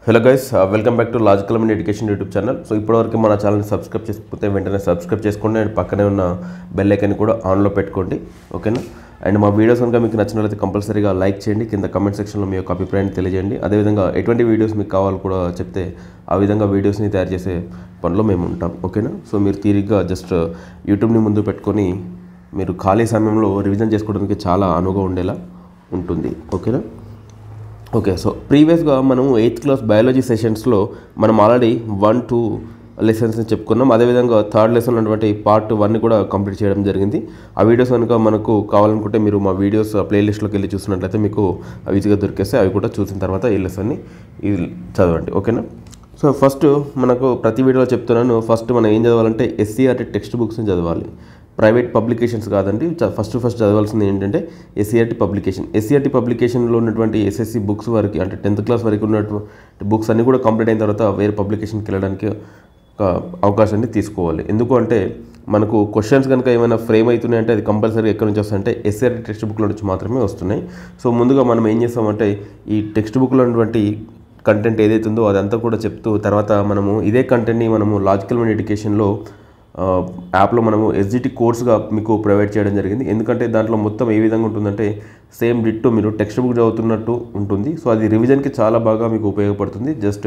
hello guys welcome back to logical and education YouTube channel so ఇప్పటివరకు మన ఛానల్ని subscribe చేసుకుంటే వెంటనే సబ్స్క్రైబ్ చేసుకోండి అండ్ పక్కనే ఉన్న బెల్ ఐకాన్ కూడా ఆన్లో పెట్టుకోండి ఓకేనా అండ్ మా వీడియోస్ కనుక మీకు నచ్చినట్లయితే కంపల్సరీగా లైక్ చేయండి కింద కమెంట్ సెక్షన్లో మీ యొక్క అభిప్రాయాన్ని తెలియజేయండి అదేవిధంగా ఎటువంటి వీడియోస్ మీకు కావాలో కూడా చెప్తే ఆ విధంగా వీడియోస్ని తయారు చేసే పనిలో మేము ఉంటాం ఓకేనా సో మీరు తీరిగ్గా జస్ట్ యూట్యూబ్ని ముందు పెట్టుకొని మీరు ఖాళీ సమయంలో రివిజన్ చేసుకోవడానికి చాలా అనువుగా ఉండేలా ఉంటుంది ఓకేనా ఓకే సో ప్రీవియస్గా మనము ఎయిత్ క్లాస్ బయాలజీ సెషన్స్లో మనం ఆల్రెడీ వన్ టూ లెసన్స్ని చెప్పుకున్నాం అదేవిధంగా థర్డ్ లెసన్ ఉన్నటువంటి పార్ట్ వన్ని కూడా కంప్లీట్ చేయడం జరిగింది ఆ వీడియోస్ కనుక మనకు కావాలనుకుంటే మీరు మా వీడియోస్ ప్లేలిస్ట్లోకి వెళ్ళి చూసినట్లయితే మీకు అవి ఈజీగా దొరికేస్తే అవి కూడా చూసిన తర్వాత ఈ లెసన్ని ఇది చదవండి ఓకేనా సో ఫస్ట్ మనకు ప్రతి వీడియోలో చెప్తున్నాను ఫస్ట్ మనం ఏం చదవాలంటే ఎస్సీఆర్టీ టెక్స్ట్ బుక్స్ని చదవాలి ప్రైవేట్ పబ్లికేషన్స్ కాదండి చ- ఫస్ట్ ఫస్ట్ చదవాల్సింది ఏంటంటే ఎస్సీఆర్టీ పబ్లికేషన్ ఎస్సీఆర్టీ పబ్లికేషన్లో ఉన్నటువంటి ఎస్ఎస్సి బుక్స్ వరకు అంటే టెన్త్ క్లాస్ వరకు ఉన్నటువంటి బుక్స్ అన్నీ కూడా కంప్లీట్ అయిన తర్వాత వేరే పబ్లికేషన్కి వెళ్ళడానికి ఒక అవకాశాన్ని తీసుకోవాలి ఎందుకు అంటే మనకు క్వశ్చన్స్ కనుక ఏమైనా ఫ్రేమ్ అవుతున్నాయి అంటే అది కంపల్సరీ ఎక్కడి నుంచి వస్తాయంటే ఎస్ఆర్టీ టెక్స్ట్ బుక్లో నుంచి మాత్రమే వస్తున్నాయి సో ముందుగా మనం ఏం చేస్తామంటే ఈ టెక్స్ట్ బుక్లో ఉన్నటువంటి కంటెంట్ ఏదైతే ఉందో అదంతా కూడా చెప్తూ తర్వాత మనము ఇదే కంటెంట్ని మనము లాజికల్ అండ్ ఎడ్యుకేషన్లో ఆ, యాప్లో మనము ఎస్జిటి కోర్స్గా మీకు ప్రొవైడ్ చేయడం జరిగింది ఎందుకంటే దాంట్లో మొత్తం ఏ విధంగా ఉంటుందంటే సేమ్ డిట్టో మీరు టెక్స్ట్ బుక్ చదువుతున్నట్టు ఉంటుంది సో అది రివిజన్కి చాలా బాగా మీకు ఉపయోగపడుతుంది జస్ట్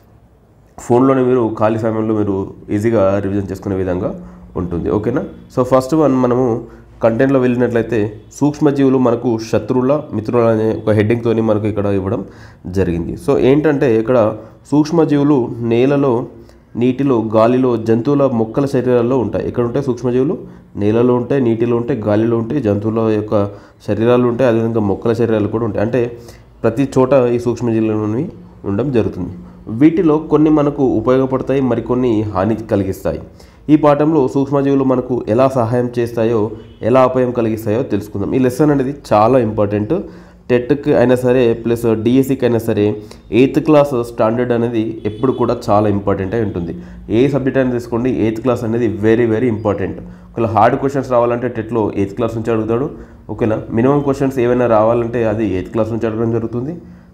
ఫోన్లోనే మీరు ఖాళీ సమయంలో మీరు ఈజీగా రివిజన్ చేసుకునే విధంగా ఉంటుంది ఓకేనా సో ఫస్ట్ వన్ మనము కంటెంట్లో వెళ్ళినట్లయితే సూక్ష్మజీవులు మనకు శత్రువుల మిత్రుల అనే ఒక హెడ్డింగ్తోని మనకు ఇక్కడ ఇవ్వడం జరిగింది సో ఏంటంటే ఇక్కడ సూక్ష్మజీవులు నేలలో నీటిలో గాలిలో జంతువుల మొక్కల శరీరాల్లో ఉంటాయి ఎక్కడ ఉంటాయి సూక్ష్మజీవులు నేలలో ఉంటాయి నీటిలో ఉంటాయి గాలిలో ఉంటాయి జంతువుల యొక్క శరీరాలు ఉంటాయి అదేవిధంగా మొక్కల శరీరాలు కూడా ఉంటాయి అంటే ప్రతి చోట ఈ సూక్ష్మజీవులని ఉండడం జరుగుతుంది వీటిలో కొన్ని మనకు ఉపయోగపడతాయి మరికొన్ని హాని కలిగిస్తాయి ఈ పాఠంలో సూక్ష్మజీవులు మనకు ఎలా సహాయం చేస్తాయో ఎలా అపాయం కలిగిస్తాయో తెలుసుకుందాం ఈ లెసన్ అనేది చాలా ఇంపార్టెంట్ టెట్కి అయినా సరే ప్లస్ డిఎస్సికి అయినా సరే ఎయిత్ క్లాస్ స్టాండర్డ్ అనేది ఎప్పుడు కూడా చాలా ఇంపార్టెంట్ అయి ఉంటుంది ఏ సబ్జెక్ట్ అయినా తీసుకోండి ఎయిత్ క్లాస్ అనేది వెరీ వెరీ ఇంపార్టెంట్ ఒకవేళ హార్డ్ క్వశ్చన్స్ రావాలంటే టెట్లో ఎయిత్ క్లాస్ నుంచి అడుగుతాడు ఓకేనా మినిమం క్వశ్చన్స్ ఏమైనా రావాలంటే అది ఎయిత్ క్లాస్ నుంచి అడగడం జరుగుతుంది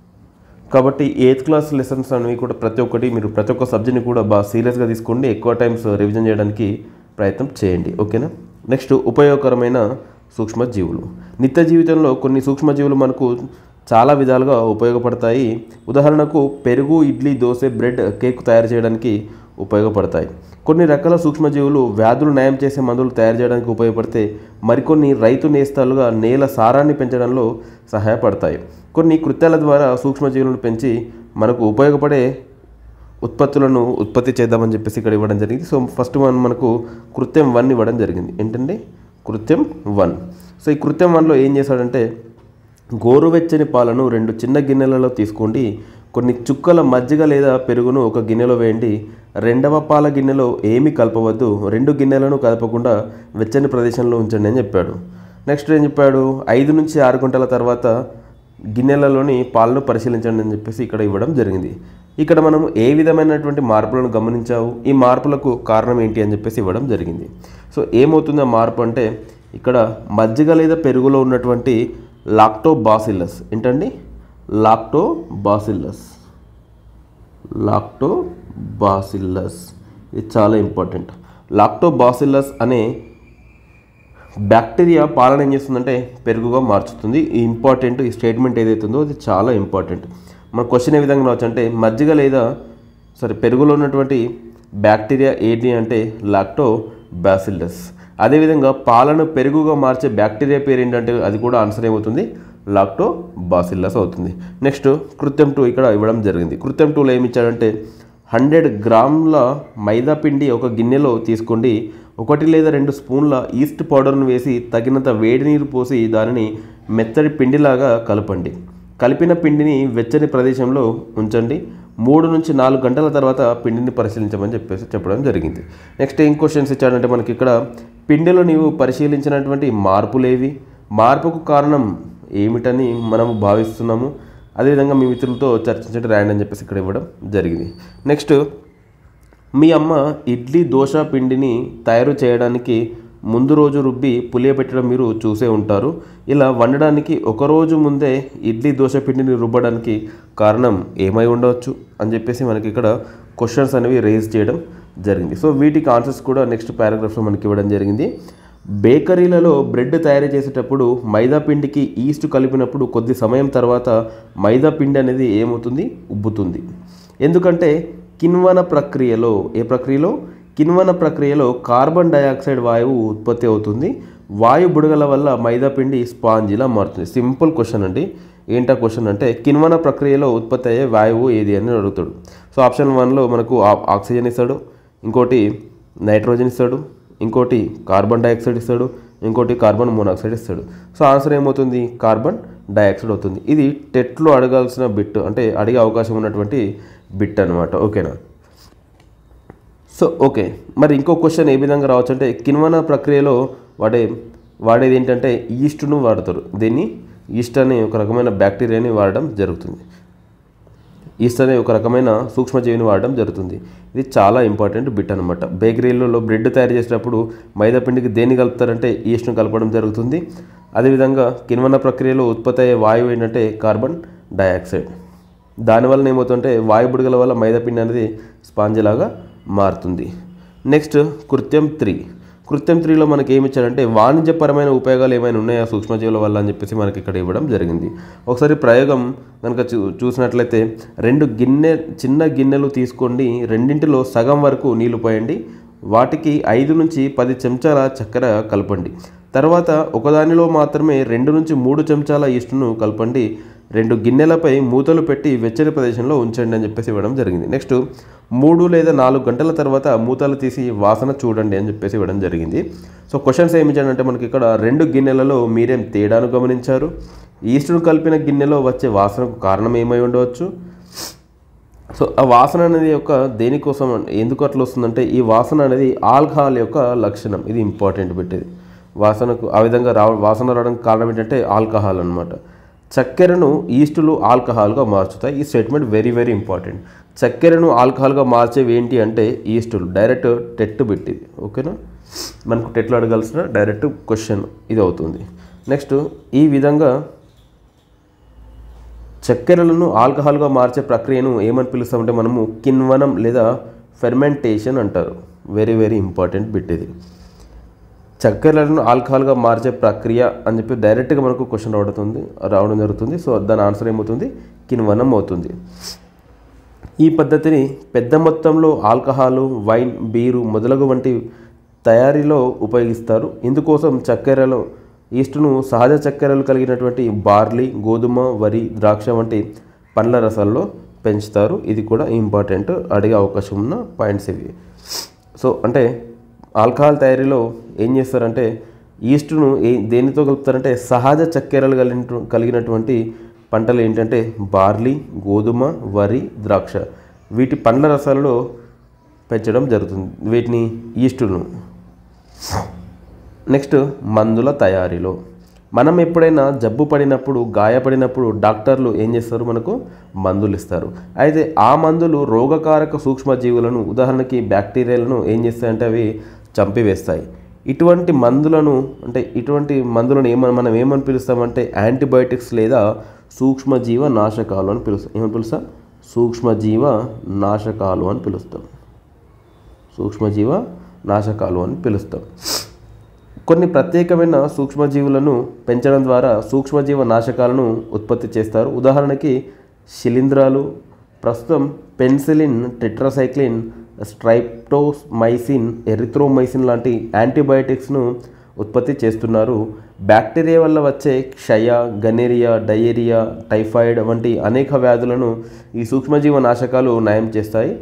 కాబట్టి ఎయిత్ క్లాస్ లెసన్స్ అనేవి కూడా ప్రతి ఒక్కటి మీరు ప్రతి ఒక్క సబ్జెక్ట్ని కూడా బాగా సీరియస్గా తీసుకోండి ఎక్కువ టైమ్స్ రివిజన్ చేయడానికి ప్రయత్నం చేయండి ఓకేనా నెక్స్ట్ ఉపయోగకరమైన సూక్ష్మజీవులు నిత్య జీవితంలో కొన్ని సూక్ష్మజీవులు మనకు చాలా విధాలుగా ఉపయోగపడతాయి ఉదాహరణకు పెరుగు ఇడ్లీ దోశ బ్రెడ్ కేక్ తయారు చేయడానికి ఉపయోగపడతాయి కొన్ని రకాల సూక్ష్మజీవులు వ్యాధులు నయం చేసే మందులు తయారు చేయడానికి ఉపయోగపడితే మరికొన్ని రైతు నేస్తాలుగా నేల సారాన్ని పెంచడంలో సహాయపడతాయి కొన్ని కృత్యాల ద్వారా సూక్ష్మజీవులను పెంచి మనకు ఉపయోగపడే ఉత్పత్తులను ఉత్పత్తి చేద్దామని చెప్పేసి ఇక్కడ ఇవ్వడం జరిగింది సో ఫస్ట్ వన్ మనకు కృత్యం వన్ ఇవ్వడం జరిగింది ఏంటంటే కృత్యం వన్ సో ఈ కృత్యం వన్లో ఏం చేశాడంటే గోరువెచ్చని పాలను రెండు చిన్న గిన్నెలలో తీసుకోండి కొన్ని చుక్కల మజ్జిగ లేదా పెరుగును ఒక గిన్నెలో వేయండి రెండవ పాల గిన్నెలో ఏమీ కలపవద్దు రెండు గిన్నెలను కలపకుండా వెచ్చని ప్రదేశంలో ఉంచండి అని చెప్పాడు నెక్స్ట్ ఏం చెప్పాడు ఐదు నుంచి ఆరు గంటల తర్వాత గిన్నెలలోని పాలను పరిశీలించండి అని చెప్పేసి ఇక్కడ ఇవ్వడం జరిగింది ఇక్కడ మనం ఏ విధమైనటువంటి మార్పులను గమనించావు ఈ మార్పులకు కారణం ఏంటి అని చెప్పేసి ఇవ్వడం జరిగింది సో ఏమవుతుంది ఆ మార్పు అంటే ఇక్కడ మజ్జిగ లేదా పెరుగులో ఉన్నటువంటి లాక్టోబాసిల్లస్ ఏంటండి లాక్టోబాసిల్లస్ లాక్టోబాసిల్లస్ ఇది చాలా ఇంపార్టెంట్ లాక్టోబాసిల్లస్ అనే బ్యాక్టీరియా పాలన ఏం చేస్తుందంటే పెరుగుగా మార్చుతుంది ఈ ఇంపార్టెంట్ ఈ స్టేట్మెంట్ ఏదైతే ఉందో అది చాలా ఇంపార్టెంట్ మన క్వశ్చన్ ఏ విధంగా రావచ్చు అంటే మజ్జిగ లేదా సరే పెరుగులో ఉన్నటువంటి బ్యాక్టీరియా ఏంటి అంటే లాక్టో బాసిల్లస్ అదేవిధంగా పాలను పెరుగుగా మార్చే బ్యాక్టీరియా పేరు ఏంటంటే అది కూడా ఆన్సర్ ఏమవుతుంది లాక్టో బాసిల్లస్ అవుతుంది నెక్స్ట్ కృత్యం టూ ఇక్కడ ఇవ్వడం జరిగింది కృత్యం టూలో ఏమి ఇచ్చాడంటే హండ్రెడ్ గ్రాముల మైదా పిండి ఒక గిన్నెలో తీసుకోండి ఒకటి లేదా రెండు స్పూన్ల ఈస్ట్ పౌడర్ను వేసి తగినంత వేడి నీరు పోసి దానిని మెత్తటి పిండిలాగా కలపండి కలిపిన పిండిని వెచ్చని ప్రదేశంలో ఉంచండి మూడు నుంచి నాలుగు గంటల తర్వాత పిండిని పరిశీలించమని చెప్పేసి చెప్పడం జరిగింది నెక్స్ట్ ఏం క్వశ్చన్స్ ఇచ్చాడంటే మనకి ఇక్కడ పిండిలో నీవు పరిశీలించినటువంటి మార్పులేవి మార్పుకు కారణం ఏమిటని మనము భావిస్తున్నాము అదేవిధంగా మీ మిత్రులతో చర్చించడం రాయండి అని చెప్పేసి ఇక్కడ ఇవ్వడం జరిగింది నెక్స్ట్ మీ అమ్మ ఇడ్లీ దోశ పిండిని తయారు చేయడానికి ముందు రోజు రుబ్బి పులియబెట్టడం మీరు చూసే ఉంటారు ఇలా వండడానికి ఒక రోజు ముందే ఇడ్లీ దోశ పిండిని రుబ్బడానికి కారణం ఏమై ఉండవచ్చు అని చెప్పేసి మనకి ఇక్కడ క్వశ్చన్స్ అనేవి రేజ్ చేయడం జరిగింది సో వీటికి ఆన్సర్స్ కూడా నెక్స్ట్ పారాగ్రాఫ్లో మనకి ఇవ్వడం జరిగింది బేకరీలలో బ్రెడ్ తయారు చేసేటప్పుడు మైదా పిండికి ఈస్ట్ కలిపినప్పుడు కొద్ది సమయం తర్వాత మైదా పిండి అనేది ఏమవుతుంది ఉబ్బుతుంది ఎందుకంటే కిణ్వన ప్రక్రియలో ఏ ప్రక్రియలో కిణ్వన ప్రక్రియలో కార్బన్ డయాక్సైడ్ వాయువు ఉత్పత్తి అవుతుంది వాయు బుడగల వల్ల మైదా పిండి స్పాంజిలా మారుతుంది సింపుల్ క్వశ్చన్ అండి ఏంటా క్వశ్చన్ అంటే కిణ్వన ప్రక్రియలో ఉత్పత్తి అయ్యే వాయువు ఏది అని అడుగుతాడు సో ఆప్షన్ వన్లో మనకు ఆ- ఆక్సిజన్ ఇస్తాడు ఇంకోటి నైట్రోజన్ ఇస్తాడు ఇంకోటి కార్బన్ డైఆక్సైడ్ ఇస్తాడు ఇంకోటి కార్బన్ మోనాక్సైడ్ ఇస్తాడు సో ఆన్సర్ ఏమవుతుంది కార్బన్ డైఆక్సైడ్ అవుతుంది ఇది టెట్లో అడగాల్సిన బిట్ అంటే అడిగే అవకాశం ఉన్నటువంటి బిట్ అనమాట ఓకేనా సో ఓకే మరి ఇంకో క్వశ్చన్ ఏ విధంగా రావచ్చు అంటే కిన్వన ప్రక్రియలో వాడే వాడేది ఏంటంటే ఈస్ట్ను వాడతారు దీన్ని ఈస్ట్ అనే ఒక రకమైన బ్యాక్టీరియాని వాడడం జరుగుతుంది ఈస్ట్ అనే ఒక రకమైన సూక్ష్మజీవిని వాడడం జరుగుతుంది ఇది చాలా ఇంపార్టెంట్ బిట్ అనమాట బేకరీలలో బ్రెడ్ తయారు చేసేటప్పుడు మైదా పిండికి దేన్ని కలుపుతారంటే ఈస్ట్ను కలపడం జరుగుతుంది అదేవిధంగా కిన్వన ప్రక్రియలో ఉత్పత్తి అయ్యే వాయువు ఏంటంటే కార్బన్ డయాక్సైడ్ దానివల్ల ఏమవుతుందంటే వాయు బుడగల వల్ల మైదా పిండి అనేది స్పాంజ్ లాగా మారుతుంది నెక్స్ట్ కృత్యం త్రీ కృత్యం త్రీలో మనకి ఏమి ఇచ్చారంటే వాణిజ్యపరమైన ఉపయోగాలు ఏమైనా ఉన్నాయా సూక్ష్మజీవుల వల్ల అని చెప్పేసి మనకి ఇక్కడ ఇవ్వడం జరిగింది ఒకసారి ప్రయోగం కనుక చూ చూసినట్లయితే రెండు గిన్నె చిన్న గిన్నెలు తీసుకోండి రెండింటిలో సగం వరకు నీళ్లు పోయండి వాటికి ఐదు నుంచి పది చెంచాల చక్కెర కలపండి తర్వాత ఒకదానిలో మాత్రమే రెండు నుంచి మూడు చెంచాల ఈస్టును కలపండి రెండు గిన్నెలపై మూతలు పెట్టి వెచ్చని ప్రదేశంలో ఉంచండి అని చెప్పేసి ఇవ్వడం జరిగింది నెక్స్ట్ మూడు లేదా నాలుగు గంటల తర్వాత మూతలు తీసి వాసన చూడండి అని చెప్పేసి ఇవ్వడం జరిగింది సో క్వశ్చన్స్ ఏమి ఇచ్చాడంటే మనకి ఇక్కడ రెండు గిన్నెలలో మీరేం తేడాను గమనించారు ఈస్టును కలిపిన గిన్నెలో వచ్చే వాసనకు కారణం ఏమై ఉండవచ్చు సో ఆ వాసన అనేది యొక్క దేనికోసం ఎందుకు అట్లా వస్తుందంటే ఈ వాసన అనేది ఆల్కహాల్ యొక్క లక్షణం ఇది ఇంపార్టెంట్ పెట్టేది వాసనకు ఆ విధంగా రా వాసన రావడానికి కారణం ఏంటంటే ఆల్కహాల్ అనమాట చక్కెరను ఈస్టులు ఆల్కహాల్గా మార్చుతాయి ఈ స్టేట్మెంట్ వెరీ వెరీ ఇంపార్టెంట్ చక్కెరను ఆల్కహాల్గా మార్చేవి ఏంటి అంటే ఈస్టులు డైరెక్ట్ టెట్ పెట్టింది ఓకేనా మనకు టెట్లో అడగాల్సిన డైరెక్ట్ క్వశ్చన్ ఇది అవుతుంది నెక్స్ట్ ఈ విధంగా చక్కెరలను ఆల్కహాల్గా మార్చే ప్రక్రియను ఏమని పిలుస్తామంటే మనము కిన్వనం లేదా ఫెర్మెంటేషన్ అంటారు వెరీ వెరీ ఇంపార్టెంట్ బిట్ ఇది చక్కెరలను ఆల్కహాల్గా మార్చే ప్రక్రియ అని చెప్పి డైరెక్ట్గా మనకు క్వశ్చన్ రావడుతుంది రావడం జరుగుతుంది సో దాని ఆన్సర్ ఏమవుతుంది కిన్వనం అవుతుంది ఈ పద్ధతిని పెద్ద మొత్తంలో ఆల్కహాలు వైన్ బీరు మొదలగు వంటి తయారీలో ఉపయోగిస్తారు ఇందుకోసం చక్కెరలో ఈస్టును సహజ చక్కెరలు కలిగినటువంటి బార్లీ గోధుమ వరి ద్రాక్ష వంటి పండ్ల రసాల్లో పెంచుతారు ఇది కూడా ఇంపార్టెంట్ అడిగే అవకాశం ఉన్న పాయింట్స్ ఇవి సో అంటే ఆల్కహాల్ తయారీలో ఏం చేస్తారంటే ఈస్టును ఏ దేనితో కలుపుతారంటే సహజ చక్కెరలు కలిగిన కలిగినటువంటి పంటలు ఏంటంటే బార్లీ గోధుమ వరి ద్రాక్ష వీటి పండ్ల రసాలలో పెంచడం జరుగుతుంది వీటిని ఈస్టును నెక్స్ట్ మందుల తయారీలో మనం ఎప్పుడైనా జబ్బు పడినప్పుడు గాయపడినప్పుడు డాక్టర్లు ఏం చేస్తారు మనకు మందులు ఇస్తారు అయితే ఆ మందులు రోగకారక సూక్ష్మజీవులను ఉదాహరణకి బ్యాక్టీరియాలను ఏం చేస్తాయంటే అవి చంపివేస్తాయి ఇటువంటి మందులను అంటే ఇటువంటి మందులను ఏమని మనం ఏమని పిలుస్తామంటే యాంటీబయాటిక్స్ లేదా సూక్ష్మజీవ నాశకాలు అని పిలుస్తాం ఏమని పిలుస్తాం సూక్ష్మజీవ నాశకాలు అని పిలుస్తాం సూక్ష్మజీవ నాశకాలు అని పిలుస్తాం కొన్ని ప్రత్యేకమైన సూక్ష్మజీవులను పెంచడం ద్వారా సూక్ష్మజీవ నాశకాలను ఉత్పత్తి చేస్తారు ఉదాహరణకి శిలీంధ్రాలు ప్రస్తుతం పెన్సిలిన్ టెట్రాసైక్లిన్ స్ట్రైప్టోమైసిన్ ఎరిథ్రోమైసిన్ లాంటి యాంటీబయాటిక్స్ను ఉత్పత్తి చేస్తున్నారు బ్యాక్టీరియా వల్ల వచ్చే క్షయ గనేరియా డయేరియా టైఫాయిడ్ వంటి అనేక వ్యాధులను ఈ సూక్ష్మజీవ నాశకాలు నయం చేస్తాయి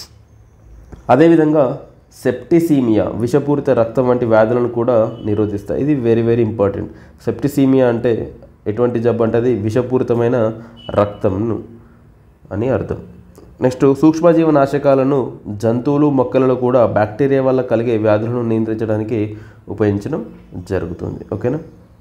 అదేవిధంగా సెప్టిసీమియా విషపూరిత రక్తం వంటి వ్యాధులను కూడా నిరోధిస్తాయి ఇది వెరీ వెరీ ఇంపార్టెంట్ సెప్టిసీమియా అంటే ఎటువంటి జబ్బు అంటే అది విషపూరితమైన రక్తంను అని అర్థం నెక్స్ట్ సూక్ష్మజీవ నాశకాలను జంతువులు మొక్కలలో కూడా బ్యాక్టీరియా వల్ల కలిగే వ్యాధులను నియంత్రించడానికి ఉపయోగించడం జరుగుతుంది ఓకేనా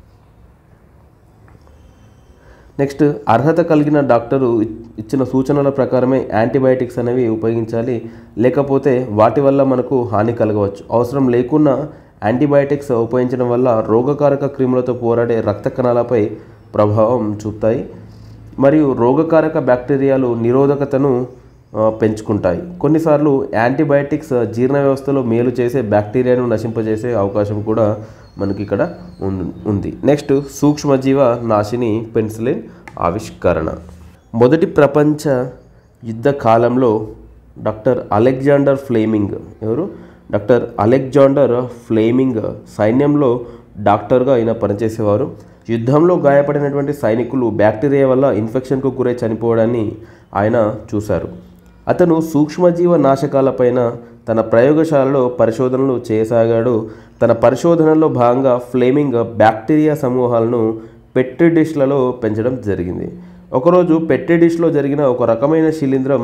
నెక్స్ట్ అర్హత కలిగిన డాక్టరు ఇచ్చిన సూచనల ప్రకారమే యాంటీబయాటిక్స్ అనేవి ఉపయోగించాలి లేకపోతే వాటి వల్ల మనకు హాని కలగవచ్చు అవసరం లేకున్నా యాంటీబయాటిక్స్ ఉపయోగించడం వల్ల రోగకారక క్రిములతో పోరాడే రక్త కణాలపై ప్రభావం చూపుతాయి మరియు రోగకారక బ్యాక్టీరియాలు నిరోధకతను ఆ, పెంచుకుంటాయి కొన్నిసార్లు యాంటీబయాటిక్స్ జీర్ణ వ్యవస్థలో మేలు చేసే బ్యాక్టీరియాను నశింపజేసే అవకాశం కూడా మనకి ఇక్కడ ఉన్- ఉంది నెక్స్ట్ సూక్ష్మజీవ నాశిని పెన్సిలిన్ ఆవిష్కరణ మొదటి ప్రపంచ యుద్ధ కాలంలో డాక్టర్ అలెగ్జాండర్ ఫ్లేమింగ్ ఎవరు డాక్టర్ అలెగ్జాండర్ ఫ్లేమింగ్ సైన్యంలో డాక్టర్గా ఆయన పనిచేసేవారు యుద్ధంలో గాయపడినటువంటి సైనికులు బ్యాక్టీరియా వల్ల ఇన్ఫెక్షన్కు గురై చనిపోవడాన్ని ఆయన చూశారు అతను సూక్ష్మజీవ నాశకాలపైన తన ప్రయోగశాలలో పరిశోధనలు చేయసాగాడు తన పరిశోధనలో భాగంగా ఫ్లేమింగ్ బ్యాక్టీరియా సమూహాలను పెట్రి డిష్లలో పెంచడం జరిగింది ఒకరోజు పెట్రి డిష్లో జరిగిన ఒక రకమైన శిలీంధ్రం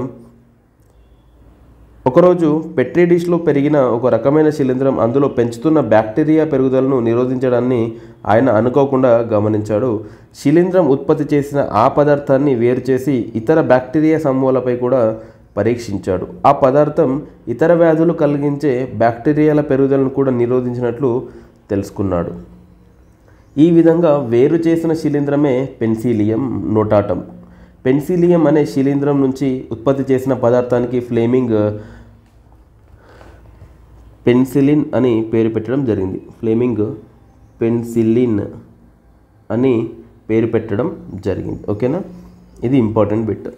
ఒకరోజు పెట్రీ డిష్లో పెరిగిన ఒక రకమైన శిలీంధ్రం అందులో పెంచుతున్న బ్యాక్టీరియా పెరుగుదలను నిరోధించడాన్ని ఆయన అనుకోకుండా గమనించాడు శిలీంధ్రం ఉత్పత్తి చేసిన ఆ పదార్థాన్ని వేరు చేసి ఇతర బ్యాక్టీరియా సమూహాలపై కూడా పరీక్షించాడు ఆ పదార్థం ఇతర వ్యాధులు కలిగించే బ్యాక్టీరియాల పెరుగుదలను కూడా నిరోధించినట్లు తెలుసుకున్నాడు ఈ విధంగా వేరు చేసిన శిలీంధ్రమే పెన్సిలియం నోటాటం పెన్సిలియం అనే శిలీంధ్రం నుంచి ఉత్పత్తి చేసిన పదార్థానికి ఫ్లేమింగ్ పెన్సిలిన్ అని పేరు పెట్టడం జరిగింది ఫ్లేమింగ్ పెన్సిలిన్ అని పేరు పెట్టడం జరిగింది ఓకేనా ఇది ఇంపార్టెంట్ బిట్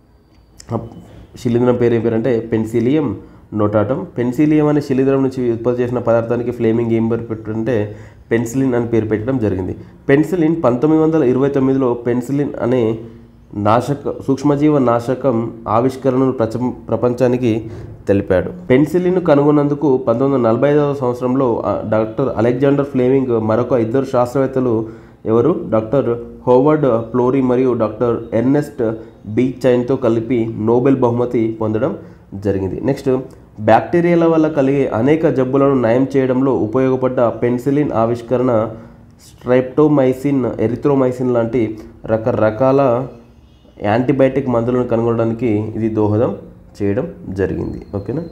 ఆ శిలీంధ్రం పేరు ఏం పేరు అంటే పెన్సిలియం నోటాటం పెన్సిలియం అనే శిలీంధ్రం నుంచి ఉత్పత్తి చేసిన పదార్థానికి ఫ్లేమింగ్ ఏం పేరు పెట్టారంటే పెన్సిలిన్ అని పేరు పెట్టడం జరిగింది పెన్సిలిన్ పంతొమ్మిది వందల ఇరవై తొమ్మిదిలో పెన్సిలిన్ అనే నాశక సూక్ష్మజీవ నాశకం ఆవిష్కరణను ప్రచ ప్రపంచానికి తెలిపాడు పెన్సిలిన్ కనుగొన్నందుకు పంతొమ్మిది వందల నలభై ఐదవ సంవత్సరంలో ఆ, డాక్టర్ అలెగ్జాండర్ ఫ్లేమింగ్ మరొక ఇద్దరు శాస్త్రవేత్తలు ఎవరు డాక్టర్ హోవర్డ్ ఫ్లోరీ మరియు డాక్టర్ ఎర్నెస్ట్ బీ చైన్తో కలిపి నోబెల్ బహుమతి పొందడం జరిగింది నెక్స్ట్ బ్యాక్టీరియాల వల్ల కలిగే అనేక జబ్బులను నయం చేయడంలో ఉపయోగపడ్డ పెన్సిలిన్ ఆవిష్కరణ స్ట్రైప్టోమైసిన్ ఎరిథ్రోమైసిన్ లాంటి రకరకాల యాంటీబయాటిక్ మందులను కనుగొనడానికి ఇది దోహదం చేయడం జరిగింది ఓకేనా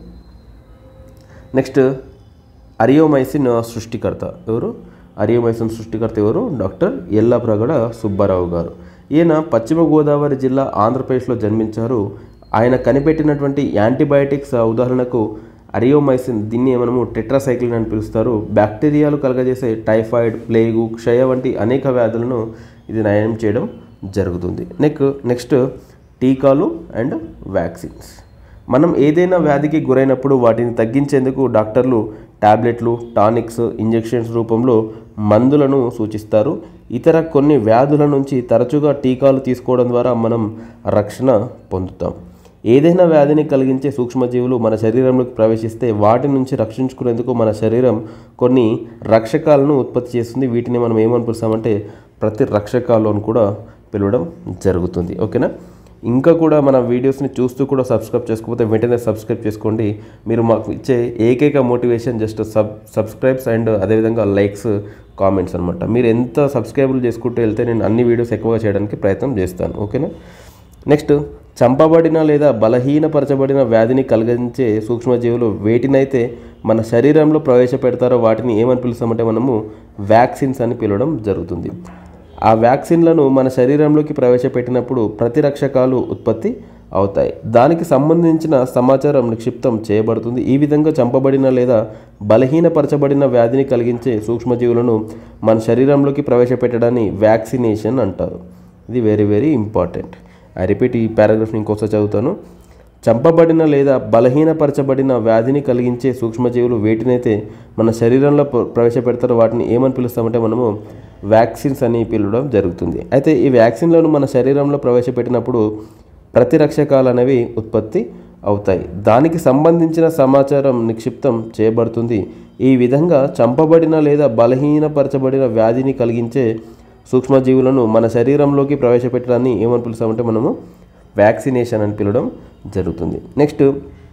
నెక్స్ట్ అరియోమైసిన్ సృష్టికర్త ఎవరు అరియోమైసిన్ సృష్టికర్త ఎవరు డాక్టర్ ఎల్లాప్రగడ సుబ్బారావు గారు ఈయన పశ్చిమ గోదావరి జిల్లా ఆంధ్రప్రదేశ్లో జన్మించారు ఆయన కనిపెట్టినటువంటి యాంటీబయాటిక్స్ ఉదాహరణకు అరియోమైసిన్ దీన్ని మనము టెట్రాసైక్లిన్ అని పిలుస్తారు బ్యాక్టీరియాలు కలగజేసే టైఫాయిడ్ ప్లేగు క్షయ వంటి అనేక వ్యాధులను ఇది నయం చేయడం జరుగుతుంది నెక్ నెక్స్ట్ టీకాలు అండ్ వ్యాక్సిన్స్ మనం ఏదైనా వ్యాధికి గురైనప్పుడు వాటిని తగ్గించేందుకు డాక్టర్లు టాబ్లెట్లు టానిక్స్ ఇంజెక్షన్స్ రూపంలో మందులను సూచిస్తారు ఇతర కొన్ని వ్యాధుల నుంచి తరచుగా టీకాలు తీసుకోవడం ద్వారా మనం రక్షణ పొందుతాం ఏదైనా వ్యాధిని కలిగించే సూక్ష్మజీవులు మన శరీరంలోకి ప్రవేశిస్తే వాటి నుంచి రక్షించుకునేందుకు మన శరీరం కొన్ని రక్షకాలను ఉత్పత్తి చేస్తుంది వీటిని మనం ఏమని పిలుస్తామంటే ప్రతి రక్షకాలు అని కూడా పిలవడం జరుగుతుంది ఓకేనా ఇంకా కూడా మన వీడియోస్ని చూస్తూ కూడా సబ్స్క్రైబ్ చేసుకోకపోతే వెంటనే సబ్స్క్రైబ్ చేసుకోండి మీరు మాకు ఇచ్చే ఏకైక మోటివేషన్ జస్ట్ సబ్ సబ్స్క్రైబ్స్ అండ్ అదేవిధంగా లైక్స్ కామెంట్స్ అనమాట మీరు ఎంత సబ్స్క్రైబులు చేసుకుంటూ వెళ్తే నేను అన్ని వీడియోస్ ఎక్కువగా చేయడానికి ప్రయత్నం చేస్తాను ఓకేనా నెక్స్ట్ చంపబడిన లేదా బలహీనపరచబడిన వ్యాధిని కలిగించే సూక్ష్మజీవులు వేటినైతే మన శరీరంలో ప్రవేశపెడతారో వాటిని ఏమని పిలుస్తామంటే మనము వ్యాక్సిన్స్ అని పిలవడం జరుగుతుంది ఆ వ్యాక్సిన్లను మన శరీరంలోకి ప్రవేశపెట్టినప్పుడు ప్రతిరక్షకాలు ఉత్పత్తి అవుతాయి దానికి సంబంధించిన సమాచారం నిక్షిప్తం చేయబడుతుంది ఈ విధంగా చంపబడిన లేదా బలహీనపరచబడిన వ్యాధిని కలిగించే సూక్ష్మజీవులను మన శరీరంలోకి ప్రవేశపెట్టడాన్ని వ్యాక్సినేషన్ అంటారు ఇది very very important I repeat ఈ పారాగ్రాఫ్ని ఇంకోసారి చదువుతాను చంపబడిన లేదా బలహీనపరచబడిన వ్యాధిని కలిగించే సూక్ష్మజీవులు వేటినైతే మన శరీరంలో ప్ర- ప్రవేశపెడతారో వాటిని ఏమని పిలుస్తామంటే మనము వ్యాక్సిన్స్ అని పిలవడం జరుగుతుంది అయితే ఈ వ్యాక్సిన్లను మన శరీరంలో ప్రవేశపెట్టినప్పుడు ప్రతిరక్షకాలు అనేవి ఉత్పత్తి అవుతాయి దానికి సంబంధించిన సమాచారం నిక్షిప్తం చేయబడుతుంది ఈ విధంగా చంపబడిన లేదా బలహీనపరచబడిన వ్యాధిని కలిగించే సూక్ష్మజీవులను మన శరీరంలోకి ప్రవేశపెట్టడాన్ని ఏమని పిలుస్తామంటే మనము వ్యాక్సినేషన్ అని పిలవడం జరుగుతుంది నెక్స్ట్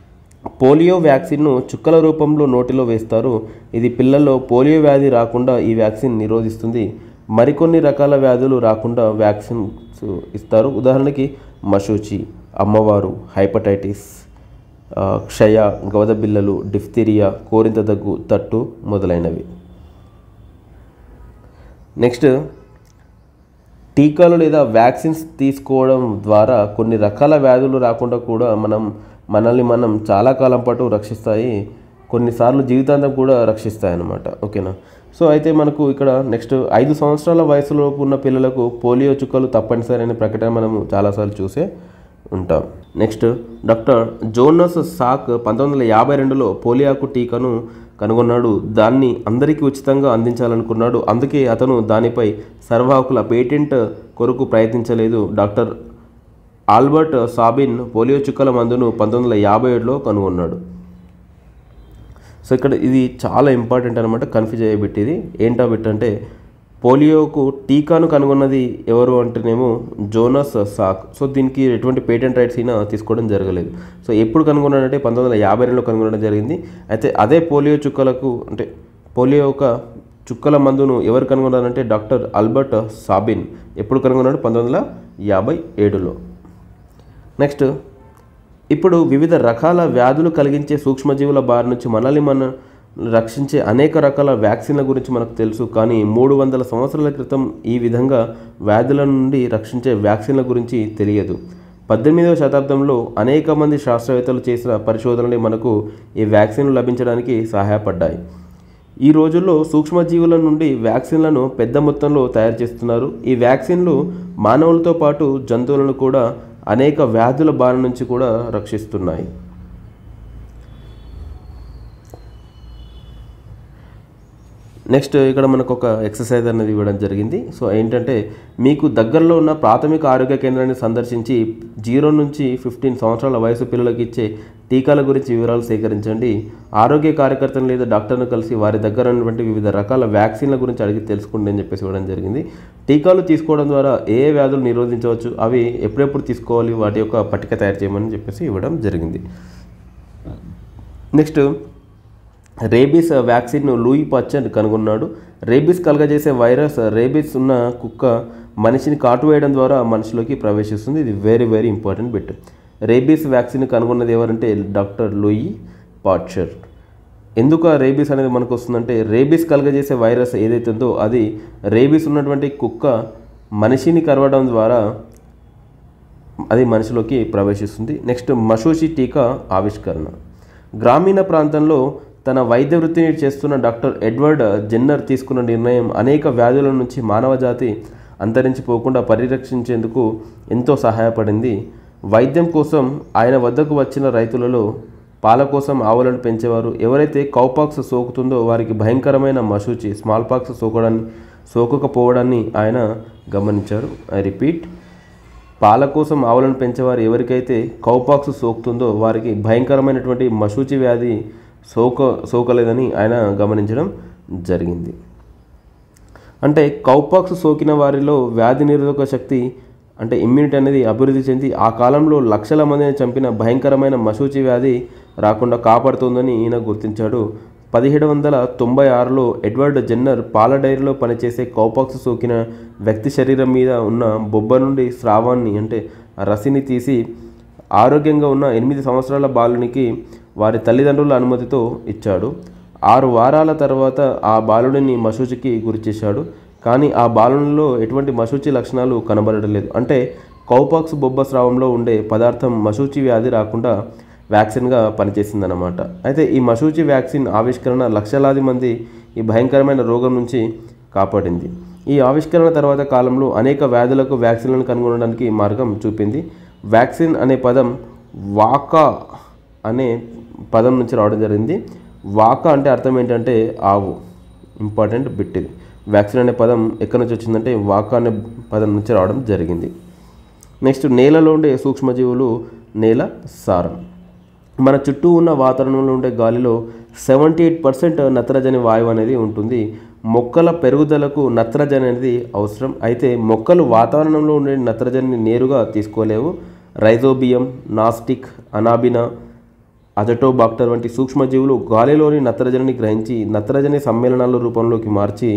పోలియో వ్యాక్సిన్ను చుక్కల రూపంలో నోటిలో వేస్తారు ఇది పిల్లల్లో పోలియో వ్యాధి రాకుండా ఈ వ్యాక్సిన్ నిరోధిస్తుంది మరికొన్ని రకాల వ్యాధులు రాకుండా వ్యాక్సిన్స్ ఇస్తారు ఉదాహరణకి మశూచి అమ్మవారు హైపటైటిస్ ఆ, క్షయ గవద బిల్లలు డిఫ్తీరియా కోరింత దగ్గు తట్టు మొదలైనవి నెక్స్ట్ టీకాలు లేదా వ్యాక్సిన్స్ తీసుకోవడం ద్వారా కొన్ని రకాల వ్యాధులు రాకుండా కూడా మనం మనల్ని మనం చాలా కాలం పాటు రక్షిస్తాయి కొన్నిసార్లు జీవితాంతం కూడా రక్షిస్తాయి అన్నమాట ఓకేనా సో అయితే మనకు ఇక్కడ నెక్స్ట్ ఐదు సంవత్సరాల వయసులోపు ఉన్న పిల్లలకు పోలియో చుక్కలు తప్పనిసరి అనే ప్రకటన మనము చాలాసార్లు చూసే ఉంటాం నెక్స్ట్ డాక్టర్ జోనస్ సాక్ పంతొమ్మిది వందల యాభై రెండులో పోలియాకు టీకాను కనుగొన్నాడు దాన్ని అందరికీ ఉచితంగా అందించాలనుకున్నాడు అందుకే అతను దానిపై సర్వాహకుల పేటెంట్ కొరకు ప్రయత్నించలేదు డాక్టర్ ఆల్బర్ట్ సాబిన్ పోలియో చుక్కల మందును పంతొమ్మిది వందల యాభై ఏడులో కనుగొన్నాడు సో ఇక్కడ ఇది చాలా ఇంపార్టెంట్ అనమాట కన్ఫ్యూజ్ అయ్యేబెట్టి ఇది ఏంటా బిట్ అంటే పోలియోకు టీకాను కనుగొన్నది ఎవరు అంటేనేమో జోనస్ సాక్ సో దీనికి ఎటువంటి పేటెంట్ రైట్స్ అయినా తీసుకోవడం జరగలేదు సో ఎప్పుడు కనుగొన్నాడంటే పంతొమ్మిది వందల యాభై రెండులో కనుగొనడం జరిగింది అయితే అదే పోలియో చుక్కలకు అంటే పోలియో యొక్క చుక్కల మందును ఎవరు కనుగొన్నారంటే డాక్టర్ ఆల్బర్ట్ సాబిన్ ఎప్పుడు కనుగొన్నాడు పంతొమ్మిది వందల యాభై ఏడులో నెక్స్ట్ ఇప్పుడు వివిధ రకాల వ్యాధులు కలిగించే సూక్ష్మజీవుల బారి నుంచి మనల్ని మన రక్షించే అనేక రకాల వ్యాక్సిన్ల గురించి మనకు తెలుసు కానీ మూడు వందల సంవత్సరాల క్రితం ఈ విధంగా వ్యాధుల నుండి రక్షించే వ్యాక్సిన్ల గురించి తెలియదు పద్దెనిమిదవ శతాబ్దంలో అనేక మంది శాస్త్రవేత్తలు చేసిన పరిశోధనలే మనకు ఈ వ్యాక్సిన్లు లభించడానికి సహాయపడ్డాయి ఈ రోజుల్లో సూక్ష్మజీవుల నుండి వ్యాక్సిన్లను పెద్ద మొత్తంలో తయారు చేస్తున్నారు ఈ వ్యాక్సిన్లు మానవులతో పాటు జంతువులను కూడా అనేక వ్యాధుల బారి నుంచి కూడా రక్షిస్తున్నాయి నెక్స్ట్ ఇక్కడ మనకు ఒక ఎక్సర్సైజ్ అనేది ఇవ్వడం జరిగింది సో ఏంటంటే మీకు దగ్గరలో ఉన్న ప్రాథమిక ఆరోగ్య కేంద్రాన్ని సందర్శించి జీరో నుంచి ఫిఫ్టీన్ సంవత్సరాల వయసు పిల్లలకు ఇచ్చే టీకాల గురించి వివరాలు సేకరించండి ఆరోగ్య కార్యకర్తను లేదా డాక్టర్ను కలిసి వారి దగ్గర ఉన్నటువంటి వివిధ రకాల వ్యాక్సిన్ల గురించి అడిగి తెలుసుకోండి అని చెప్పేసి ఇవ్వడం జరిగింది టీకాలు తీసుకోవడం ద్వారా ఏ ఏ వ్యాధులు నిరోధించవచ్చు అవి ఎప్పుడెప్పుడు తీసుకోవాలి వాటి యొక్క పట్టిక తయారు చేయమని చెప్పేసి ఇవ్వడం జరిగింది నెక్స్ట్ రేబీస్ వ్యాక్సిన్ను లూయి పచ్చన్ కనుగొన్నాడు రేబీస్ కలగజేసే వైరస్ రేబీస్ ఉన్న కుక్క మనిషిని కాటు వేయడం ద్వారా మనిషిలోకి ప్రవేశిస్తుంది ఇది very very important bit rabies vaccine కనుగొన్నది ఎవరంటే డాక్టర్ లూయి పాట్చర్ ఎందుకు ఆ రేబీస్ అనేది మనకు వస్తుందంటే రేబీస్ కలగజేసే వైరస్ ఏదైతే ఉందో అది రేబీస్ ఉన్నటువంటి కుక్క మనిషిని కరవడం ద్వారా అది మనిషిలోకి ప్రవేశిస్తుంది నెక్స్ట్ మషూషి టీకా ఆవిష్కరణ గ్రామీణ ప్రాంతంలో తన వైద్య వృత్తిని చేస్తున్న డాక్టర్ ఎడ్వర్డ్ జెన్నర్ తీసుకున్న నిర్ణయం అనేక వ్యాధుల నుంచి మానవ జాతి అంతరించిపోకుండా పరిరక్షించేందుకు ఎంతో సహాయపడింది వైద్యం కోసం ఆయన వద్దకు వచ్చిన రైతులలో పాల కోసం ఆవులను పెంచేవారు ఎవరైతే కౌపాక్స్ సోకుతుందో వారికి భయంకరమైన మశూచి స్మాల్ పాక్స్ సోకడాన్ని సోకకపోవడాన్ని ఆయన గమనించారు ఐ రిపీట్ పాల కోసం ఆవులను పెంచేవారు ఎవరికైతే కౌపాక్స్ సోకుతుందో వారికి భయంకరమైనటువంటి మశూచి వ్యాధి సోక సోకలేదని ఆయన గమనించడం జరిగింది అంటే కౌపాక్స్ సోకిన వారిలో వ్యాధి నిరోధక శక్తి అంటే ఇమ్యూనిటీ అనేది అభివృద్ధి చెంది ఆ కాలంలో లక్షల మందిని చంపిన భయంకరమైన మశూచి వ్యాధి రాకుండా కాపాడుతుందని ఈయన గుర్తించాడు పదిహేడు వందల తొంభై ఆరులో ఎడ్వర్డ్ జెన్నర్ పాల డైరీలో పనిచేసే కౌపాక్స్ సోకిన వ్యక్తి శరీరం మీద ఉన్న బొబ్బ నుండి స్రావాన్ని అంటే ఆ రసిని తీసి ఆరోగ్యంగా ఉన్న ఎనిమిది సంవత్సరాల బాలునికి వారి తల్లిదండ్రుల అనుమతితో ఇచ్చాడు ఆరు వారాల తర్వాత ఆ బాలుడిని మశూచికి గురి చేశాడు కానీ ఆ బాలునిలో ఎటువంటి మశూచి లక్షణాలు కనబడలేదు అంటే కౌపాక్స్ బొబ్బ స్రావంలో ఉండే పదార్థం మశూచి వ్యాధి రాకుండా వ్యాక్సిన్గా పనిచేసిందన్నమాట అయితే ఈ మశూచి వ్యాక్సిన్ ఆవిష్కరణ లక్షలాది మంది ఈ భయంకరమైన రోగం నుంచి కాపాడింది ఈ ఆవిష్కరణ తర్వాత కాలంలో అనేక వ్యాధులకు వ్యాక్సిన్లను కనుగొనడానికి మార్గం చూపింది వ్యాక్సిన్ అనే పదం వాకా అనే పదం నుంచి రావడం జరిగింది వాకా అంటే అర్థం ఏంటంటే ఆవు ఇంపార్టెంట్ బిట్ ఇది వ్యాక్సిన్ అనే పదం ఎక్కడి నుంచి వచ్చిందంటే వాకా అనే పదం నుంచి రావడం జరిగింది నెక్స్ట్ నేలలో ఉండే సూక్ష్మజీవులు నేల సారం మన చుట్టూ ఉన్న వాతావరణంలో ఉండే గాలిలో సెవెంటీ ఎయిట్ పర్సెంట్ నత్రజని వాయువు అనేది ఉంటుంది మొక్కల పెరుగుదలకు నత్రజని అనేది అవసరం అయితే మొక్కలు వాతావరణంలో ఉండే నత్రజనిని నేరుగా తీసుకోలేవు రైజోబియం నాస్టిక్ అనాబినా అజటోబాక్టర్ వంటి సూక్ష్మజీవులు గాలిలోని నత్రజనిని గ్రహించి నత్రజని సమ్మేళనాల రూపంలోకి మార్చి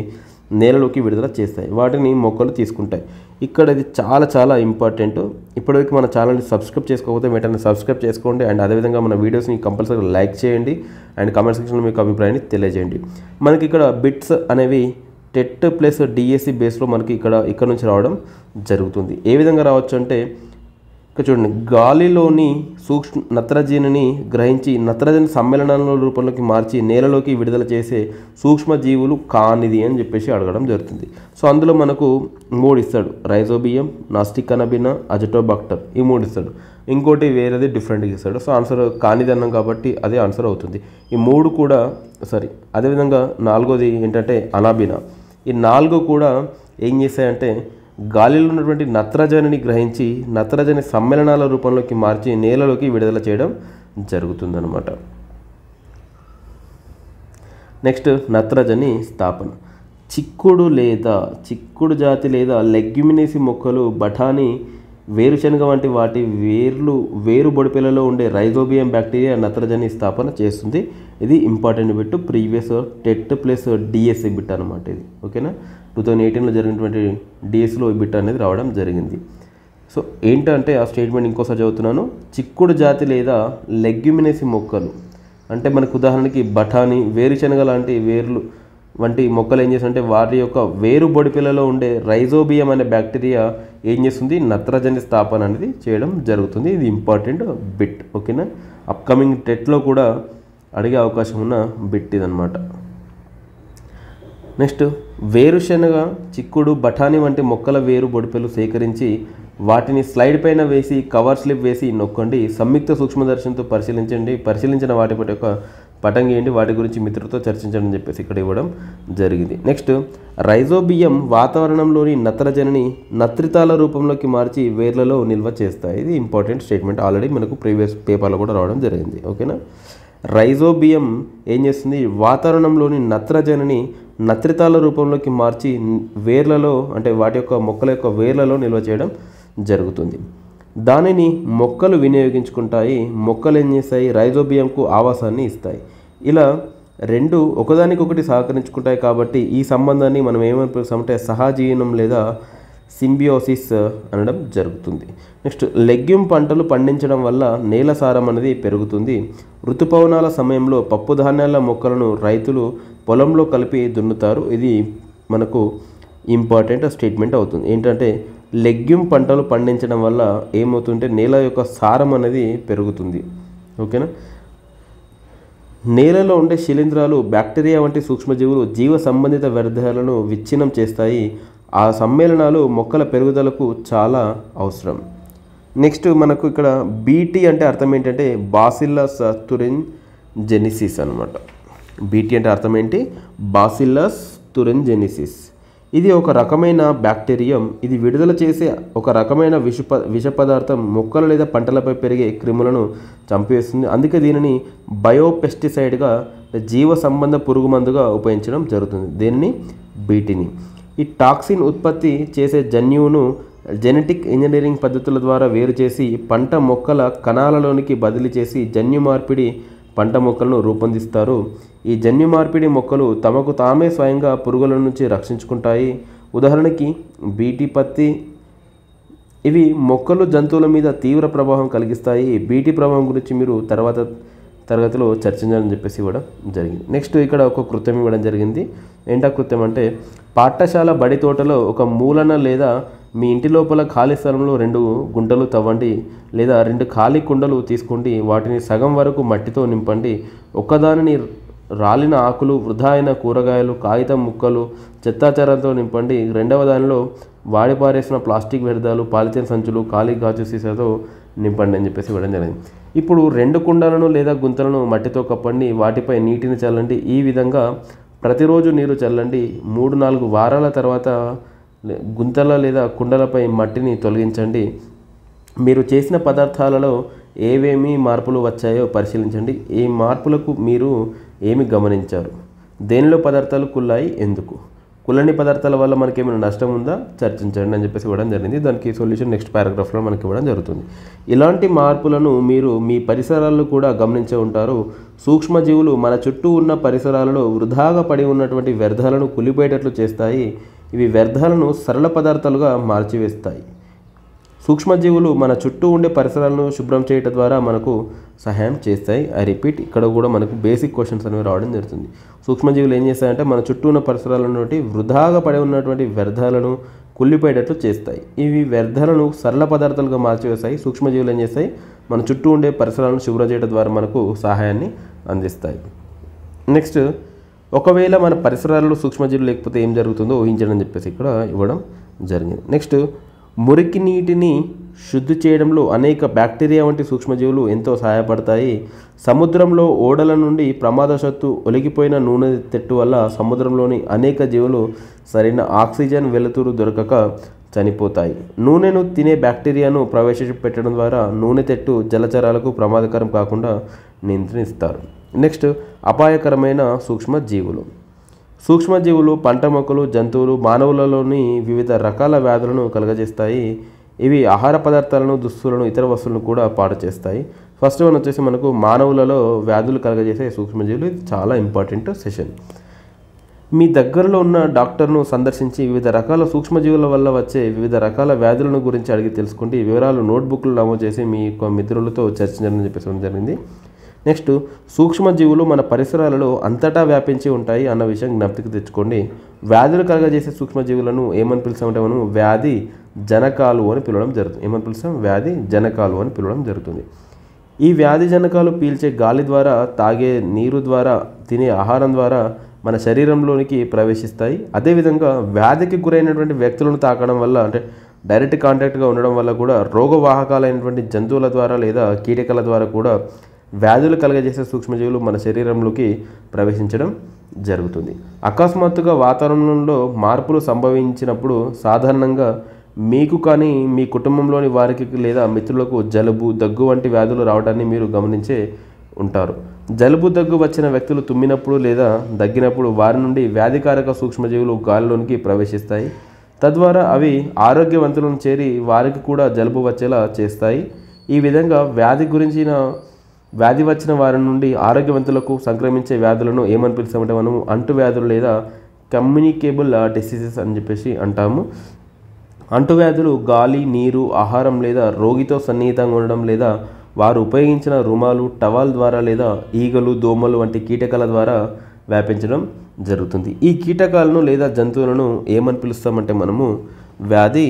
నేలలోకి విడుదల చేస్తాయి వాటిని మొక్కలు తీసుకుంటాయి ఇక్కడ ఇది చాలా చాలా ఇంపార్టెంట్ ఇప్పటివరకు మన ఛానల్ని సబ్స్క్రైబ్ చేసుకోకపోతే వెంటనే సబ్స్క్రైబ్ చేసుకోండి అండ్ అదేవిధంగా మన వీడియోస్ని కంపల్సరీ లైక్ చేయండి అండ్ కామెంట్ సెక్షన్లో మీకు అభిప్రాయాన్ని తెలియజేయండి మనకి ఇక్కడ బిట్స్ అనేవి టెట్ ప్లస్ డిఎస్సి బేస్లో మనకి ఇక్కడ ఇక్కడ నుంచి రావడం జరుగుతుంది ఏ విధంగా రావచ్చు అంటే ఇక్కడ చూడండి గాలిలోని సూక్ష్మ నత్రజనిని గ్రహించి నత్రజని సమ్మేళనాల రూపంలోకి మార్చి నేలలోకి విడుదల చేసే సూక్ష్మజీవులు కానిది అని చెప్పేసి అడగడం జరుగుతుంది సో అందులో మనకు మూడు ఇస్తాడు రైజోబియం నాస్టిక్ అనబినా అజటోబాక్టర్ ఈ మూడు ఇస్తాడు ఇంకోటి వేరేది డిఫరెంట్గా ఇస్తాడు సో ఆన్సర్ కానిది అన్నాం కాబట్టి అదే ఆన్సర్ అవుతుంది ఈ మూడు కూడా సారీ అదేవిధంగా నాలుగోది ఏంటంటే అనాబినా ఈ నాలుగు కూడా ఏం చేస్తాయంటే గాలిలో ఉన్నటువంటి నత్రజనిని గ్రహించి నత్రజని సమ్మేళనాల రూపంలోకి మార్చి నేలలోకి విడుదల చేయడం జరుగుతుందన్నమాట నెక్స్ట్ నత్రజని స్థాపన చిక్కుడు లేదా చిక్కుడు జాతి లేదా లెగ్యుమినేసి మొక్కలు బఠానీ వేరుశనగ వంటి వాటి వేర్లు వేరు బొడిపెలలో ఉండే రైజోబియం బ్యాక్టీరియా నత్రజని స్థాపన చేస్తుంది ఇది important bit previous TET plus DSC bit అనమాట ఇది ఓకేనా టూ థౌజండ్ ఎయిటీన్లో జరిగినటువంటి డిఎస్సిలో ఈ బిట్ అనేది రావడం జరిగింది సో ఏంటంటే ఆ స్టేట్మెంట్ ఇంకోసారి చదువుతున్నాను చిక్కుడు జాతి లేదా లెగ్యుమినేసి మొక్కలు అంటే మనకు ఉదాహరణకి బఠానీ వేరుశనగ లాంటి వేర్లు వంటి మొక్కలు ఏం చేస్తుంటే వాటి యొక్క వేరు బొడిపిల్లలో ఉండే రైజోబియం అనే బ్యాక్టీరియా ఏం చేస్తుంది నత్రజని స్థాపన అనేది చేయడం జరుగుతుంది ఇది ఇంపార్టెంట్ బిట్ ఓకేనా అప్కమింగ్ టెట్లో కూడా అడిగే అవకాశం ఉన్న బిట్ ఇదనమాట నెక్స్ట్ వేరుశనగ చిక్కుడు బఠానీ వంటి మొక్కల వేరు బొడిపెలు సేకరించి వాటిని స్లైడ్ పైన వేసి కవర్ స్లిప్ వేసి నొక్కండి సంయుక్త సూక్ష్మదర్శనంతో పరిశీలించండి పరిశీలించిన వాటి పటి యొక్క పటం గీయండి వాటి గురించి మిత్రులతో చర్చించండి అని చెప్పేసి ఇక్కడ ఇవ్వడం జరిగింది నెక్స్ట్ రైజోబియం వాతావరణంలోని నత్రజనిని నత్రితాల రూపంలోకి మార్చి వేర్లలో నిల్వ చేస్తాయి ఇది ఇంపార్టెంట్ స్టేట్మెంట్ ఆల్రెడీ మనకు ప్రీవియస్ పేపర్లో కూడా రావడం జరిగింది ఓకేనా రైజోబియం ఏం చేస్తుంది వాతావరణంలోని నత్రజనిని నత్రితాల రూపంలోకి మార్చి వేర్లలో అంటే వాటి యొక్క మొక్కల యొక్క వేర్లలో నిల్వ చేయడం జరుగుతుంది దానిని మొక్కలు వినియోగించుకుంటాయి మొక్కలు ఏం చేస్తాయి రైజోబియంకు ఆవాసాన్ని ఇస్తాయి ఇలా రెండు ఒకదానికొకటి సహకరించుకుంటాయి కాబట్టి ఈ సంబంధాన్ని మనం ఏమనిపిస్తామంటే సహజీవనం లేదా సింబియోసిస్ అనడం జరుగుతుంది నెక్స్ట్ లెగ్యూమ్ పంటలు పండించడం వల్ల నేల సారం అనేది పెరుగుతుంది ఋతుపవనాల సమయంలో పప్పు ధాన్యాల మొక్కలను రైతులు పొలంలో కలిపి దున్నుతారు ఇది మనకు ఇంపార్టెంట్ స్టేట్మెంట్ అవుతుంది ఏంటంటే లెగ్యూమ్ పంటలు పండించడం వల్ల ఏమవుతుంటే నేల యొక్క సారం అనేది పెరుగుతుంది ఓకేనా నేలలో ఉండే శిలీంధ్రాలు బ్యాక్టీరియా వంటి సూక్ష్మజీవులు జీవ సంబంధిత వ్యర్థాలను విచ్ఛిన్నం చేస్తాయి ఆ సమ్మేళనాలు మొక్కల పెరుగుదలకు చాలా అవసరం నెక్స్ట్ మనకు ఇక్కడ బీటీ అంటే అర్థం ఏంటంటే బాసిల్లస్ తురిన్ జెనిసిస్ అనమాట బీటీ అంటే అర్థం ఏంటి బాసిల్లస్ తురిన్ జెనిసిస్ ఇది ఒక రకమైన బ్యాక్టీరియం ఇది విడుదల చేసే ఒక రకమైన విష ప- విష పదార్థం మొక్కలు లేదా పంటలపై పెరిగే క్రిములను చంపివేస్తుంది అందుకే దీనిని బయోపెస్టిసైడ్గా జీవ సంబంధ పురుగు మందుగా ఉపయోగించడం జరుగుతుంది దీనిని బీటీని ఈ టాక్సిన్ ఉత్పత్తి చేసే జన్యువును జెనెటిక్ ఇంజనీరింగ్ పద్ధతుల ద్వారా వేరు చేసి పంట మొక్కల కణాలలోనికి బదిలీ చేసి జన్యు మార్పిడి పంట మొక్కలను రూపొందిస్తారు ఈ జన్యు మార్పిడి మొక్కలు తమకు తామే స్వయంగా పురుగుల నుంచి రక్షించుకుంటాయి ఉదాహరణకి బీటీ పత్తి ఇవి మొక్కలు జంతువుల మీద తీవ్ర ప్రభావం కలిగిస్తాయి బీటీ ప్రభావం గురించి మీరు తర్వాత తరగతిలో చర్చించాలని చెప్పేసి ఇవ్వడం జరిగింది నెక్స్ట్ ఇక్కడ ఒక కృత్యం ఇవ్వడం జరిగింది ఏంటా కృత్యం అంటే పాఠశాల బడి తోటలో ఒక మూలన లేదా మీ ఇంటి లోపల ఖాళీ స్థలంలో రెండు గుంటలు తవ్వండి లేదా రెండు ఖాళీ కుండలు తీసుకోండి వాటిని సగం వరకు మట్టితో నింపండి ఒకదానిని రాలిన ఆకులు వృధా అయిన కూరగాయలు కాగితం ముక్కలు చెత్తాచారంతో నింపండి రెండవ దానిలో వాడి పారేసిన ప్లాస్టిక్ వ్యర్థాలు పాలిథిన్ సంచులు ఖాళీ గాజు సీసాతో నింపండి అని చెప్పేసి ఇవ్వడం జరిగింది ఇప్పుడు రెండు కుండలను లేదా గుంతలను మట్టితో కప్పండి వాటిపై నీటిని చల్లండి ఈ విధంగా ప్రతిరోజు నీరు చల్లండి మూడు నాలుగు వారాల తర్వాత లే- గుంతల లేదా కుండలపై మట్టిని తొలగించండి మీరు చేసిన పదార్థాలలో ఏవేమి మార్పులు వచ్చాయో పరిశీలించండి ఈ మార్పులకు మీరు ఏమి గమనించారు దేనిలో పదార్థాలు కుళ్ళాయి ఎందుకు కుళ్ళని పదార్థాల వల్ల మనకి ఏమైనా నష్టం ఉందా చర్చించండి అని చెప్పేసి ఇవ్వడం జరిగింది దానికి సొల్యూషన్ నెక్స్ట్ పారాగ్రాఫ్లో మనకి ఇవ్వడం జరుగుతుంది ఇలాంటి మార్పులను మీరు మీ పరిసరాల్లో కూడా గమనించే ఉంటారు సూక్ష్మజీవులు మన చుట్టూ ఉన్న పరిసరాలలో వృధాగా పడి ఉన్నటువంటి వ్యర్థాలను కులిపోయేటట్లు చేస్తాయి ఇవి వ్యర్థాలను సరళ పదార్థాలుగా మార్చివేస్తాయి సూక్ష్మజీవులు మన చుట్టూ ఉండే పరిసరాలను శుభ్రం చేయటం ద్వారా మనకు సహాయం చేస్తాయి ఐ రిపీట్ ఇక్కడ కూడా మనకు బేసిక్ క్వశ్చన్స్ అనేవి రావడం జరుగుతుంది సూక్ష్మజీవులు ఏం చేస్తాయంటే మన చుట్టూ ఉన్న పరిసరాలను వృధాగా పడి ఉన్నటువంటి వ్యర్థాలను కుళ్ళిపోయేటట్లు చేస్తాయి ఇవి వ్యర్థాలను సరళ పదార్థాలుగా మార్చివేస్తాయి సూక్ష్మజీవులు ఏం చేస్తాయి మన చుట్టూ ఉండే పరిసరాలను శుభ్రం చేయడం ద్వారా మనకు సహాయాన్ని అందిస్తాయి నెక్స్ట్ ఒకవేళ మన పరిసరాల్లో సూక్ష్మజీవులు లేకపోతే ఏం జరుగుతుందో ఊహించడం అని చెప్పేసి ఇక్కడ ఇవ్వడం జరిగింది నెక్స్ట్ మురికి నీటిని శుద్ధి చేయడంలో అనేక బ్యాక్టీరియా వంటి సూక్ష్మజీవులు ఎంతో సహాయపడతాయి సముద్రంలో ఓడల నుండి ప్రమాదవశాత్తు ఒలిగిపోయిన నూనె తెట్టు వల్ల సముద్రంలోని అనేక జీవులు సరైన ఆక్సిజన్ వెలుతురు దొరకక చనిపోతాయి నూనెను తినే బ్యాక్టీరియాను ప్రవేశపెట్టడం ద్వారా నూనె తెట్టు జలచరాలకు ప్రమాదకరం కాకుండా నియంత్రిస్తారు నెక్స్ట్ అపాయకరమైన సూక్ష్మ జీవులు సూక్ష్మజీవులు పంట మొక్కలు జంతువులు మానవులలోని వివిధ రకాల వ్యాధులను కలుగజేస్తాయి ఇవి ఆహార పదార్థాలను దుస్తులను ఇతర వస్తువులను కూడా పాడు చేస్తాయి ఫస్ట్ వన్ వచ్చేసి మనకు మానవులలో వ్యాధులు కలుగజేసే సూక్ష్మజీవులు ఇది చాలా ఇంపార్టెంట్ సెషన్ మీ దగ్గరలో ఉన్న డాక్టర్ను సందర్శించి వివిధ రకాల సూక్ష్మజీవుల వల్ల వచ్చే వివిధ రకాల వ్యాధులను గురించి అడిగి తెలుసుకోండి ఈ వివరాలు నోట్బుక్లు నమోదు చేసి మీ యొక్క మిత్రులతో చర్చించడం చెప్పేసి జరిగింది నెక్స్ట్ సూక్ష్మజీవులు మన పరిసరాలలో అంతటా వ్యాపించి ఉంటాయి అన్న విషయం జ్ఞప్తికి తెచ్చుకోండి వ్యాధులు కలగజేసే సూక్ష్మజీవులను ఏమని పిలుస్తామంటే మనం వ్యాధి జనకాలు అని పిలవడం జరుగుతుంది ఏమని పిలుస్తాం వ్యాధి జనకాలు అని పిలవడం జరుగుతుంది ఈ వ్యాధి జనకాలు పీల్చే గాలి ద్వారా తాగే నీరు ద్వారా తినే ఆహారం ద్వారా మన శరీరంలోనికి ప్రవేశిస్తాయి అదేవిధంగా వ్యాధికి గురైనటువంటి వ్యక్తులను తాకడం వల్ల అంటే డైరెక్ట్ కాంటాక్ట్గా ఉండడం వల్ల కూడా రోగవాహకాలైనటువంటి జంతువుల ద్వారా లేదా కీటకాల ద్వారా కూడా వ్యాధులు కలగజేసే సూక్ష్మజీవులు మన శరీరంలోకి ప్రవేశించడం జరుగుతుంది అకస్మాత్తుగా వాతావరణంలో మార్పులు సంభవించినప్పుడు సాధారణంగా మీకు కానీ మీ కుటుంబంలోని వారికి లేదా మిత్రులకు జలుబు దగ్గు వంటి వ్యాధులు రావడాన్ని మీరు గమనించే ఉంటారు జలుబు దగ్గు వచ్చిన వ్యక్తులు తుమ్మినప్పుడు లేదా దగ్గినప్పుడు వారి నుండి వ్యాధికారక సూక్ష్మజీవులు గాలిలోనికి ప్రవేశిస్తాయి తద్వారా అవి ఆరోగ్యవంతులను చేరి వారికి కూడా జలుబు వచ్చేలా చేస్తాయి ఈ విధంగా వ్యాధి గురించిన వ్యాధి వచ్చిన వారి నుండి ఆరోగ్యవంతులకు సంక్రమించే వ్యాధులను ఏమని పిలుస్తామంటే మనము అంటువ్యాధులు లేదా కమ్యూనికేబుల్ డిసీజెస్ అని చెప్పేసి అంటాము అంటువ్యాధులు గాలి నీరు ఆహారం లేదా రోగితో సన్నిహితంగా ఉండడం లేదా వారు ఉపయోగించిన రుమాలు టవాల్ ద్వారా లేదా ఈగలు దోమలు వంటి కీటకాల ద్వారా వ్యాపించడం జరుగుతుంది ఈ కీటకాలను లేదా జంతువులను ఏమని పిలుస్తామంటే మనము వ్యాధి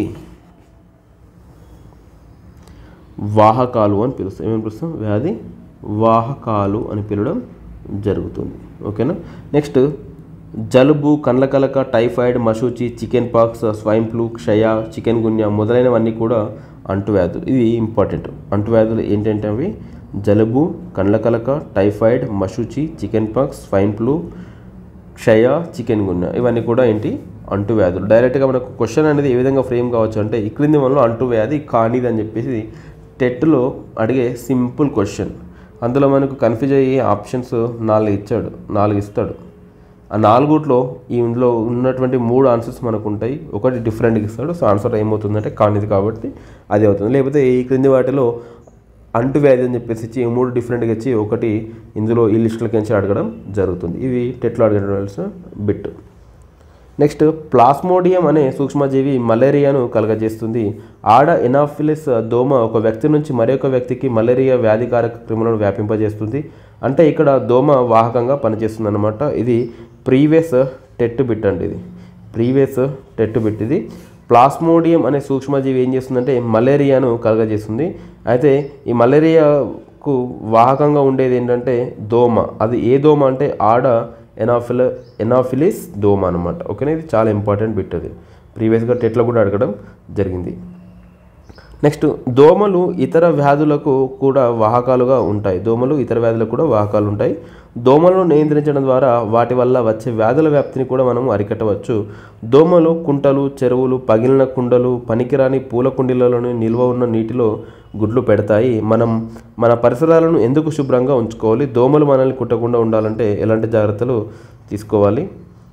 వాహకాలు అని పిలుస్తాం ఏమని పిలుస్తాం వ్యాధి వాహకాలు అని పిలవడం జరుగుతుంది ఓకేనా నెక్స్ట్ జలుబు కండ్ల కలక టైఫాయిడ్ మశూచి చికెన్ పాక్స్ స్వైన్ ఫ్లూ క్షయ చికెన్ గున్యా మొదలైనవన్నీ కూడా అంటువ్యాధులు ఇది ఇంపార్టెంట్ అంటువ్యాధులు ఏంటంటే అవి జలుబు కండ్ల కలక టైఫాయిడ్ మశూచి చికెన్ పాక్స్ స్వైన్ ఫ్లూ క్షయ చికెన్ గున్యా ఇవన్నీ కూడా ఏంటి అంటువ్యాధులు డైరెక్ట్గా మనకు క్వశ్చన్ అనేది ఏ విధంగా ఫ్రేమ్ కావచ్చు అంటే ఈ క్రింది మనలో అంటువ్యాధి కానిది అని చెప్పేసి టెట్లో అడిగే సింపుల్ క్వశ్చన్ అందులో మనకు కన్ఫ్యూజ్ అయ్యే ఆప్షన్స్ నాలుగు ఇచ్చాడు నాలుగు ఇస్తాడు ఆ నాలుగుట్లో ఈ ఇందులో ఉన్నటువంటి మూడు ఆన్సర్స్ మనకు ఉంటాయి ఒకటి డిఫరెంట్గా ఇస్తాడు సో ఆన్సర్ ఏమవుతుందంటే కానిది కాబట్టి అది అవుతుంది లేకపోతే ఈ క్రింది వాటిలో అంటువ్యాధి అని చెప్పేసి ఇచ్చి ఈ మూడు డిఫరెంట్గా ఇచ్చి ఒకటి ఇందులో ఈ లిస్టులకి నుంచి అడగడం జరుగుతుంది ఇవి టెట్లో అడగడం బిట్ నెక్స్ట్ ప్లాస్మోడియం అనే సూక్ష్మజీవి మలేరియాను కలగజేస్తుంది ఆడ ఎనాఫిలిస్ దోమ ఒక వ్యక్తి నుంచి మరొక వ్యక్తికి మలేరియా వ్యాధికారక క్రిములను వ్యాపింపజేస్తుంది అంటే ఇక్కడ దోమ వాహకంగా పనిచేస్తుంది అనమాట ఇది ప్రీవియస్ టెట్ బిట్ అండి ఇది ప్రీవియస్ టెట్ బిట్ ఇది ప్లాస్మోడియం అనే సూక్ష్మజీవి ఏం చేస్తుందంటే మలేరియాను కలగజేస్తుంది అయితే ఈ మలేరియాకు వాహకంగా ఉండేది ఏంటంటే దోమ అది ఏ దోమ అంటే ఆడ ఎనాఫిల ఎనాఫిలిస్ దోమ అనమాట ఓకేనా ఇది చాలా ఇంపార్టెంట్ బిట్ అది ప్రీవియస్గా టెట్లో కూడా అడగడం జరిగింది నెక్స్ట్ దోమలు ఇతర వ్యాధులకు కూడా వాహకాలుగా ఉంటాయి దోమలు ఇతర వ్యాధులకు కూడా వాహకాలు ఉంటాయి దోమలను నియంత్రించడం ద్వారా వాటి వల్ల వచ్చే వ్యాధుల వ్యాప్తిని కూడా మనం అరికట్టవచ్చు దోమలు కుంటలు చెరువులు పగిలిన కుండలు పనికిరాని పూల కుండీలలోని నిల్వ ఉన్న నీటిలో గుడ్లు పెడతాయి మనం మన పరిసరాలను ఎందుకు శుభ్రంగా ఉంచుకోవాలి దోమలు మనల్ని కుట్టకుండా ఉండాలంటే ఎలాంటి జాగ్రత్తలు తీసుకోవాలి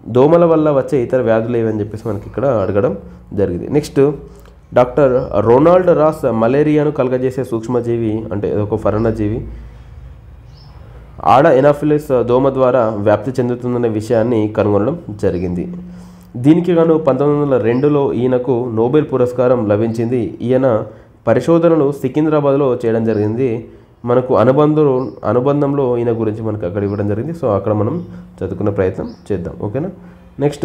దోమల వల్ల వచ్చే ఇతర వ్యాధులు ఏవని చెప్పేసి మనకి ఇక్కడ అడగడం జరిగింది నెక్స్ట్ డాక్టర్ రొనాల్డ్ రాస్ మలేరియాను కలగజేసే సూక్ష్మజీవి అంటే ఒక ఫరణజీవి ఆడ ఎనాఫిలిస్ దోమ ద్వారా వ్యాప్తి చెందుతుందనే విషయాన్ని కనుగొనడం జరిగింది దీనికి గాను పంతొమ్మిది వందల రెండులో ఈయనకు నోబెల్ పురస్కారం లభించింది ఈయన పరిశోధనలు సికింద్రాబాద్లో చేయడం జరిగింది మనకు అనుబంధం అనుబంధంలో ఈయన గురించి మనకు అక్కడ ఇవ్వడం జరిగింది సో అక్కడ మనం చదువుకునే ప్రయత్నం చేద్దాం ఓకేనా నెక్స్ట్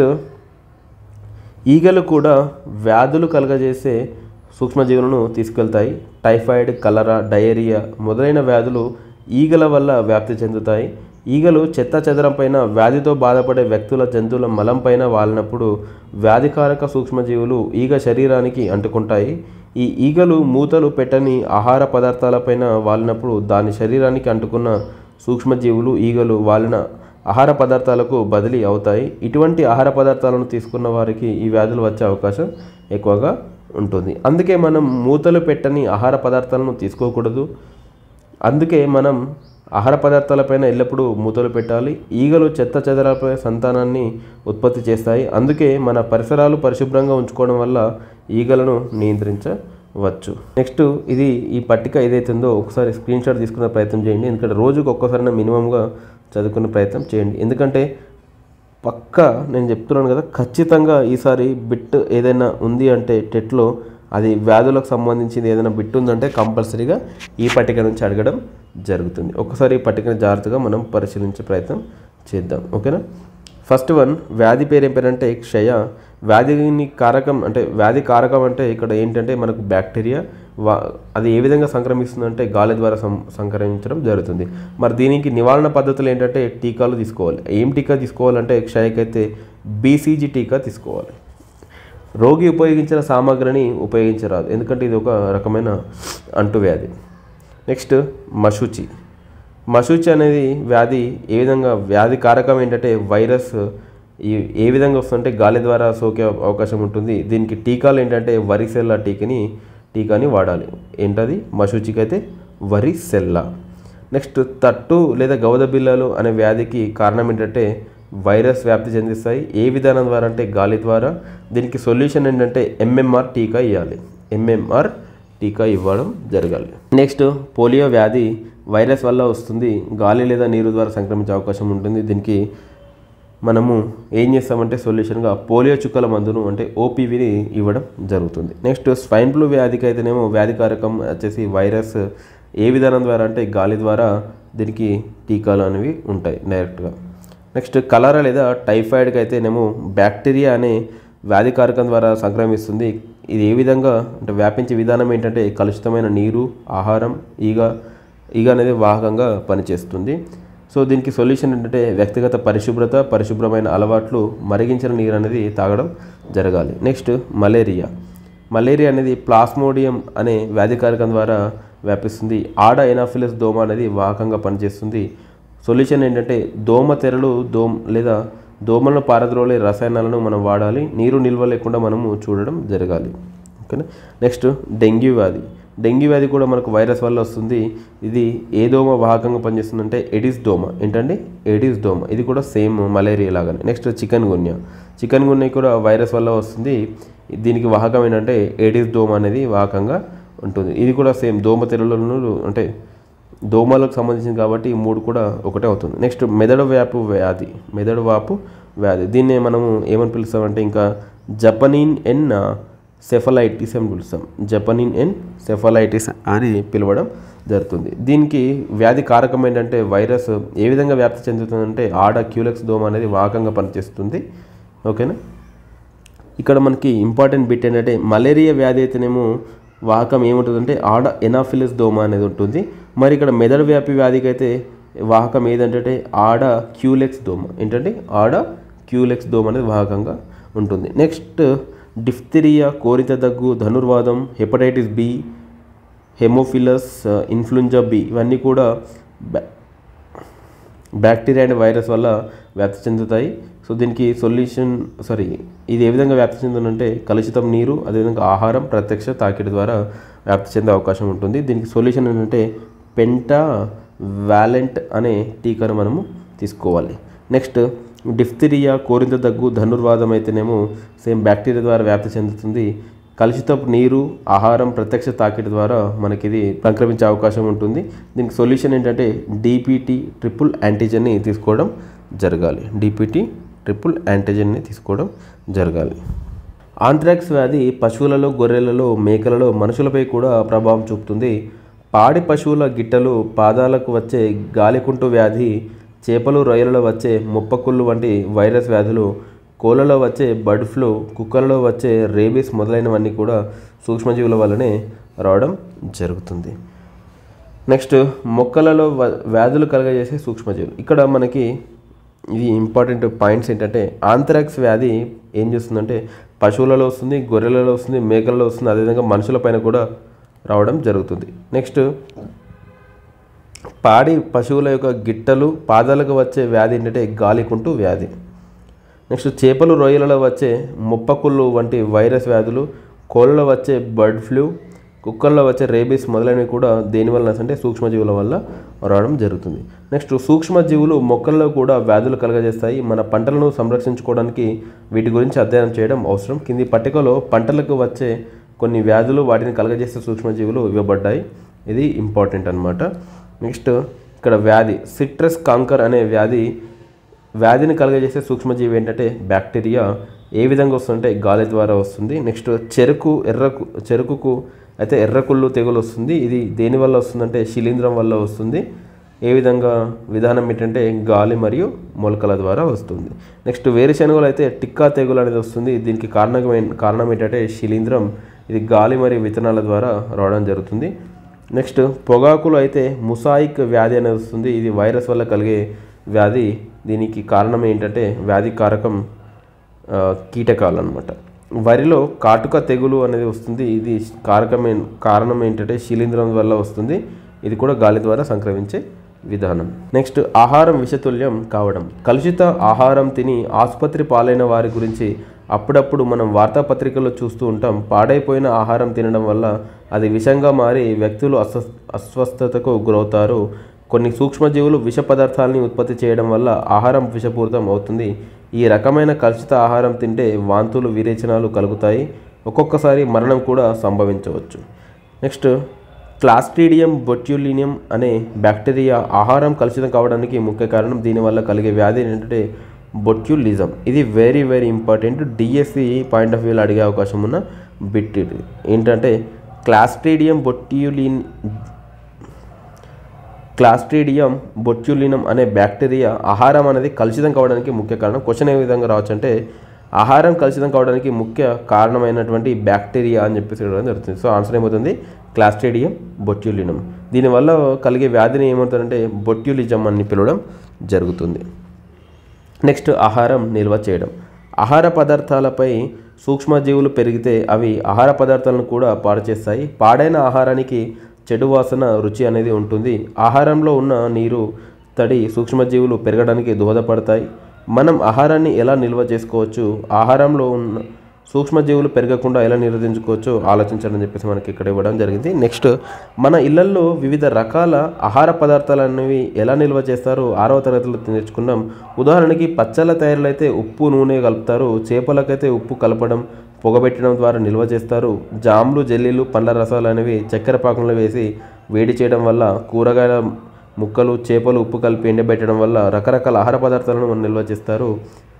ఈగలు కూడా వ్యాధులు కలగజేసే సూక్ష్మజీవులను తీసుకెళ్తాయి టైఫాయిడ్ కలరా డయేరియా మొదలైన వ్యాధులు ఈగల వల్ల వ్యాప్తి చెందుతాయి ఈగలు చెత్త చెదరం పైన వ్యాధితో బాధపడే వ్యక్తుల జంతువుల మలం పైన వాలినప్పుడు వ్యాధికారక సూక్ష్మజీవులు ఈగ శరీరానికి అంటుకుంటాయి ఈ ఈగలు మూతలు పెట్టని ఆహార పదార్థాలపైన వాలినప్పుడు దాని శరీరానికి అంటుకున్న సూక్ష్మజీవులు ఈగలు వాలిన ఆహార పదార్థాలకు బదిలీ అవుతాయి ఇటువంటి ఆహార పదార్థాలను తీసుకున్న వారికి ఈ వ్యాధులు వచ్చే అవకాశం ఎక్కువగా ఉంటుంది అందుకే మనం మూతలు పెట్టని ఆహార పదార్థాలను తీసుకోకూడదు అందుకే మనం ఆహార పదార్థాలపైన ఎల్లప్పుడూ మూతలు పెట్టాలి ఈగలు చెత్త చెదరాలపై సంతానాన్ని ఉత్పత్తి చేస్తాయి అందుకే మన పరిసరాలు పరిశుభ్రంగా ఉంచుకోవడం వల్ల ఈగలను నియంత్రించవచ్చు నెక్స్ట్ ఇది ఈ పట్టిక ఏదైతుందో ఒకసారి స్క్రీన్ షాట్ తీసుకునే ప్రయత్నం చేయండి ఎందుకంటే రోజుకు ఒక్కసారైనా మినిమంగా చదువుకునే ప్రయత్నం చేయండి ఎందుకంటే పక్క నేను చెప్తున్నాను కదా ఖచ్చితంగా ఈసారి బిట్ ఏదైనా ఉంది అంటే టెట్లో అది వ్యాధులకు సంబంధించింది ఏదైనా బిట్ ఉందంటే కంపల్సరీగా ఈ పట్టిక నుంచి అడగడం జరుగుతుంది ఒకసారి ఈ పట్టికను జాగ్రత్తగా మనం పరిశీలించే ప్రయత్నం చేద్దాం ఓకేనా ఫస్ట్ వన్ వ్యాధి పేరు ఏం పేరంటే క్షయ వ్యాధిని కారకం అంటే వ్యాధి కారకం అంటే ఇక్కడ ఏంటంటే మనకు బ్యాక్టీరియా వా అది ఏ విధంగా సంక్రమిస్తుందంటే గాలి ద్వారా సం సంక్రమించడం జరుగుతుంది మరి దీనికి నివారణ పద్ధతులు ఏంటంటే టీకాలు తీసుకోవాలి ఏం టీకా తీసుకోవాలంటే క్షయకైతే బీసీజీ టీకా తీసుకోవాలి రోగి ఉపయోగించిన సామాగ్రిని ఉపయోగించరాదు ఎందుకంటే ఇది ఒక రకమైన అంటువ్యాధి నెక్స్ట్ మశుచి మశుచి అనేది వ్యాధి ఏ విధంగా వ్యాధి కారకం ఏంటంటే వైరస్ ఈ ఏ విధంగా వస్తుందంటే గాలి ద్వారా సోకే అవకాశం ఉంటుంది దీనికి టీకాలు ఏంటంటే వరి సెల్ల టీకాని టీకాని వాడాలి ఏంటది మశుచికి అయితే వరి సెల్ల నెక్స్ట్ తట్టు లేదా గౌద బిళ్ళలు అనే వ్యాధికి కారణం ఏంటంటే వైరస్ వ్యాప్తి చెందిస్తాయి ఏ విధానం ద్వారా అంటే గాలి ద్వారా దీనికి సొల్యూషన్ ఏంటంటే ఎంఎంఆర్ టీకా ఇవ్వాలి ఎంఎంఆర్ టీకా ఇవ్వడం జరగాలి నెక్స్ట్ పోలియో వ్యాధి వైరస్ వల్ల వస్తుంది గాలి లేదా నీరు ద్వారా సంక్రమించే అవకాశం ఉంటుంది దీనికి మనము ఏం చేస్తామంటే సొల్యూషన్గా పోలియో చుక్కల మందును అంటే ఓపీవీని ఇవ్వడం జరుగుతుంది నెక్స్ట్ స్వైన్ ఫ్లూ వ్యాధికి అయితేనేమో వ్యాధికారకం వచ్చేసి వైరస్ ఏ విధానం ద్వారా అంటే గాలి ద్వారా దీనికి టీకాలు అనేవి ఉంటాయి డైరెక్ట్గా నెక్స్ట్ కలరా లేదా టైఫాయిడ్కి అయితేనేమో బ్యాక్టీరియా అనే వ్యాధికారకం ద్వారా సంక్రమిస్తుంది ఇది ఏ విధంగా అంటే వ్యాపించే విధానం ఏంటంటే కలుషితమైన నీరు ఆహారం ఈగ ఈగ అనేది వాహకంగా పనిచేస్తుంది సో దీనికి సొల్యూషన్ ఏంటంటే వ్యక్తిగత పరిశుభ్రత పరిశుభ్రమైన అలవాట్లు మరిగించిన నీరు అనేది తాగడం జరగాలి నెక్స్ట్ మలేరియా మలేరియా అనేది ప్లాస్మోడియం అనే వ్యాధికారకం ద్వారా వ్యాపిస్తుంది ఆడ ఎనాఫిలస్ దోమ అనేది వాహకంగా పనిచేస్తుంది సొల్యూషన్ ఏంటంటే దోమ తెరలు దోమ లేదా దోమలను పారద్రోలే రసాయనాలను మనం వాడాలి నీరు నిల్వ లేకుండా మనము చూడడం జరగాలి ఓకేనా నెక్స్ట్ డెంగ్యూ వ్యాధి డెంగ్యూ వ్యాధి కూడా మనకు వైరస్ వల్ల వస్తుంది ఇది ఏ దోమ వాహకంగా పనిచేస్తుందంటే ఎడిస్ దోమ ఏంటండి ఎడిస్ దోమ ఇది కూడా సేమ్ మలేరియా లాగానే next chikungunya chikungunya కూడా వైరస్ వల్ల వస్తుంది దీనికి వాహకం ఏంటంటే ఎడిస్ దోమ అనేది వాహకంగా ఉంటుంది ఇది కూడా సేమ్ దోమ తెరలను అంటే దోమలకు సంబంధించింది కాబట్టి ఈ మూడు కూడా ఒకటే అవుతుంది నెక్స్ట్ మెదడు వ్యాపు వ్యాధి మెదడు వాపు వ్యాధి దీన్నే మనము ఏమని పిలుస్తామంటే ఇంకా జపనీన్ ఎన్ సెఫలైటిస్ అని పిలుస్తాం జపనీన్ ఎన్ సెఫలైటిస్ అని పిలవడం జరుగుతుంది దీనికి వ్యాధి కారకం ఏంటంటే వైరస్ ఏ విధంగా వ్యాప్తి చెందుతుందంటే ఆడ క్యూలెక్స్ దోమ అనేది వాహకంగా పనిచేస్తుంది ఓకేనా ఇక్కడ మనకి ఇంపార్టెంట్ బిట్ ఏంటంటే మలేరియా వ్యాధి అయితేనేమో వాహకం ఏముంటుందంటే ఆడ ఎనాఫిలిస్ దోమ అనేది ఉంటుంది మరి ఇక్కడ మెదడు వ్యాపి వ్యాధికి అయితే వాహకం ఏదంటే ఆడ క్యూలెక్స్ దోమ ఏంటంటే ఆడ క్యూలెక్స్ దోమ అనేది వాహకంగా ఉంటుంది నెక్స్ట్ డిఫ్థిరియా కోరిత దగ్గు ధనుర్వాదం hepatitis B haemophilus influenza B ఇవన్నీ కూడా బ్యా- బ్యాక్టీరియా అండ్ వైరస్ వల్ల వ్యాప్తి చెందుతాయి సో దీనికి సొల్యూషన్ సారీ ఇది ఏ విధంగా వ్యాప్తి చెందుతుందంటే కలుషితం నీరు అదేవిధంగా ఆహారం ప్రత్యక్ష తాకిడి ద్వారా వ్యాప్తి చెందే అవకాశం ఉంటుంది దీనికి సొల్యూషన్ ఏంటంటే పెంటా వ్యాలెంట్ అనే టీకాను మనము తీసుకోవాలి నెక్స్ట్ డిఫ్తిరియా కోరింత దగ్గు ధనుర్వాదం అయితేనేమో సేమ్ బ్యాక్టీరియా ద్వారా వ్యాప్తి చెందుతుంది కలుషితపు నీరు ఆహారం ప్రత్యక్ష తాకిడి ద్వారా మనకి ఇది సంక్రమించే అవకాశం ఉంటుంది దీనికి సొల్యూషన్ ఏంటంటే డిపిటి ట్రిపుల్ యాంటీజన్ని తీసుకోవడం జరగాలి డిపిటి ట్రిపుల్ యాంటీజన్ని తీసుకోవడం జరగాలి ఆంథ్రాక్స్ వ్యాధి పశువులలో గొర్రెలలో మేకలలో మనుషులపై కూడా ప్రభావం చూపుతుంది పాడి పశువుల గిట్టలు పాదాలకు వచ్చే గాలికుంటు వ్యాధి చేపలు రొయ్యలలో వచ్చే ముప్పకుళ్ళు వంటి వైరస్ వ్యాధులు కోళ్ళలో వచ్చే బర్డ్ ఫ్లూ కుక్కలలో వచ్చే రేబీస్ మొదలైనవన్నీ కూడా సూక్ష్మజీవుల వల్లనే రావడం జరుగుతుంది నెక్స్ట్ మొక్కలలో వ- వ్యాధులు కలగజేసే సూక్ష్మజీవులు ఇక్కడ మనకి ఇది ఇంపార్టెంట్ పాయింట్స్ ఏంటంటే ఆంథ్రాక్స్ వ్యాధి ఏం చేస్తుందంటే పశువులలో వస్తుంది గొర్రెలలో వస్తుంది మేకలలో వస్తుంది అదేవిధంగా మనుషుల పైన కూడా రావడం జరుగుతుంది నెక్స్ట్ పాడి పశువుల యొక్క గిట్టలు పాదాలకు వచ్చే వ్యాధి ఏంటంటే గాలికుంటు వ్యాధి నెక్స్ట్ చేపలు రొయ్యలలో వచ్చే ముప్పకుళ్ళు వంటి వైరస్ వ్యాధులు కోళ్ళలో వచ్చే బర్డ్ ఫ్లూ కుక్కల్లో వచ్చే రేబీస్ మొదలైనవి కూడా దేని వల్ల అంటే సూక్ష్మజీవుల వల్ల రావడం జరుగుతుంది నెక్స్ట్ సూక్ష్మజీవులు మొక్కల్లో కూడా వ్యాధులు కలగజేస్తాయి మన పంటలను సంరక్షించుకోవడానికి వీటి గురించి అధ్యయనం చేయడం అవసరం కింది పట్టికలో పంటలకు వచ్చే కొన్ని వ్యాధులు వాటిని కలగజేసే సూక్ష్మజీవులు ఇవ్వబడ్డాయి ఇది ఇంపార్టెంట్ అన్నమాట నెక్స్ట్ ఇక్కడ వ్యాధి సిట్రస్ కాంకర్ అనే వ్యాధి వ్యాధిని కలుగజేసే సూక్ష్మజీవి ఏంటంటే బ్యాక్టీరియా ఏ విధంగా వస్తుందంటే గాలి ద్వారా వస్తుంది నెక్స్ట్ చెరుకు ఎర్రకు చెరుకుకు అయితే ఎర్రకుళ్ళు తెగులు వస్తుంది ఇది దేని వల్ల వస్తుందంటే శిలీంధ్రం వల్ల వస్తుంది ఏ విధంగా విధానం ఏంటంటే గాలి మరియు మొలకల ద్వారా వస్తుంది నెక్స్ట్ వేరుశనగలు అయితే టిక్కా తెగులు అనేది వస్తుంది దీనికి కారణం కారణం ఏంటంటే శిలీంధ్రం ఇది గాలి మరియు విత్తనాల ద్వారా రావడం జరుగుతుంది నెక్స్ట్ పొగాకులో అయితే ముసాయిక్ వ్యాధి అనేది వస్తుంది ఇది వైరస్ వల్ల కలిగే వ్యాధి దీనికి కారణం ఏంటంటే వ్యాధి కారకం ఆ, కీటకాలు అనమాట వరిలో కాటుక తెగులు అనేది వస్తుంది ఇది కారకమే కారణం ఏంటంటే శిలీంధ్రం వల్ల వస్తుంది ఇది కూడా గాలి ద్వారా సంక్రమించే విధానం నెక్స్ట్ ఆహారం విషతుల్యం కావడం కలుషిత ఆహారం తిని ఆసుపత్రి పాలైన వారి గురించి అప్పుడప్పుడు మనం వార్తాపత్రికల్లో చూస్తూ ఉంటాం పాడైపోయిన ఆహారం తినడం వల్ల అది విషంగా మారి వ్యక్తులు అస్వ అస్వస్థతకు గురవుతారు కొన్ని సూక్ష్మజీవులు విష పదార్థాలని ఉత్పత్తి చేయడం వల్ల ఆహారం విషపూరితం అవుతుంది ఈ రకమైన కలుషిత ఆహారం తింటే వాంతులు విరేచనాలు కలుగుతాయి ఒక్కొక్కసారి మరణం కూడా సంభవించవచ్చు నెక్స్ట్ క్లాస్ట్రీడియం బొట్యులినియం అనే బ్యాక్టీరియా ఆహారం కలుషితం కావడానికి ముఖ్య కారణం దీనివల్ల కలిగే వ్యాధి ఏంటంటే బొట్యులిజం ఇది very very important DSC point of వ్యూలో అడిగే అవకాశం ఉన్న బిట్ ఇది ఏంటంటే క్లాస్ట్రీడియం బొట్యులిన్ క్లాస్ట్రీడియం బొట్యులినం అనే బ్యాక్టీరియా ఆహారం అనేది కలుషితం కావడానికి ముఖ్య కారణం క్వశ్చన్ ఏ విధంగా రావచ్చు అంటే ఆహారం కలుషితం కావడానికి ముఖ్య కారణమైనటువంటి బ్యాక్టీరియా అని చెప్పేసి ఇవ్వడం జరుగుతుంది సో ఆన్సర్ ఏమవుతుంది క్లాస్ట్రీడియం బొట్యులినం దీనివల్ల కలిగే వ్యాధిని ఏమవుతుందంటే బొట్యులిజం అని పిలవడం జరుగుతుంది నెక్స్ట్ ఆహారం నిల్వ చేయడం ఆహార పదార్థాలపై సూక్ష్మజీవులు పెరిగితే అవి ఆహార పదార్థాలను కూడా పాడు చేస్తాయి పాడైన ఆహారానికి చెడు వాసన రుచి అనేది ఉంటుంది ఆహారంలో ఉన్న నీరు తడి సూక్ష్మజీవులు పెరగడానికి దోహదపడతాయి మనం ఆహారాన్ని ఎలా నిల్వ చేసుకోవచ్చు ఆహారంలో ఉన్న సూక్ష్మజీవులు పెరగకుండా ఎలా నిరోధించుకోవచ్చో ఆలోచించాలని చెప్పేసి మనకి ఇక్కడ ఇవ్వడం జరిగింది నెక్స్ట్ మన ఇళ్లల్లో వివిధ రకాల ఆహార పదార్థాలు అనేవి ఎలా నిల్వ చేస్తారో ఆరవ తరగతిలో నేర్చుకున్నాం ఉదాహరణకి పచ్చళ్ళ తయారులో అయితే ఉప్పు నూనె కలుపుతారు చేపలకైతే ఉప్పు కలపడం పొగబెట్టడం ద్వారా నిల్వ చేస్తారు జామ్లు జెల్లీలు పండ్ల రసాలు అనేవి చక్కెర పాకంలో వేసి వేడి చేయడం వల్ల కూరగాయల ముక్కలు చేపలు ఉప్పు కలిపి ఎండబెట్టడం వల్ల రకరకాల ఆహార పదార్థాలను మనం నిల్వ చేస్తారు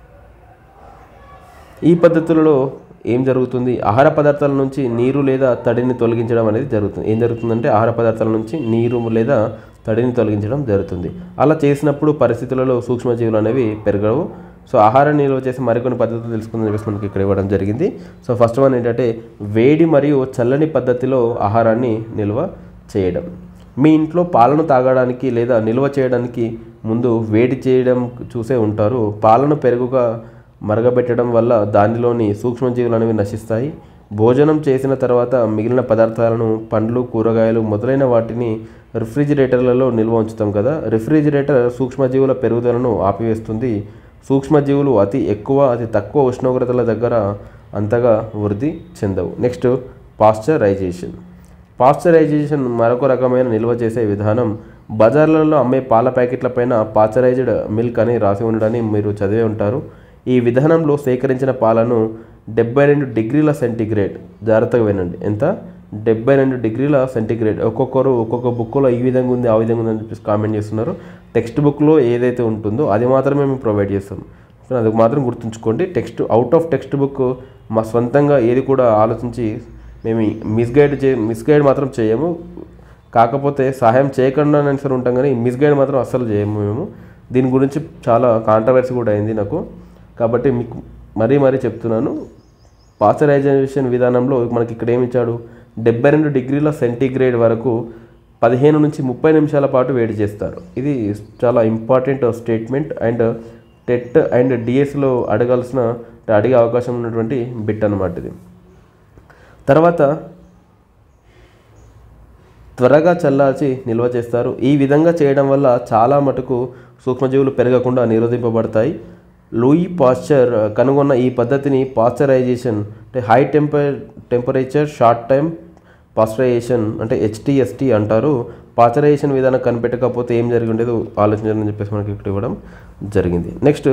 ఈ పద్ధతులలో ఏం జరుగుతుంది ఆహార పదార్థాల నుంచి నీరు లేదా తడిని తొలగించడం అనేది జరుగుతుంది ఏం జరుగుతుందంటే ఆహార పదార్థాల నుంచి నీరు లేదా తడిని తొలగించడం జరుగుతుంది అలా చేసినప్పుడు పరిస్థితులలో సూక్ష్మజీవులు అనేవి పెరగవు సో ఆహారాన్ని నిల్వ చేసి మరికొన్ని పద్ధతులు తెలుసుకుందని చెప్పేసి మనకి ఇక్కడ ఇవ్వడం జరిగింది సో ఫస్ట్ వన్ ఏంటంటే వేడి మరియు చల్లని పద్ధతిలో ఆహారాన్ని నిల్వ చేయడం మీ ఇంట్లో పాలను తాగడానికి లేదా నిల్వ చేయడానికి ముందు వేడి చేయడం చూసే ఉంటారు పాలను పెరుగుగా మరగబెట్టడం వల్ల దానిలోని సూక్ష్మజీవులు అనేవి నశిస్తాయి భోజనం చేసిన తర్వాత మిగిలిన పదార్థాలను పండ్లు కూరగాయలు మొదలైన వాటిని రిఫ్రిజిరేటర్లలో నిల్వ ఉంచుతాం కదా రిఫ్రిజిరేటర్ సూక్ష్మజీవుల పెరుగుదలను ఆపివేస్తుంది సూక్ష్మజీవులు అతి ఎక్కువ అతి తక్కువ ఉష్ణోగ్రతల దగ్గర అంతగా వృద్ధి చెందవు నెక్స్ట్ పాశ్చరైజేషన్ పాశ్చరైజేషన్ మరొక రకమైన నిల్వ చేసే విధానం బజార్లలో అమ్మే పాల ప్యాకెట్ల పైన పాచరైజ్డ్ మిల్క్ అని రాసి ఉండడాన్ని మీరు చదివే ఉంటారు ఈ విధానంలో సేకరించిన పాలను డెబ్బై రెండు డిగ్రీల సెంటీగ్రేడ్ జాగ్రత్తగా వినండి ఎంత డెబ్బై రెండు డిగ్రీల సెంటీగ్రేడ్ ఒక్కొక్కరు ఒక్కొక్క బుక్లో ఈ విధంగా ఉంది ఆ విధంగా ఉంది అని చెప్పేసి కామెంట్ చేస్తున్నారు టెక్స్ట్ బుక్లో ఏదైతే ఉంటుందో అది మాత్రమే మేము ప్రొవైడ్ చేస్తాం సో అది మాత్రం గుర్తుంచుకోండి text out of textbook మా సొంతంగా ఏది కూడా ఆలోచించి మేము మిస్గైడ్ చే మిస్గైడ్ మాత్రం చేయము కాకపోతే సహాయం చేయకుండా సరే ఉంటాం కానీ మిస్గైడ్ మాత్రం అస్సలు చేయము మేము దీని గురించి చాలా కాంట్రవర్సీ కూడా అయింది నాకు కాబట్టి మీకు మరీ మరీ చెప్తున్నాను పాశ్చరైజేషన్ విధానంలో మనకి ఇక్కడ ఏమి ఇచ్చాడు డెబ్బై రెండు డిగ్రీల సెంటీగ్రేడ్ వరకు పదిహేను నుంచి ముప్పై నిమిషాల పాటు వేడి చేస్తారు ఇది చాలా important statement and TET and డిఎస్లో అడగాల్సిన అడిగే అవకాశం ఉన్నటువంటి బిట్ అనమాట ఇది తర్వాత త్వరగా చల్లార్చి నిల్వ చేస్తారు ఈ విధంగా చేయడం వల్ల చాలా మటుకు సూక్ష్మజీవులు పెరగకుండా నిరోధింపబడతాయి లూయి పాశ్చర్ కనుగొన్న ఈ పద్ధతిని పాశ్చరైజేషన్ అంటే హై టెంపర్ టెంపరేచర్ షార్ట్ టైం పాస్చరైజేషన్ అంటే హెచ్టిఎస్టి అంటారు పాశ్చరైజేషన్ విధానం కనిపెట్టకపోతే ఏం జరిగి ఉండేదో ఆలోచించాలని చెప్పేసి మనకి ఇక్కడ ఇవ్వడం జరిగింది నెక్స్ట్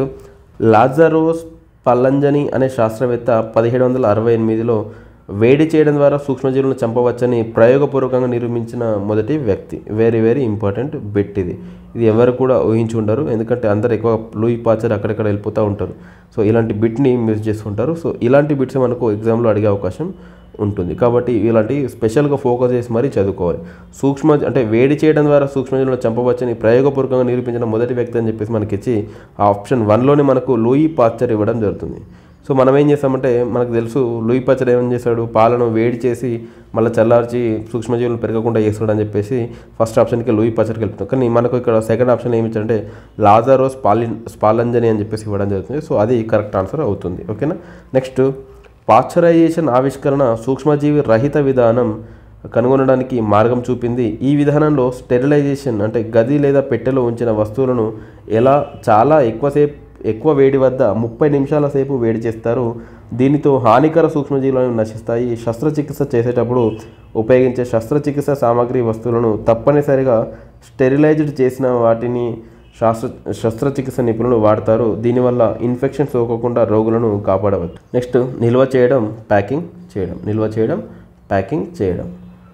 లాజరోస్ పల్లంజని అనే శాస్త్రవేత్త పదిహేడు వందల అరవై ఎనిమిదిలో వేడి చేయడం ద్వారా సూక్ష్మజీవులను చంపవచ్చని ప్రయోగపూర్వకంగా నిరూపించిన మొదటి వ్యక్తి వెరీ వెరీ ఇంపార్టెంట్ బెట్ ఇది ఇది ఎవరు కూడా ఊహించి ఉండరు ఎందుకంటే అందరు ఎక్కువ లూయి పాచర్ అక్కడక్కడ వెళ్ళిపోతూ ఉంటారు సో ఇలాంటి బిట్ని మిస్ చేసుకుంటారు సో ఇలాంటి బిట్స్ మనకు ఎగ్జామ్లో అడిగే అవకాశం ఉంటుంది కాబట్టి ఇలాంటి స్పెషల్గా ఫోకస్ చేసి మరీ చదువుకోవాలి సూక్ష్మ అంటే వేడి చేయడం ద్వారా సూక్ష్మజీవులను చంపవచ్చని ప్రయోగపూర్వకంగా నిరూపించిన మొదటి వ్యక్తి అని చెప్పేసి మనకి ఇచ్చి ఆ ఆప్షన్ వన్లోనే మనకు లూయి పాశ్చర్ ఇవ్వడం జరుగుతుంది సో మనం ఏం చేస్తామంటే మనకు తెలుసు లూయి పాచర్ ఏం చేశాడు పాలను వేడి చేసి మళ్ళీ చల్లార్చి సూక్ష్మజీవులు పెరగకుండా చేస్తాడు అని చెప్పేసి ఫస్ట్ ఆప్షన్కి లూయి పాచర్కి వెళ్తాం కానీ మనకు ఇక్కడ సెకండ్ ఆప్షన్ ఏమి ఇచ్చారంటే లాజారోస్ పాలి స్పాలంజని అని చెప్పేసి ఇవ్వడం జరుగుతుంది సో అది కరెక్ట్ ఆన్సర్ అవుతుంది ఓకేనా నెక్స్ట్ పాశ్చరైజేషన్ ఆవిష్కరణ సూక్ష్మజీవి రహిత విధానం కనుగొనడానికి మార్గం చూపింది ఈ విధానంలో స్టెరిలైజేషన్ అంటే గది లేదా పెట్టెలో ఉంచిన వస్తువులను ఎలా చాలా ఎక్కువసేపు ఎక్కువ వేడి వద్ద ముప్పై నిమిషాల సేపు వేడి చేస్తారు దీనితో హానికర సూక్ష్మజీవులను నశిస్తాయి శస్త్రచికిత్స చేసేటప్పుడు ఉపయోగించే శస్త్రచికిత్స సామాగ్రి వస్తువులను తప్పనిసరిగా స్టెరిలైజ్డ్ చేసిన వాటిని శాస్త్ర శస్త్రచికిత్స నిపుణులు వాడతారు దీనివల్ల ఇన్ఫెక్షన్ సోకకుండా రోగులను కాపాడవచ్చు నెక్స్ట్ నిల్వ చేయడం ప్యాకింగ్ చేయడం నిల్వ చేయడం ప్యాకింగ్ చేయడం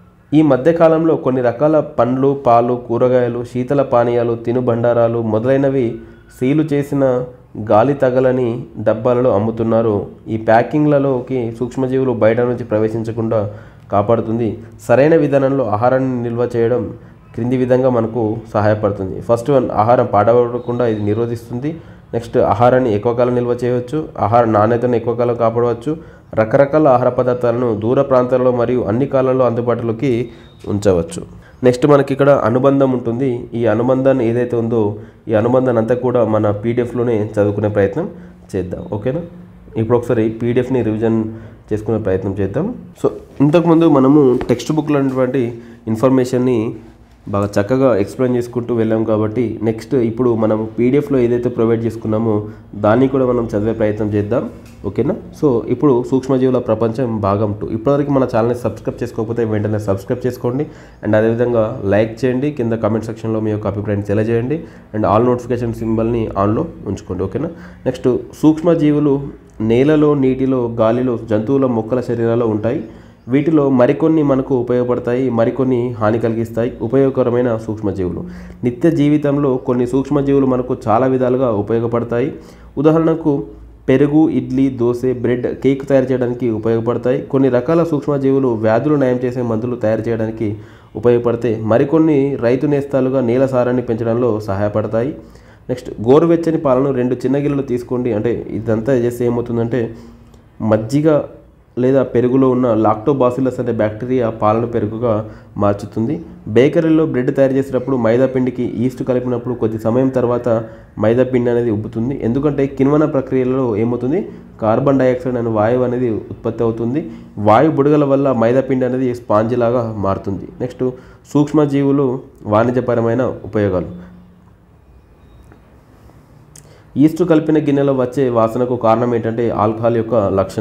ఈ మధ్యకాలంలో కొన్ని రకాల పండ్లు పాలు కూరగాయలు శీతల పానీయాలు తినుబండారాలు మొదలైనవి సీలు చేసిన గాలి తగలని డబ్బాలలో అమ్ముతున్నారు ఈ ప్యాకింగ్లలోకి సూక్ష్మజీవులు బయట నుంచి ప్రవేశించకుండా కాపాడుతుంది సరైన విధానంలో ఆహారాన్ని నిల్వ చేయడం క్రింది విధంగా మనకు సహాయపడుతుంది ఫస్ట్ వన్ ఆహారం పాడవకుండా ఇది నిరోధిస్తుంది నెక్స్ట్ ఆహారాన్ని ఎక్కువ కాలం నిల్వ చేయవచ్చు ఆహార నాణ్యతను ఎక్కువ కాలం కాపాడవచ్చు రకరకాల ఆహార పదార్థాలను దూర ప్రాంతాల్లో మరియు అన్ని కాలాల్లో అందుబాటులోకి ఉంచవచ్చు నెక్స్ట్ మనకి ఇక్కడ అనుబంధం ఉంటుంది ఈ అనుబంధాన్ని ఏదైతే ఉందో ఈ అనుబంధాన్ని అంతా కూడా మన పీడిఎఫ్లోనే చదువుకునే ప్రయత్నం చేద్దాం ఓకేనా ఇప్పుడు ఒకసారి పీడిఎఫ్ని రివిజన్ చేసుకునే ప్రయత్నం చేద్దాం సో ఇంతకుముందు మనము టెక్స్ట్ బుక్లో ఉన్నటువంటి ఇన్ఫర్మేషన్ని బాగా చక్కగా ఎక్స్ప్లెయిన్ చేసుకుంటూ వెళ్ళాం కాబట్టి నెక్స్ట్ ఇప్పుడు మనం పీడిఎఫ్లో ఏదైతే ప్రొవైడ్ చేసుకున్నామో దాన్ని కూడా మనం చదివే ప్రయత్నం చేద్దాం ఓకేనా సో ఇప్పుడు సూక్ష్మజీవుల ప్రపంచం భాగం టూ ఇప్పటివరకు మన ఛానల్ని సబ్స్క్రైబ్ చేసుకోకపోతే వెంటనే సబ్స్క్రైబ్ చేసుకోండి అండ్ అదేవిధంగా లైక్ చేయండి కింద కామెంట్ సెక్షన్లో మీ యొక్క అభిప్రాయం తెలియజేయండి అండ్ ఆల్ నోటిఫికేషన్ సింబల్ని ఆన్లో ఉంచుకోండి ఓకేనా నెక్స్ట్ సూక్ష్మజీవులు నేలలో నీటిలో గాలిలో జంతువుల మొక్కల శరీరాల్లో ఉంటాయి వీటిలో మరికొన్ని మనకు ఉపయోగపడతాయి మరికొన్ని హాని కలిగిస్తాయి ఉపయోగకరమైన సూక్ష్మజీవులు నిత్య జీవితంలో కొన్ని సూక్ష్మజీవులు మనకు చాలా విధాలుగా ఉపయోగపడతాయి ఉదాహరణకు పెరుగు ఇడ్లీ దోశ బ్రెడ్ కేక్ తయారు చేయడానికి ఉపయోగపడతాయి కొన్ని రకాల సూక్ష్మజీవులు వ్యాధులు నయం చేసే మందులు తయారు చేయడానికి ఉపయోగపడతాయి మరికొన్ని రైతు నేస్తాలుగా నేల సారాన్ని పెంచడంలో సహాయపడతాయి నెక్స్ట్ గోరువెచ్చని పాలను రెండు చిన్న గిన్నెలు తీసుకోండి అంటే ఇదంతా చేస్తే ఏమవుతుందంటే మజ్జిగ లేదా పెరుగులో ఉన్న లాక్టోబాసిలస్ అనే బ్యాక్టీరియా పాలను పెరుగుగా మార్చుతుంది బేకరీలో బ్రెడ్ తయారు చేసేటప్పుడు మైదా పిండికి ఈస్ట్ కలిపినప్పుడు కొద్ది సమయం తర్వాత మైదా పిండి అనేది ఉబ్బుతుంది ఎందుకంటే కిణ్వన ప్రక్రియలో ఏమవుతుంది కార్బన్ డైఆక్సైడ్ అనే వాయువు అనేది ఉత్పత్తి అవుతుంది వాయు బుడగల వల్ల మైదా పిండి అనేది స్పాంజ్ లాగా మారుతుంది నెక్స్ట్ సూక్ష్మజీవులు వాణిజ్యపరమైన ఉపయోగాలు ఈస్ట్ కలిపిన గిన్నెలో వచ్చే వాసనకు కారణం ఏంటంటే ఆల్కహాల్ యొక్క లక్షణం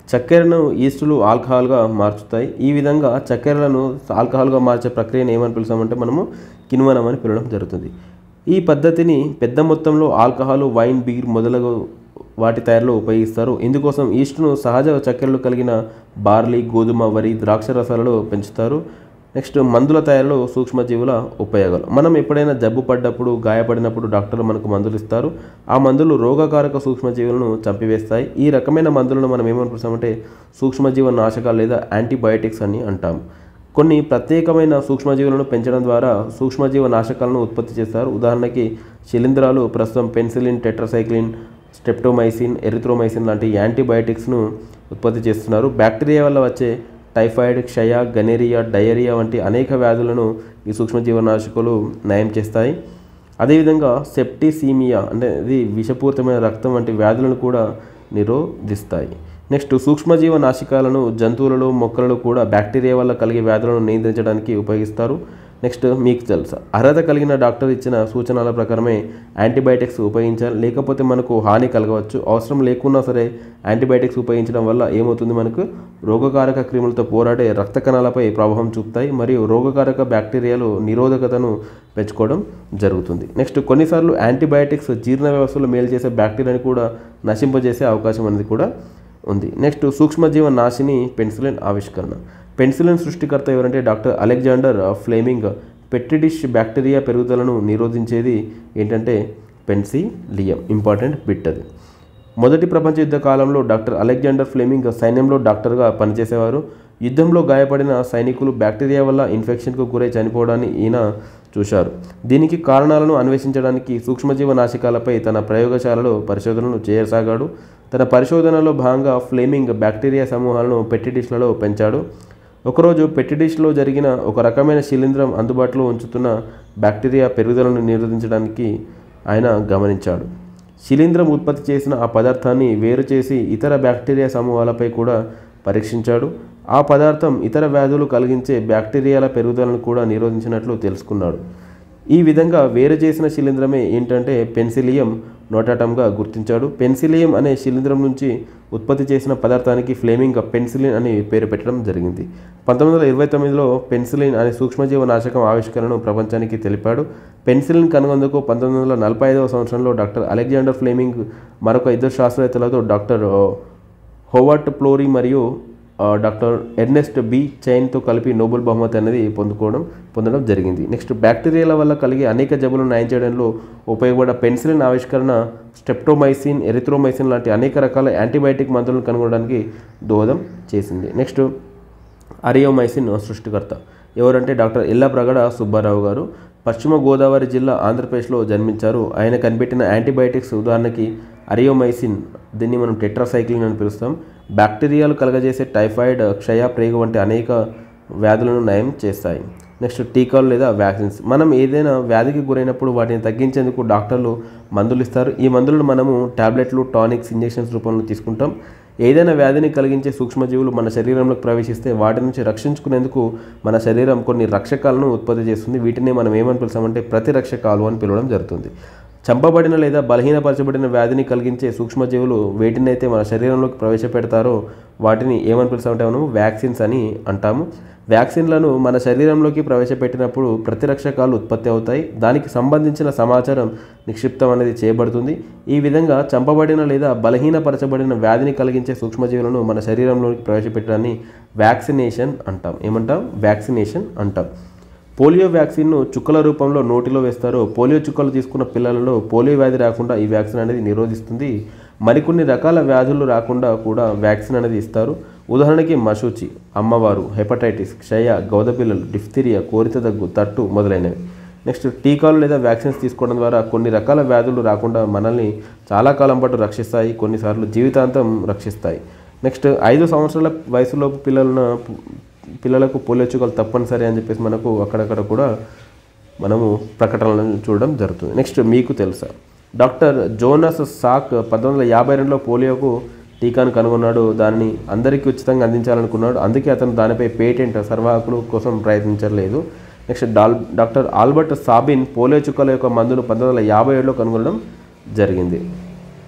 చక్కెరను ఈస్టులు ఆల్కహాల్గా మార్చుతాయి ఈ విధంగా చక్కెరలను ఆల్కహాల్గా మార్చే ప్రక్రియను ఏమని పిలుస్తామంటే మనము కిణ్వనం అని పిలవడం జరుగుతుంది ఈ పద్ధతిని పెద్ద మొత్తంలో ఆల్కహాల్ వైన్ బీర్ మొదలగు వాటి తయారీలో ఉపయోగిస్తారు ఇందుకోసం ఈస్ట్ను సహజ చక్కెరలు కలిగిన బార్లీ గోధుమ వరి ద్రాక్ష రసాలలో పెంచుతారు నెక్స్ట్ మందుల తయారీలో సూక్ష్మజీవుల ఉపయోగాలు మనం ఎప్పుడైనా జబ్బు పడ్డప్పుడు గాయపడినప్పుడు డాక్టర్లు మనకు మందులు ఇస్తారు ఆ మందులు రోగకారక సూక్ష్మజీవులను చంపివేస్తాయి ఈ రకమైన మందులను మనం ఏమనుకుంటామంటే సూక్ష్మజీవ నాశకాలు లేదా యాంటీబయాటిక్స్ అని అంటాం కొన్ని ప్రత్యేకమైన సూక్ష్మజీవులను పెంచడం ద్వారా సూక్ష్మజీవ నాశకాలను ఉత్పత్తి చేస్తారు ఉదాహరణకి శిలీంధ్రాలు ప్రస్తుతం పెన్సిలిన్ టెట్రాసైక్లిన్ స్టెప్టోమైసిన్ ఎరిథ్రోమైసిన్ లాంటి యాంటీబయాటిక్స్ను ఉత్పత్తి చేస్తున్నారు బ్యాక్టీరియా వల్ల వచ్చే టైఫాయిడ్ క్షయ గనేరియా డయేరియా వంటి అనేక వ్యాధులను ఈ సూక్ష్మజీవనాశకులు నయం చేస్తాయి అదేవిధంగా సెప్టిసీమియా అంటే ఇది విషపూరితమైన రక్తం వంటి వ్యాధులను కూడా నిరోధిస్తాయి నెక్స్ట్ సూక్ష్మజీవ నాశకాలను జంతువులలో మొక్కలలో కూడా బ్యాక్టీరియా వల్ల కలిగే వ్యాధులను నియంత్రించడానికి ఉపయోగిస్తారు నెక్స్ట్ మీకు తెలుసా అర్హత కలిగిన డాక్టర్ ఇచ్చిన సూచనల ప్రకారమే యాంటీబయాటిక్స్ ఉపయోగించాలి లేకపోతే మనకు హాని కలగవచ్చు అవసరం లేకున్నా సరే యాంటీబయాటిక్స్ ఉపయోగించడం వల్ల ఏమవుతుంది మనకు రోగకారక క్రిములతో పోరాడే రక్త కణాలపై ప్రభావం చూపుతాయి మరియు రోగకారక బ్యాక్టీరియాలు నిరోధకతను పెంచుకోవడం జరుగుతుంది నెక్స్ట్ కొన్నిసార్లు యాంటీబయాటిక్స్ జీర్ణ వ్యవస్థలో మేలు చేసే బ్యాక్టీరియాని కూడా నశింపజేసే అవకాశం అనేది కూడా ఉంది నెక్స్ట్ సూక్ష్మజీవ నాశిని పెన్సిలిన్ ఆవిష్కరణ పెన్సిలిన్ సృష్టికర్త ఎవరంటే doctor Alexander Fleming Petri dish bacteria పెరుగుదలను నిరోధించేది ఏంటంటే పెన్సిలియం ఇంపార్టెంట్ బిట్ అది మొదటి ప్రపంచ యుద్ధ కాలంలో డాక్టర్ అలెగ్జాండర్ ఫ్లేమింగ్ సైన్యంలో డాక్టర్గా పనిచేసేవారు యుద్ధంలో గాయపడిన సైనికులు బ్యాక్టీరియా వల్ల ఇన్ఫెక్షన్కు గురై చనిపోవడాన్ని ఈయన చూశారు దీనికి కారణాలను అన్వేషించడానికి సూక్ష్మజీవ నాశకాలపై తన ప్రయోగశాలలో పరిశోధనలు చేయసాగాడు తన పరిశోధనలో భాగంగా ఫ్లేమింగ్ బ్యాక్టీరియా సమూహాలను పెట్టిడిష్లలో పెంచాడు ఒకరోజు పెట్టిడిష్లో జరిగిన ఒక రకమైన శిలీంధ్రం అందుబాటులో ఉంచుతున్న బ్యాక్టీరియా పెరుగుదలను నిరోధించడానికి ఆయన గమనించాడు శిలీంధ్రం ఉత్పత్తి చేసిన ఆ పదార్థాన్ని వేరు చేసి ఇతర బ్యాక్టీరియా సమూహాలపై కూడా పరీక్షించాడు ఆ పదార్థం ఇతర వ్యాధులు కలిగించే బ్యాక్టీరియాల పెరుగుదలను కూడా నిరోధించినట్లు తెలుసుకున్నాడు ఈ విధంగా వేరు చేసిన శిలీంధ్రమే ఏంటంటే పెన్సిలియం నోటాటంగా గుర్తించాడు పెన్సిలియం అనే శిలీంధ్రం నుంచి ఉత్పత్తి చేసిన పదార్థానికి ఫ్లేమింగ్ పెన్సిలిన్ అని పేరు పెట్టడం జరిగింది పంతొమ్మిది వందల ఇరవై తొమ్మిదిలో పెన్సిలిన్ అనే సూక్ష్మజీవ నాశకం ఆవిష్కరణను ప్రపంచానికి తెలిపాడు పెన్సిలిన్ కనుగొందుకు పంతొమ్మిది వందల నలభై ఐదవ సంవత్సరంలో డాక్టర్ అలెగ్జాండర్ ఫ్లేమింగ్ మరొక ఇద్దరు శాస్త్రవేత్తలతో డాక్టర్ హోవర్ట్ ప్లోరీ మరియు ఆ, డాక్టర్ ఎర్నెస్ట్ బి చైన్తో కలిపి నోబెల్ బహుమతి అనేది పొందుకోవడం పొందడం జరిగింది నెక్స్ట్ బ్యాక్టీరియాల వల్ల కలిగే అనేక జబ్బులను నయం చేయడంలో ఉపయోగపడే పెన్సిలిన్ ఆవిష్కరణ స్టెప్టోమైసిన్ ఎరిథ్రోమైసిన్ లాంటి అనేక రకాల యాంటీబయాటిక్ మందులను కనుగొనడానికి దోహదం చేసింది నెక్స్ట్ అరియోమైసిన్ సృష్టికర్త ఎవరంటే డాక్టర్ ఎల్లప్రగడ సుబ్బారావు గారు పశ్చిమ గోదావరి జిల్లా ఆంధ్రప్రదేశ్లో జన్మించారు ఆయన కనిపెట్టిన యాంటీబయాటిక్స్ ఉదాహరణకి అరియోమైసిన్ దీన్ని మనం టెట్రాసైక్లిన్ అని పిలుస్తాం బ్యాక్టీరియాలు కలగజేసే టైఫాయిడ్ క్షయ ప్రేగు వంటి అనేక వ్యాధులను నయం చేస్తాయి నెక్స్ట్ టీకాలు లేదా వ్యాక్సిన్స్ మనం ఏదైనా వ్యాధికి గురైనప్పుడు వాటిని తగ్గించేందుకు డాక్టర్లు మందులు ఇస్తారు ఈ మందులను మనము టాబ్లెట్లు టానిక్స్ ఇంజెక్షన్స్ రూపంలో తీసుకుంటాం ఏదైనా వ్యాధిని కలిగించే సూక్ష్మజీవులు మన శరీరంలోకి ప్రవేశిస్తే వాటి నుంచి రక్షించుకునేందుకు మన శరీరం కొన్ని రక్షకాలను ఉత్పత్తి చేస్తుంది వీటిని మనం ఏమని పిలుస్తామంటే ప్రతిరక్షకాలు అని పిలవడం జరుగుతుంది చంపబడిన లేదా బలహీనపరచబడిన వ్యాధిని కలిగించే సూక్ష్మజీవులు వేటినైతే మన శరీరంలోకి ప్రవేశపెడతారో వాటిని ఏమని పిలుస్తామంటే మనము వ్యాక్సిన్స్ అని అంటాము వ్యాక్సిన్లను మన శరీరంలోకి ప్రవేశపెట్టినప్పుడు ప్రతిరక్షకాలు ఉత్పత్తి అవుతాయి దానికి సంబంధించిన సమాచారం నిక్షిప్తం అనేది చేయబడుతుంది ఈ విధంగా చంపబడిన లేదా బలహీనపరచబడిన వ్యాధిని కలిగించే సూక్ష్మజీవులను మన శరీరంలోకి ప్రవేశపెట్టడాన్ని వ్యాక్సినేషన్ అంటాం ఏమంటాం వ్యాక్సినేషన్ అంటాం పోలియో వ్యాక్సిన్ను చుక్కల రూపంలో నోటిలో వేస్తారు పోలియో చుక్కలు తీసుకున్న పిల్లలలో పోలియో వ్యాధి రాకుండా ఈ వ్యాక్సిన్ అనేది నిరోధిస్తుంది మరికొన్ని రకాల వ్యాధులు రాకుండా కూడా వ్యాక్సిన్ అనేది ఇస్తారు ఉదాహరణకి మశూచి అమ్మవారు హెపటైటిస్ క్షయ గౌదపిల్లలు డిఫ్తీరియా కోరిత దగ్గు తట్టు మొదలైనవి నెక్స్ట్ టీకాలు లేదా వ్యాక్సిన్స్ తీసుకోవడం ద్వారా కొన్ని రకాల వ్యాధులు రాకుండా మనల్ని చాలా కాలం పాటు రక్షిస్తాయి కొన్నిసార్లు జీవితాంతం రక్షిస్తాయి నెక్స్ట్ ఐదు సంవత్సరాల వయసులోపు పిల్లలను పిల్లలకు పోలియో చుక్కలు తప్పనిసరి అని చెప్పేసి మనకు అక్కడక్కడ కూడా మనము ప్రకటనలను చూడడం జరుగుతుంది నెక్స్ట్ మీకు తెలుసా డాక్టర్ జోనస్ సాక్ పంతొమ్మిది వందల యాభై రెండులో పోలియోకు టీకాను కనుగొన్నాడు దానిని అందరికీ ఉచితంగా అందించాలనుకున్నాడు అందుకే అతను దానిపై పేటెంట్ సర్వాహకులు కోసం ప్రయత్నించలేదు నెక్స్ట్ డాల్ డాక్టర్ ఆల్బర్ట్ సాబిన్ పోలియో చుక్కల యొక్క మందును పంతొమ్మిది వందల యాభై ఏడులో కనుగొనడం జరిగింది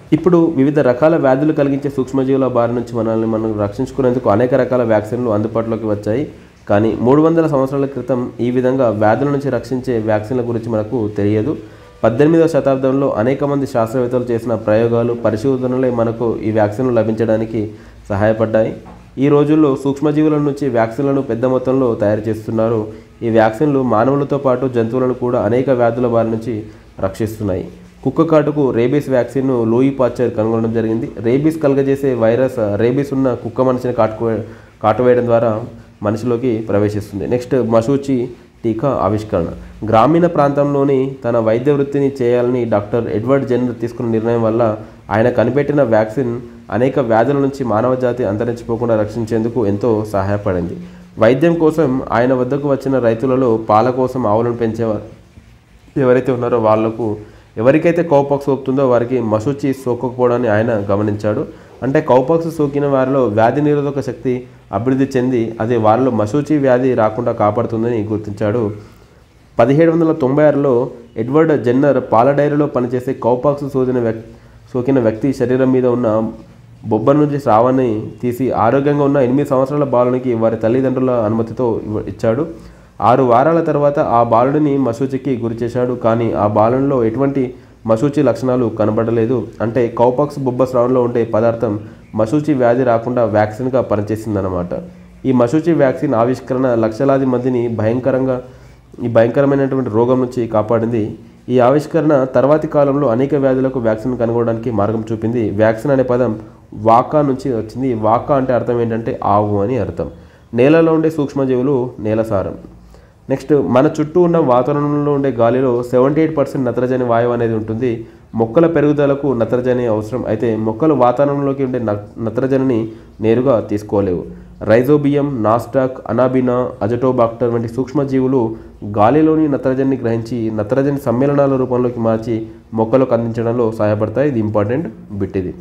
ఇప్పుడు వివిధ రకాల వ్యాధులు కలిగించే సూక్ష్మజీవుల బారి నుంచి మనల్ని మనం రక్షించుకునేందుకు అనేక రకాల వ్యాక్సిన్లు అందుబాటులోకి వచ్చాయి కానీ మూడు వందల సంవత్సరాల క్రితం ఈ విధంగా వ్యాధుల నుంచి రక్షించే వ్యాక్సిన్ల గురించి మనకు తెలియదు పద్దెనిమిదవ శతాబ్దంలో అనేక మంది శాస్త్రవేత్తలు చేసిన ప్రయోగాలు పరిశోధనలే మనకు ఈ వ్యాక్సిన్లు లభించడానికి సహాయపడ్డాయి ఈ రోజుల్లో సూక్ష్మజీవుల నుంచి వ్యాక్సిన్లను పెద్ద మొత్తంలో తయారు చేస్తున్నారు ఈ వ్యాక్సిన్లు మానవులతో పాటు జంతువులను కూడా అనేక వ్యాధుల బారి నుంచి రక్షిస్తున్నాయి కుక్క కాటుకు రేబీస్ వ్యాక్సిన్ను లూయి పాచర్ కనుగొనడం జరిగింది రేబీస్ కలుగజేసే వైరస్ రేబీస్ ఉన్న కుక్క మనిషిని కాటుకు కాటువేయడం ద్వారా మనిషిలోకి ప్రవేశిస్తుంది నెక్స్ట్ మసూచి టీకా ఆవిష్కరణ గ్రామీణ ప్రాంతంలోని తన వైద్య వృత్తిని చేయాలని డాక్టర్ ఎడ్వర్డ్ జెన్నర్ తీసుకున్న నిర్ణయం వల్ల ఆయన కనిపెట్టిన వ్యాక్సిన్ అనేక వ్యాధుల నుంచి మానవ జాతి అంతరించిపోకుండా రక్షించేందుకు ఎంతో సహాయపడింది వైద్యం కోసం ఆయన వద్దకు వచ్చిన రైతులలో పాల కోసం ఆవులను పెంచేవారు ఎవరైతే ఉన్నారో వాళ్లకు ఎవరికైతే కౌపాక్స్ సోకుతుందో వారికి మసూచి సోకకపోవడాన్ని ఆయన గమనించాడు అంటే కౌపాక్స్ సోకిన వారిలో వ్యాధి నిరోధక శక్తి అభివృద్ధి చెంది అది వారిలో మసూచి వ్యాధి రాకుండా కాపాడుతుందని గుర్తించాడు పదిహేడు వందల తొంభై ఆరులో ఎడ్వర్డ్ జెన్నర్ పాల డైరీలో పనిచేసే కౌపాక్స్ సోదిన వ్యక్ సోకిన వ్యక్తి శరీరం మీద ఉన్న బొబ్బ నుంచి స్రావాన్ని తీసి ఆరోగ్యంగా ఉన్న ఎనిమిది సంవత్సరాల బాలునికి వారి తల్లిదండ్రుల అనుమతితో ఇవ్వ- ఇచ్చాడు ఆరు వారాల తర్వాత ఆ బాలుడిని మసూచికి గురి చేశాడు కానీ ఆ బాలునిలో ఎటువంటి మసూచి లక్షణాలు కనబడలేదు అంటే కౌపాక్స్ బొబ్బ స్రావంలో ఉండే పదార్థం మసూచి వ్యాధి రాకుండా వ్యాక్సిన్గా పనిచేసిందన్నమాట ఈ మసూచి వ్యాక్సిన్ ఆవిష్కరణ లక్షలాది మందిని భయంకరంగా ఈ భయంకరమైనటువంటి రోగం నుంచి కాపాడింది ఈ ఆవిష్కరణ తర్వాతి కాలంలో అనేక వ్యాధులకు వ్యాక్సిన్ కనుగొనడానికి మార్గం చూపింది వ్యాక్సిన్ అనే పదం వాకా నుంచి వచ్చింది వాకా అంటే అర్థం ఏంటంటే ఆవు అని అర్థం నేలలో ఉండే సూక్ష్మజీవులు నేల సారం నెక్స్ట్ మన చుట్టూ ఉన్న వాతావరణంలో ఉండే గాలిలో సెవెంటీ ఎయిట్ పర్సెంట్ నత్రజని వాయువు అనేది ఉంటుంది మొక్కల పెరుగుదలకు నత్రజని అవసరం అయితే మొక్కలు వాతావరణంలోకి ఉండే నత్- నత్రజనిని నేరుగా తీసుకోలేవు రైజోబియం నాస్టాక్ అనాబినా అజటోబాక్టర్ వంటి సూక్ష్మజీవులు గాలిలోని నత్రజనిని గ్రహించి నత్రజని సమ్మేళనాల రూపంలోకి మార్చి మొక్కలకు అందించడంలో సహాయపడతాయి ఇది ఇంపార్టెంట్ బిట్ ఇది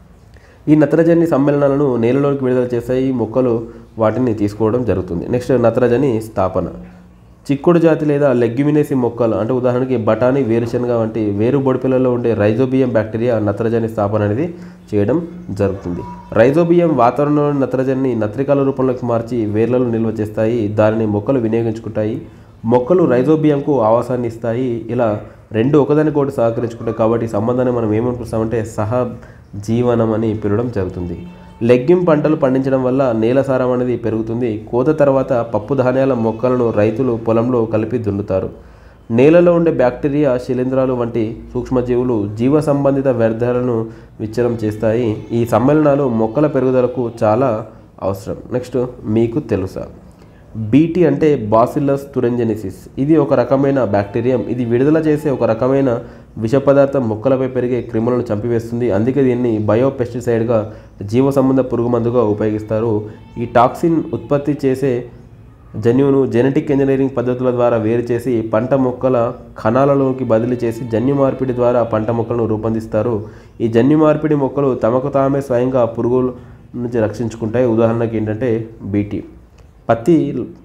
ఈ నత్రజని సమ్మేళనాలను నేలలోకి విడుదల చేస్తాయి మొక్కలు వాటిని తీసుకోవడం జరుగుతుంది నెక్స్ట్ నత్రజని స్థాపన చిక్కుడు జాతి లేదా లెగ్యుమినేసి మొక్కలు అంటే ఉదాహరణకి బఠానీ వేరుశనగ వంటి వేరు బొడిపిలలో ఉండే రైజోబియం బ్యాక్టీరియా నత్రజని స్థాపన అనేది చేయడం జరుగుతుంది రైజోబియం వాతావరణంలోని నత్రజనిని నత్రికాల రూపంలోకి మార్చి వేర్లలో నిల్వ చేస్తాయి దానిని మొక్కలు వినియోగించుకుంటాయి మొక్కలు రైజోబియంకు ఆవాసాన్ని ఇస్తాయి ఇలా రెండు ఒకదానికొకటి సహకరించుకుంటాయి కాబట్టి ఈ సంబంధాన్ని మనం ఏమనుకుంటామంటే సహ జీవనం అని పిలవడం జరుగుతుంది లెగ్గిం పంటలు పండించడం వల్ల నేల సారం అనేది పెరుగుతుంది కోత తర్వాత పప్పు ధాన్యాల మొక్కలను రైతులు పొలంలో కలిపి దున్నుతారు నేలలో ఉండే బ్యాక్టీరియా శిలీంధ్రాలు వంటి సూక్ష్మజీవులు జీవ సంబంధిత వ్యర్థాలను విచ్ఛిన్నం చేస్తాయి ఈ సమ్మేళనాలు మొక్కల పెరుగుదలకు చాలా అవసరం నెక్స్ట్ మీకు తెలుసా బీటీ అంటే బాసిల్లస్ తురెంజెనిసిస్ ఇది ఒక రకమైన బ్యాక్టీరియం ఇది విడుదల చేసే ఒక రకమైన విష పదార్థం మొక్కలపై పెరిగే క్రిములను చంపివేస్తుంది అందుకే దీన్ని బయోపెస్టిసైడ్గా జీవ సంబంధ పురుగు మందుగా ఉపయోగిస్తారు ఈ టాక్సిన్ ఉత్పత్తి చేసే జన్యువును జెనెటిక్ ఇంజనీరింగ్ పద్ధతుల ద్వారా వేరు చేసి పంట మొక్కల కణాలలోకి బదిలీ చేసి జన్యు మార్పిడి ద్వారా పంట మొక్కలను రూపొందిస్తారు ఈ జన్యు మార్పిడి మొక్కలు తమకు తామే స్వయంగా పురుగుల నుంచి రక్షించుకుంటాయి ఉదాహరణకి ఏంటంటే బీటీ పత్తి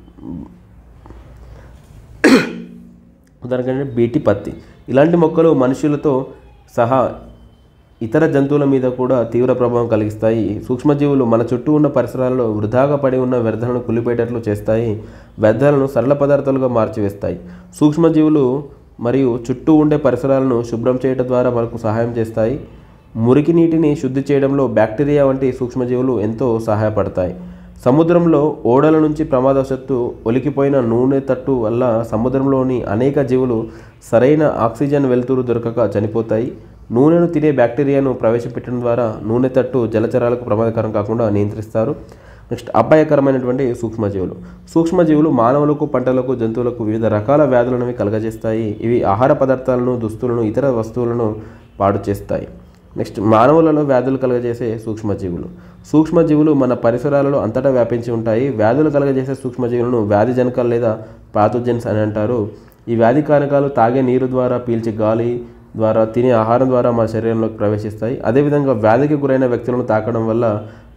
ఉదాహరణకి ఏంటంటే బీటీ పత్తి ఇలాంటి మొక్కలు మనుషులతో సహా ఇతర జంతువుల మీద కూడా తీవ్ర ప్రభావం కలిగిస్తాయి సూక్ష్మజీవులు మన చుట్టూ ఉన్న పరిసరాలలో వృధాగా పడి ఉన్న వ్యర్థాలను కులిపేటట్లు చేస్తాయి వ్యర్థాలను సరళ పదార్థాలుగా మార్చివేస్తాయి సూక్ష్మజీవులు మరియు చుట్టూ ఉండే పరిసరాలను శుభ్రం చేయడం ద్వారా మనకు సహాయం చేస్తాయి మురికి నీటిని శుద్ధి చేయడంలో బ్యాక్టీరియా వంటి సూక్ష్మజీవులు ఎంతో సహాయపడతాయి సముద్రంలో ఓడల నుంచి ప్రమాదవశత్తు ఒలికిపోయిన నూనె తట్టు వల్ల సముద్రంలోని అనేక జీవులు సరైన ఆక్సిజన్ వెలుతురు దొరకక చనిపోతాయి నూనెను తినే బ్యాక్టీరియాను ప్రవేశపెట్టడం ద్వారా నూనె తట్టు జలచరాలకు ప్రమాదకరం కాకుండా నియంత్రిస్తారు నెక్స్ట్ అపాయకరమైనటువంటి సూక్ష్మజీవులు సూక్ష్మజీవులు మానవులకు పంటలకు జంతువులకు వివిధ రకాల వ్యాధులను కలగజేస్తాయి ఇవి ఆహార పదార్థాలను దుస్తులను ఇతర వస్తువులను పాడు చేస్తాయి నెక్స్ట్ మానవులలో వ్యాధులు కలగజేసే సూక్ష్మజీవులు సూక్ష్మజీవులు మన పరిసరాలలో అంతటా వ్యాపించి ఉంటాయి వ్యాధులు కలగజేసే సూక్ష్మజీవులను వ్యాధి జనకాలు లేదా పాథోజెన్స్ అని అంటారు ఈ వ్యాధి కారకాలు తాగే నీరు ద్వారా పీల్చే గాలి ద్వారా తినే ఆహారం ద్వారా మన శరీరంలోకి ప్రవేశిస్తాయి అదేవిధంగా వ్యాధికి గురైన వ్యక్తులను తాకడం వల్ల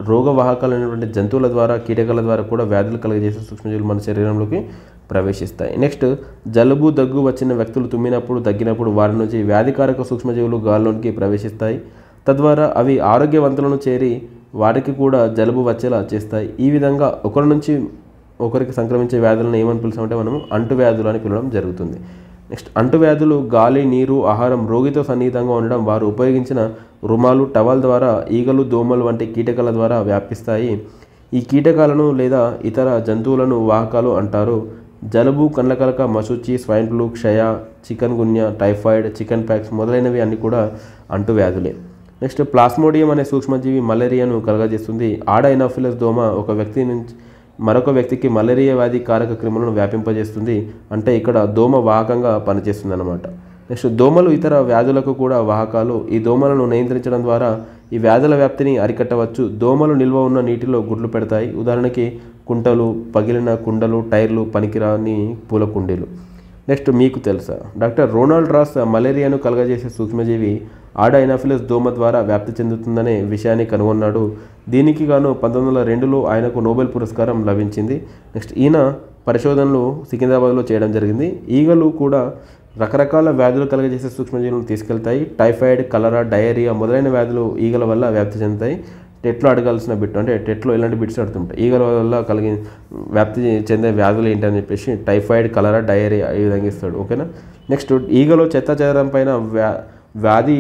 రోగవాహకాలైనటువంటి జంతువుల ద్వారా కీటకాల ద్వారా కూడా వ్యాధులు కలుగజేసే సూక్ష్మజీవులు మన శరీరంలోకి ప్రవేశిస్తాయి నెక్స్ట్ జలుబు దగ్గు వచ్చిన వ్యక్తులు తుమ్మినప్పుడు దగ్గినప్పుడు వారి నుంచి వ్యాధికారక సూక్ష్మజీవులు గాల్లోనికి ప్రవేశిస్తాయి తద్వారా అవి ఆరోగ్యవంతులను చేరి వారికి కూడా జలుబు వచ్చేలా చేస్తాయి ఈ విధంగా ఒకరి నుంచి ఒకరికి సంక్రమించే వ్యాధులను ఏమని పిలుస్తామంటే మనము అంటువ్యాధులు అని పిలవడం జరుగుతుంది నెక్స్ట్ అంటువ్యాధులు గాలి నీరు ఆహారం రోగితో సన్నిహితంగా ఉండడం వారు ఉపయోగించిన రుమాలు టవల్ ద్వారా ఈగలు దోమలు వంటి కీటకాల ద్వారా వ్యాపిస్తాయి ఈ కీటకాలను లేదా ఇతర జంతువులను వాహకాలు అంటారు జలుబు కండ్లకలక మశుచి స్వైన్ ఫ్లూ క్షయ chikungunya typhoid chicken pox మొదలైనవి అన్నీ కూడా అంటువ్యాధులే నెక్స్ట్ ప్లాస్మోడియం అనే సూక్ష్మజీవి మలేరియాను కలగజేస్తుంది ఆడ ఎనాఫిలస్ దోమ ఒక వ్యక్తి నుంచి మరొక వ్యక్తికి మలేరియా వ్యాధి కారక క్రిములను వ్యాపింపజేస్తుంది అంటే ఇక్కడ దోమ వాహకంగా పనిచేస్తుంది అనమాట నెక్స్ట్ దోమలు ఇతర వ్యాధులకు కూడా వాహకాలు ఈ దోమలను నియంత్రించడం ద్వారా ఈ వ్యాధుల వ్యాప్తిని అరికట్టవచ్చు దోమలు నిల్వ ఉన్న నీటిలో గుడ్లు పెడతాయి ఉదాహరణకి కుంటలు పగిలిన కుండలు టైర్లు పనికిరాని పూల కుండీలు నెక్స్ట్ మీకు తెలుసా డాక్టర్ రోనాల్డ్ రాస్ మలేరియాను కలగజేసే సూక్ష్మజీవి ఆడ ఎనాఫిలస్ దోమ ద్వారా వ్యాప్తి చెందుతుందనే విషయాన్ని కనుగొన్నాడు దీనికి గాను పంతొమ్మిది వందల రెండులో ఆయనకు నోబెల్ పురస్కారం లభించింది నెక్స్ట్ ఈయన పరిశోధనలు సికింద్రాబాద్లో చేయడం జరిగింది ఈగలు కూడా రకరకాల వ్యాధులు కలగజేసే సూక్ష్మజీవులను తీసుకెళ్తాయి టైఫాయిడ్ కలరా డయేరియా మొదలైన వ్యాధులు ఈగల వల్ల వ్యాప్తి చెందుతాయి టెట్లో అడగాల్సిన బిట్ అంటే టెట్లో ఇలాంటి బిట్స్ అడుగుతుంటాయి ఈగల వల్ల కలిగి వ్యాప్తి చెందే వ్యాధులు ఏంటని చెప్పేసి టైఫాయిడ్ కలరా డయేరియా ఈ విధంగా ఇస్తాడు ఓకేనా నెక్స్ట్ ఈగలో చెత్త చెదరం పైన వ్యా వ్యాధి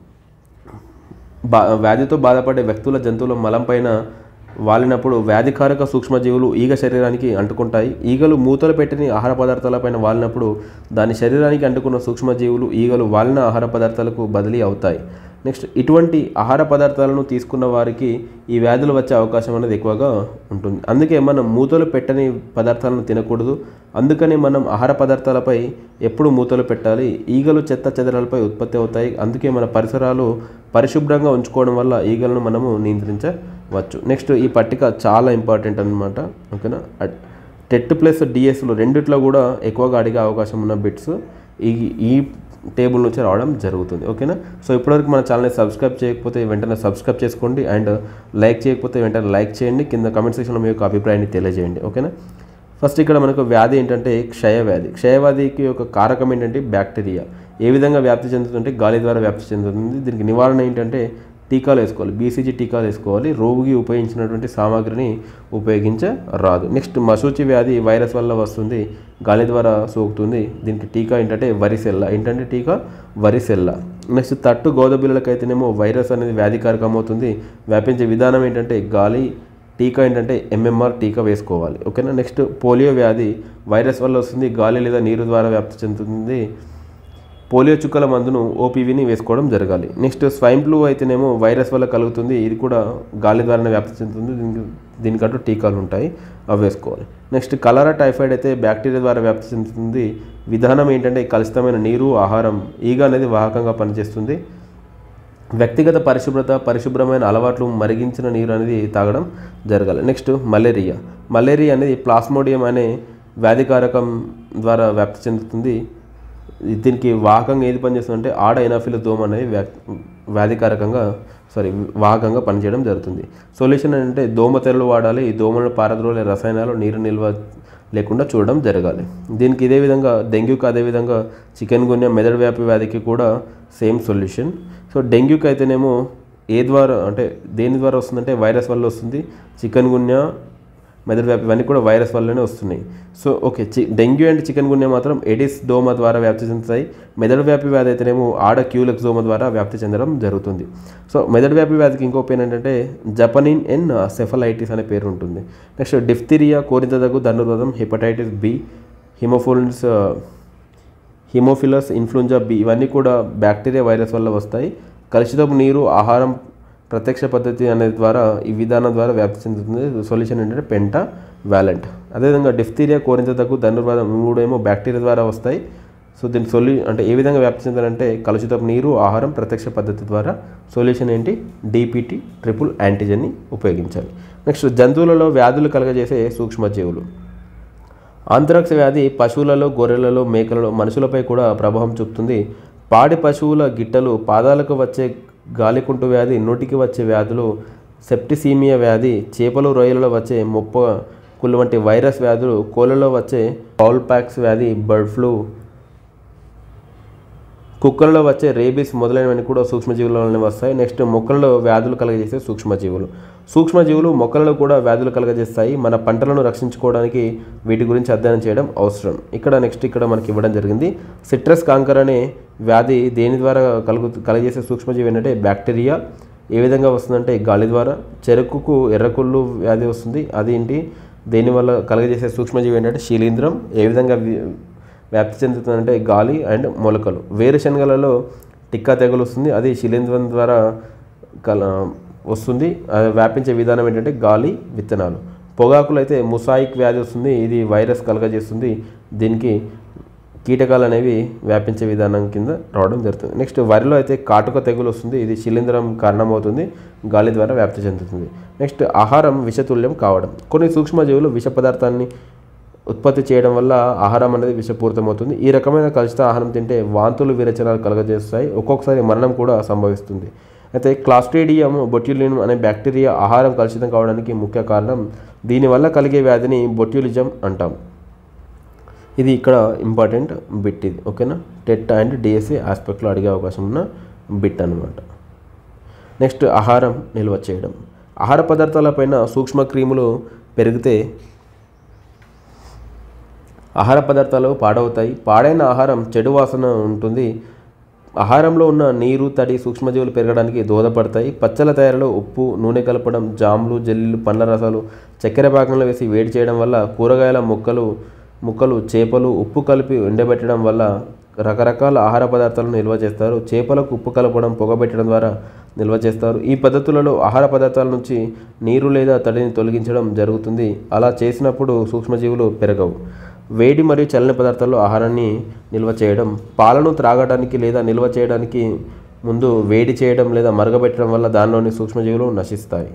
బా వ్యాధితో బాధపడే వ్యక్తుల జంతువుల మలం పైన వాలినప్పుడు వ్యాధికారక సూక్ష్మజీవులు ఈగ శరీరానికి అంటుకుంటాయి ఈగలు మూతలు పెట్టిన ఆహార పదార్థాలపైన వాలినప్పుడు దాని శరీరానికి అంటుకున్న సూక్ష్మజీవులు ఈగలు వాలిన ఆహార పదార్థాలకు బదిలీ అవుతాయి నెక్స్ట్ ఇటువంటి ఆహార పదార్థాలను తీసుకున్న వారికి ఈ వ్యాధులు వచ్చే అవకాశం అనేది ఎక్కువగా ఉంటుంది అందుకే మనం మూతలు పెట్టని పదార్థాలను తినకూడదు అందుకని మనం ఆహార పదార్థాలపై ఎప్పుడు మూతలు పెట్టాలి ఈగలు చెత్త చెదరాలపై ఉత్పత్తి అవుతాయి అందుకే మన పరిసరాలు పరిశుభ్రంగా ఉంచుకోవడం వల్ల ఈగలను మనము నియంత్రించవచ్చు నెక్స్ట్ ఈ పట్టిక చాలా ఇంపార్టెంట్ అనమాట ఓకేనా టెట్ ప్లస్ డిఎస్లో రెండిట్లో కూడా ఎక్కువగా అడిగే అవకాశం ఉన్న బిట్స్ ఈ ఈ టేబుల్ నుంచి రావడం జరుగుతుంది ఓకేనా సో ఇప్పటివరకు మన ఛానల్ని సబ్స్క్రైబ్ చేయకపోతే వెంటనే సబ్స్క్రైబ్ చేసుకోండి అండ్ లైక్ చేయకపోతే వెంటనే లైక్ చేయండి కింద కామెంట్ సెక్షన్లో మీ యొక్క అభిప్రాయాన్ని తెలియజేయండి ఓకేనా ఫస్ట్ ఇక్కడ మనకు వ్యాధి ఏంటంటే క్షయ వ్యాధి క్షయవ్యాధికి ఒక కారకం ఏంటంటే బ్యాక్టీరియా ఏ విధంగా వ్యాప్తి చెందుతుంటే గాలి ద్వారా వ్యాప్తి చెందుతుంది దీనికి నివారణ ఏంటంటే టీకాలు వేసుకోవాలి బీసీజీ టీకాలు వేసుకోవాలి రోగి ఉపయోగించినటువంటి సామాగ్రిని ఉపయోగించరాదు నెక్స్ట్ మసూచి వ్యాధి వైరస్ వల్ల వస్తుంది గాలి ద్వారా సోకుతుంది దీనికి టీకా ఏంటంటే వరిసెల్ల ఏంటంటే టీకా వరిసెల్ల నెక్స్ట్ తట్టు గోదబిల్లలకైతేనేమో వైరస్ అనేది వ్యాధికారకం అవుతుంది వ్యాపించే విధానం ఏంటంటే గాలి టీకా ఏంటంటే ఎంఎంఆర్ టీకా వేసుకోవాలి ఓకేనా నెక్స్ట్ పోలియో వ్యాధి వైరస్ వల్ల వస్తుంది గాలి లేదా నీరు ద్వారా వ్యాప్తి చెందుతుంది పోలియో చుక్కల మందును ఓపీవీని వేసుకోవడం జరగాలి నెక్స్ట్ స్వైన్ ఫ్లూ అయితేనేమో వైరస్ వల్ల కలుగుతుంది ఇది కూడా గాలి ద్వారానే వ్యాప్తి చెందుతుంది దీనికి దీనికంటూ టీకాలు ఉంటాయి అవి వేసుకోవాలి నెక్స్ట్ కలరా టైఫాయిడ్ అయితే బ్యాక్టీరియా ద్వారా వ్యాప్తి చెందుతుంది విధానం ఏంటంటే కలుషితమైన నీరు ఆహారం ఈగ అనేది వాహకంగా పనిచేస్తుంది వ్యక్తిగత పరిశుభ్రత పరిశుభ్రమైన అలవాట్లు మరిగించిన నీరు అనేది తాగడం జరగాలి నెక్స్ట్ మలేరియా మలేరియా అనేది ప్లాస్మోడియం అనే వ్యాధికారకం ద్వారా వ్యాప్తి చెందుతుంది దీనికి వాహకంగా ఏది పనిచేస్తుందంటే ఆడ ఎనాఫిల్ దోమ అనేది వ్యా వ్యాధికారకంగా సారీ వాహకంగా పనిచేయడం జరుగుతుంది సొల్యూషన్ అంటే దోమ తెరలు వాడాలి ఈ దోమలను పారద్రోలే రసాయనాలు నీరు నిల్వ లేకుండా చూడడం జరగాలి దీనికి ఇదే విధంగా డెంగ్యూకి అదే విధంగా చికెన్ గున్యా మెదడు వ్యాపి వ్యాధికి కూడా సేమ్ సొల్యూషన్ సో డెంగ్యూకి అయితేనేమో ఏ ద్వారా అంటే దేని ద్వారా వస్తుందంటే వైరస్ వల్ల వస్తుంది చికెన్ గున్యా మెదడు వ్యాపి ఇవన్నీ కూడా వైరస్ వల్లనే వస్తున్నాయి సో ఓకే చి డెంగ్యూ అండ్ చికెన్ గున్యా మాత్రం ఎడిస్ దోమ ద్వారా వ్యాప్తి చెందుతాయి మెదడు వ్యాపి వ్యాధి అయితేనేమో ఆడ క్యూలెక్స్ దోమ ద్వారా వ్యాప్తి చెందడం జరుగుతుంది సో మెదడు వ్యాపి వ్యాధికి ఇంకో పేరు ఏంటంటే జపనిన్ ఎన్ సెఫలైటిస్ అనే పేరు ఉంటుంది నెక్స్ట్ డిఫ్తీరియా కోరింతదగు దండురోధం హెపటైటిస్ బి హిమోఫోలిన్స్ హిమోఫిలస్ ఇన్ఫ్లుయెంజా బి ఇవన్నీ కూడా బ్యాక్టీరియా వైరస్ వల్ల వస్తాయి కలుషితపు నీరు ఆహారం ప్రత్యక్ష పద్ధతి అనే ద్వారా ఈ విధానం ద్వారా వ్యాప్తి చెందుతుంది సొల్యూషన్ ఏంటంటే పెంట వ్యాలెంట్ అదేవిధంగా డిఫ్తీరియా కోరింతకు ధనుర్వాదం ఈ మూడు ఏమో బ్యాక్టీరియా ద్వారా వస్తాయి సో దీని సొల్యూ అంటే ఏ విధంగా వ్యాప్తి చెందాలంటే కలుషితపు నీరు ఆహారం ప్రత్యక్ష పద్ధతి ద్వారా సొల్యూషన్ ఏంటి డిపిటి ట్రిపుల్ యాంటీజన్ని ఉపయోగించాలి నెక్స్ట్ జంతువులలో వ్యాధులు కలగజేసే సూక్ష్మజీవులు ఆంథ్రాక్స్ వ్యాధి పశువులలో గొర్రెలలో మేకలలో మనుషులపై కూడా ప్రభావం చూపుతుంది పాడి పశువుల గిట్టలు పాదాలకు వచ్చే గాలికుంటు వ్యాధి నోటికి వచ్చే వ్యాధులు సెప్టిసీమియా వ్యాధి చేపలు రొయ్యలలో వచ్చే ముప్ప కుళ్ళు వంటి వైరస్ వ్యాధులు కోళ్ళలో వచ్చే పౌల్ ప్యాక్స్ వ్యాధి బర్డ్ ఫ్లూ కుక్కలలో వచ్చే రేబీస్ మొదలైనవన్నీ కూడా సూక్ష్మజీవుల వల్లనే వస్తాయి నెక్స్ట్ మొక్కలలో వ్యాధులు కలగజేసే సూక్ష్మజీవులు సూక్ష్మజీవులు మొక్కలలో కూడా వ్యాధులు కలగజేస్తాయి మన పంటలను రక్షించుకోవడానికి వీటి గురించి అధ్యయనం చేయడం అవసరం ఇక్కడ నెక్స్ట్ ఇక్కడ మనకి ఇవ్వడం జరిగింది సిట్రస్ కాంకర్ అనే వ్యాధి దేని ద్వారా కలుగు కలగజేసే సూక్ష్మజీవి ఏంటంటే బ్యాక్టీరియా ఏ విధంగా వస్తుందంటే గాలి ద్వారా చెరుకుకు ఎర్రకుళ్ళు వ్యాధి వస్తుంది అదేంటి దేనివల్ల కలగజేసే సూక్ష్మజీవి ఏంటంటే శీలీంద్రం ఏ విధంగా వి- వ్యాప్తి చెందుతుందంటే గాలి అండ్ మొలకలు వేరుశనగలలో టిక్కా తెగులు వస్తుంది అది శిలీంధ్రం ద్వారా కల వస్తుంది అది వ్యాపించే విధానం ఏంటంటే గాలి విత్తనాలు పొగాకులు అయితే ముసాయిక్ వ్యాధి వస్తుంది ఇది వైరస్ కలగజేస్తుంది దీనికి కీటకాలు అనేవి వ్యాపించే విధానం కింద రావడం జరుగుతుంది నెక్స్ట్ వరిలో అయితే కాటుక తెగులు వస్తుంది ఇది శిలీంధ్రం కారణమవుతుంది గాలి ద్వారా వ్యాప్తి చెందుతుంది నెక్స్ట్ ఆహారం విషతుల్యం కావడం కొన్ని సూక్ష్మజీవులు విష పదార్థాన్ని ఉత్పత్తి చేయడం వల్ల ఆహారం అనేది విషపూరితమవుతుంది ఈ రకమైన కలుషిత ఆహారం తింటే వాంతులు విరచనాలు కలగజేస్తాయి ఒక్కొక్కసారి మరణం కూడా సంభవిస్తుంది అయితే క్లాస్ట్రీడియం బొట్యులినం అనే బ్యాక్టీరియా ఆహారం కలుషితం కావడానికి ముఖ్య కారణం దీనివల్ల కలిగే వ్యాధిని బొట్యులిజం అంటాం ఇది ఇక్కడ ఇంపార్టెంట్ బిట్ ఇది ఓకేనా టెట్ అండ్ డిఎస్సి ఆస్పెక్ట్లో అడిగే అవకాశం ఉన్న బిట్ అనమాట నెక్స్ట్ ఆహారం నిల్వ చేయడం ఆహార పదార్థాలపైన సూక్ష్మ క్రిములు పెరిగితే ఆహార పదార్థాలు పాడవుతాయి పాడైన ఆహారం చెడు వాసన ఉంటుంది ఆహారంలో ఉన్న నీరు తడి సూక్ష్మజీవులు పెరగడానికి దోహదపడతాయి పచ్చల తయారీలో ఉప్పు నూనె కలపడం జామ్లు జెల్లీలు పండ్ల రసాలు చక్కెర పాకంలో వేసి వేడి చేయడం వల్ల కూరగాయల ముక్కలు ముక్కలు చేపలు ఉప్పు కలిపి ఎండబెట్టడం వల్ల రకరకాల ఆహార పదార్థాలను నిల్వ చేస్తారు చేపలకు ఉప్పు కలపడం పొగబెట్టడం ద్వారా నిల్వ చేస్తారు ఈ పద్ధతులలో ఆహార పదార్థాల నుంచి నీరు లేదా తడిని తొలగించడం జరుగుతుంది అలా చేసినప్పుడు సూక్ష్మజీవులు పెరగవు వేడి మరియు చల్లని పదార్థాల్లో ఆహారాన్ని నిల్వ చేయడం పాలను త్రాగడానికి లేదా నిల్వ చేయడానికి ముందు వేడి చేయడం లేదా మరగబెట్టడం వల్ల దానిలోని సూక్ష్మజీవులు నశిస్తాయి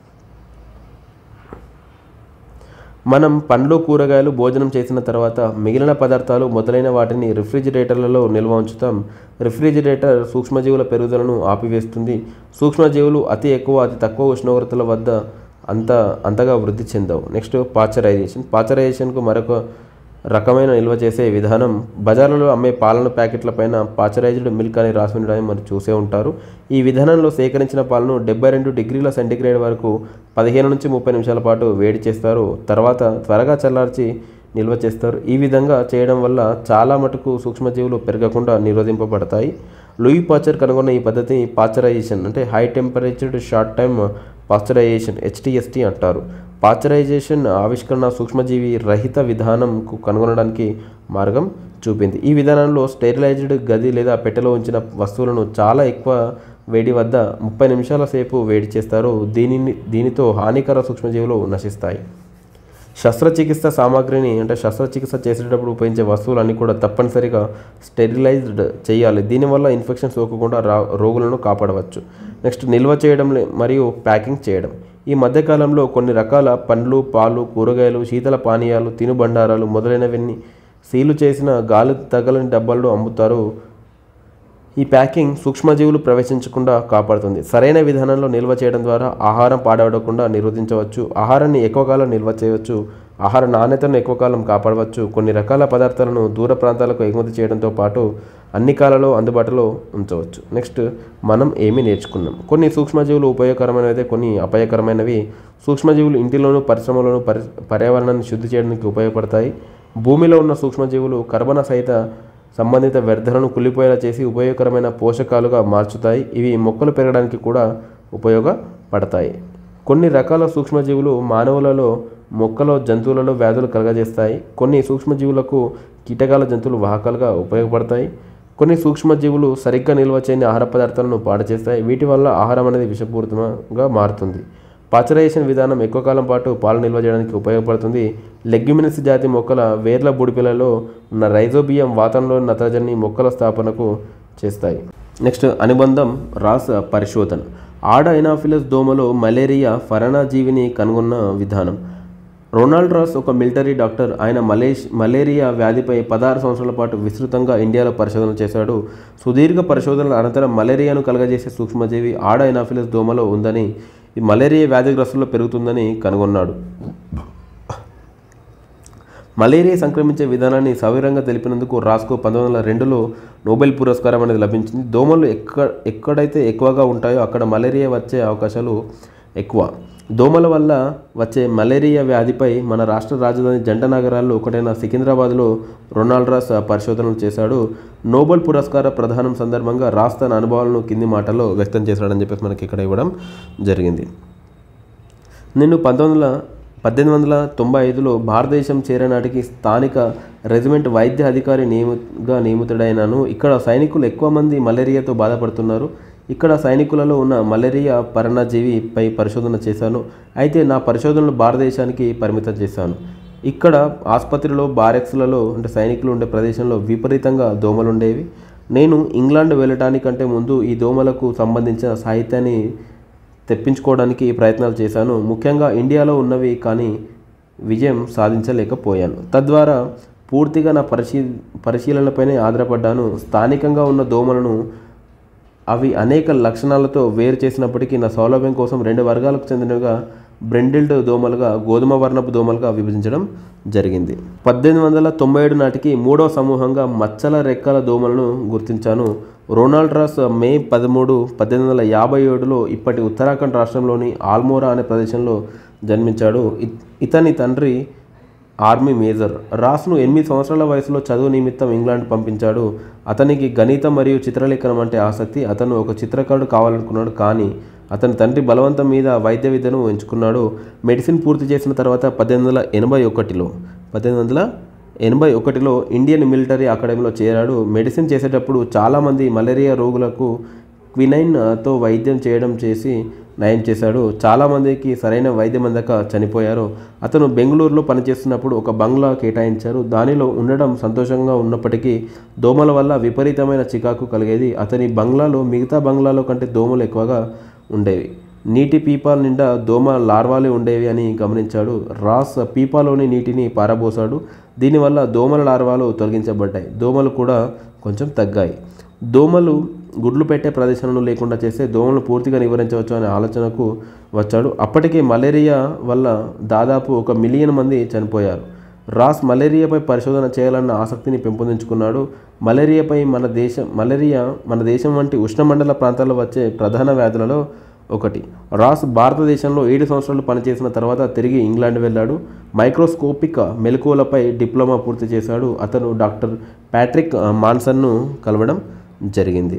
మనం పండ్లు కూరగాయలు భోజనం చేసిన తర్వాత మిగిలిన పదార్థాలు మొదలైన వాటిని రిఫ్రిజిరేటర్లలో నిల్వ ఉంచుతాం రిఫ్రిజిరేటర్ సూక్ష్మజీవుల పెరుగుదలను ఆపివేస్తుంది సూక్ష్మజీవులు అతి ఎక్కువ అతి తక్కువ ఉష్ణోగ్రతల వద్ద అంత అంతగా వృద్ధి చెందవు నెక్స్ట్ పాచరైజేషన్ పాచరైజేషన్కు మరొక రకమైన నిల్వ చేసే విధానం బజార్లలో అమ్మే పాలన ప్యాకెట్ల పైన పాచరైజ్డ్ మిల్క్ అని రాసి ఉండడాన్ని మరి చూసే ఉంటారు ఈ విధానంలో సేకరించిన పాలను డెబ్బై రెండు డిగ్రీల సెంటీగ్రేడ్ వరకు పదిహేను నుంచి ముప్పై నిమిషాల పాటు వేడి చేస్తారు తర్వాత త్వరగా చల్లార్చి నిల్వ చేస్తారు ఈ విధంగా చేయడం వల్ల చాలా మటుకు సూక్ష్మజీవులు పెరగకుండా నిరోధింపబడతాయి లూయి పాచర్ కనుగొన్న ఈ పద్ధతిని పాచరైజేషన్ అంటే high temperatured short time pasteurization HTST అంటారు పాశ్చరైజేషన్ ఆవిష్కరణ సూక్ష్మజీవి రహిత విధానంకు కనుగొనడానికి మార్గం చూపింది ఈ విధానంలో స్టెరిలైజ్డ్ గది లేదా పెట్టెలో ఉంచిన వస్తువులను చాలా ఎక్కువ వేడి వద్ద ముప్పై నిమిషాల సేపు వేడి చేస్తారు దీనిని దీనితో హానికర సూక్ష్మజీవులు నశిస్తాయి శస్త్రచికిత్స సామాగ్రిని అంటే శస్త్రచికిత్స చేసేటప్పుడు ఉపయోగించే వస్తువులన్నీ కూడా తప్పనిసరిగా స్టెరిలైజ్డ్ చేయాలి దీనివల్ల ఇన్ఫెక్షన్ సోకకుండా రా రోగులను కాపాడవచ్చు నెక్స్ట్ నిల్వ చేయడం లే- మరియు ప్యాకింగ్ చేయడం ఈ మధ్యకాలంలో కొన్ని రకాల పండ్లు పాలు కూరగాయలు శీతల పానీయాలు తినుబండారాలు మొదలైనవన్నీ సీలు చేసిన గాలి తగలని డబ్బాల్లో అమ్ముతారు ఈ ప్యాకింగ్ సూక్ష్మజీవులు ప్రవేశించకుండా కాపాడుతుంది సరైన విధానంలో నిల్వ చేయడం ద్వారా ఆహారం పాడవడకుండా నిరోధించవచ్చు ఆహారాన్ని ఎక్కువ కాలం నిల్వ చేయవచ్చు ఆహార నాణ్యతను ఎక్కువ కాలం కాపాడవచ్చు కొన్ని రకాల పదార్థాలను దూర ప్రాంతాలకు ఎగుమతి చేయడంతో పాటు అన్ని కాలాల్లో అందుబాటులో ఉంచవచ్చు నెక్స్ట్ మనం ఏమి నేర్చుకున్నాం కొన్ని సూక్ష్మజీవులు ఉపయోగకరమైనవి కొన్ని అపాయకరమైనవి సూక్ష్మజీవులు ఇంటిలోనూ పరిశ్రమలోనూ పరి పర్యావరణాన్ని శుద్ధి చేయడానికి ఉపయోగపడతాయి భూమిలో ఉన్న సూక్ష్మజీవులు కర్బన సహిత సంబంధిత వ్యర్థాలను కుళ్ళిపోయేలా చేసి ఉపయోగకరమైన పోషకాలుగా మార్చుతాయి ఇవి మొక్కలు పెరగడానికి కూడా ఉపయోగపడతాయి కొన్ని రకాల సూక్ష్మజీవులు మానవులలో మొక్కలో జంతువులలో వ్యాధులు కలగజేస్తాయి కొన్ని సూక్ష్మజీవులకు కీటకాల జంతువులు వాహకాలుగా ఉపయోగపడతాయి కొన్ని సూక్ష్మజీవులు సరిగ్గా నిల్వ చేయని ఆహార పదార్థాలను పాడు చేస్తాయి వీటి వల్ల ఆహారం అనేది విషపూరితంగా మారుతుంది పాచరైజేషన్ విధానం ఎక్కువ కాలం పాటు పాలు నిల్వ చేయడానికి ఉపయోగపడుతుంది లెగ్యుమినస్ జాతి మొక్కల వేర్ల బుడిపిలలో ఉన్న రైజోబియం వాతావరణంలోని నత్రజని మొక్కల స్థాపనకు చేస్తాయి నెక్స్ట్ అనుబంధం రాస్ పరిశోధన ఆడ ఎనాఫిలస్ దోమలో మలేరియా ఫరణాజీవిని కనుగొన్న విధానం రొనాల్డ్ రాస్ ఒక మిలిటరీ డాక్టర్ ఆయన మలేష్ మలేరియా వ్యాధిపై పదహారు సంవత్సరాల పాటు విస్తృతంగా ఇండియాలో పరిశోధన చేశాడు సుదీర్ఘ పరిశోధనల అనంతరం మలేరియాను కలగజేసే సూక్ష్మజీవి ఆడ ఎనాఫిలస్ దోమలో ఉందని ఈ మలేరియా వ్యాధిగ్రస్తుల్లో పెరుగుతుందని కనుగొన్నాడు మలేరియా సంక్రమించే విధానాన్ని సవివరంగా తెలిపినందుకు రాస్కో పంతొమ్మిది వందల రెండులో నోబెల్ పురస్కారం అనేది లభించింది దోమలు ఎక్కడ ఎక్కడైతే ఎక్కువగా ఉంటాయో అక్కడ మలేరియా వచ్చే అవకాశాలు ఎక్కువ దోమల వల్ల వచ్చే మలేరియా వ్యాధిపై మన రాష్ట్ర రాజధాని జంట నగరాల్లో ఒకటైన సికింద్రాబాద్లో రొనాల్డ్ రాస్ పరిశోధనలు చేశాడు నోబెల్ పురస్కార ప్రదానం సందర్భంగా రాస్ తన అనుభవాలను కింది మాటల్లో వ్యక్తం చేశాడని చెప్పేసి మనకి ఇక్కడ ఇవ్వడం జరిగింది నేను పంతొమ్మిది వందల పద్దెనిమిది వందల తొంభై ఐదులో భారతదేశం చేరేనాటికి స్థానిక రెజిమెంట్ వైద్య అధికారి నియమిగా నియమితుడైనాను ఇక్కడ సైనికులు ఎక్కువ మంది మలేరియాతో బాధపడుతున్నారు ఇక్కడ సైనికులలో ఉన్న మలేరియా పరణజీవిపై పరిశోధన చేశాను అయితే నా పరిశోధనలు భారతదేశానికి పరిమితం చేశాను ఇక్కడ ఆసుపత్రిలో బారెక్స్లలో అంటే సైనికులు ఉండే ప్రదేశంలో విపరీతంగా దోమలు ఉండేవి నేను ఇంగ్లాండ్ వెళ్ళటానికంటే ముందు ఈ దోమలకు సంబంధించిన సాహిత్యాన్ని తెప్పించుకోవడానికి ప్రయత్నాలు చేశాను ముఖ్యంగా ఇండియాలో ఉన్నవి కానీ విజయం సాధించలేకపోయాను తద్వారా పూర్తిగా నా పరిశీ పరిశీలనపైనే ఆధారపడ్డాను స్థానికంగా ఉన్న దోమలను అవి అనేక లక్షణాలతో వేరు చేసినప్పటికీ నా సౌలభ్యం కోసం రెండు వర్గాలకు చెందినవిగా బ్రెండిల్డ్ దోమలుగా గోధుమ వర్ణపు దోమలుగా విభజించడం జరిగింది పద్దెనిమిది వందల తొంభై ఏడు నాటికి మూడవ సమూహంగా మచ్చల రెక్కల దోమలను గుర్తించాను రొనాల్డ్ రాస్ మే పదమూడు పద్దెనిమిది వందల యాభై ఏడులో ఇప్పటి ఉత్తరాఖండ్ రాష్ట్రంలోని ఆల్మోరా అనే ప్రదేశంలో జన్మించాడు ఇ- ఇతని తండ్రి ఆర్మీ మేజర్ రాస్ను ఎనిమిది సంవత్సరాల వయసులో చదువు నిమిత్తం ఇంగ్లాండ్ పంపించాడు అతనికి గణితం మరియు చిత్రలేఖనం అంటే ఆసక్తి అతను ఒక చిత్రకారుడు కావాలనుకున్నాడు కానీ అతని తండ్రి బలవంతం మీద వైద్య విద్యను ఎంచుకున్నాడు మెడిసిన్ పూర్తి చేసిన తర్వాత పద్దెనిమిది వందల ఎనభై ఒకటిలో పద్దెనిమిది వందల ఎనభై ఒకటిలో ఇండియన్ మిలిటరీ అకాడమీలో చేరాడు మెడిసిన్ చేసేటప్పుడు చాలామంది మలేరియా రోగులకు క్వినైన్తో వైద్యం చేయడం చేసి నయం చేశాడు చాలామందికి సరైన వైద్యం అందక చనిపోయారు అతను బెంగళూరులో పనిచేస్తున్నప్పుడు ఒక బంగ్లా కేటాయించారు దానిలో ఉండడం సంతోషంగా ఉన్నప్పటికీ దోమల వల్ల విపరీతమైన చికాకు కలిగేది అతని బంగ్లాలో మిగతా బంగ్లాలో కంటే దోమలు ఎక్కువగా ఉండేవి నీటి పీపాల నిండా దోమ లార్వాలే ఉండేవి అని గమనించాడు రాస్ పీపాలోని నీటిని పారబోసాడు దీనివల్ల దోమల లార్వాలు తొలగించబడ్డాయి దోమలు కూడా కొంచెం తగ్గాయి దోమలు గుడ్లు పెట్టే ప్రదేశాలను లేకుండా చేస్తే దోమలను పూర్తిగా నివారించవచ్చు అనే ఆలోచనకు వచ్చాడు అప్పటికే మలేరియా వల్ల దాదాపు ఒక మిలియన్ మంది చనిపోయారు రాస్ మలేరియాపై పరిశోధన చేయాలన్న ఆసక్తిని పెంపొందించుకున్నాడు మలేరియాపై మన దేశం మలేరియా మన దేశం వంటి ఉష్ణమండల ప్రాంతాల్లో వచ్చే ప్రధాన వ్యాధులలో ఒకటి రాస్ భారతదేశంలో ఏడు సంవత్సరాలు పనిచేసిన తర్వాత తిరిగి ఇంగ్లాండ్ వెళ్ళాడు మైక్రోస్కోపిక్ మెలకువలపై డిప్లొమా పూర్తి చేశాడు అతను డాక్టర్ ప్యాట్రిక్ ఆ, మాన్సన్ను కలవడం జరిగింది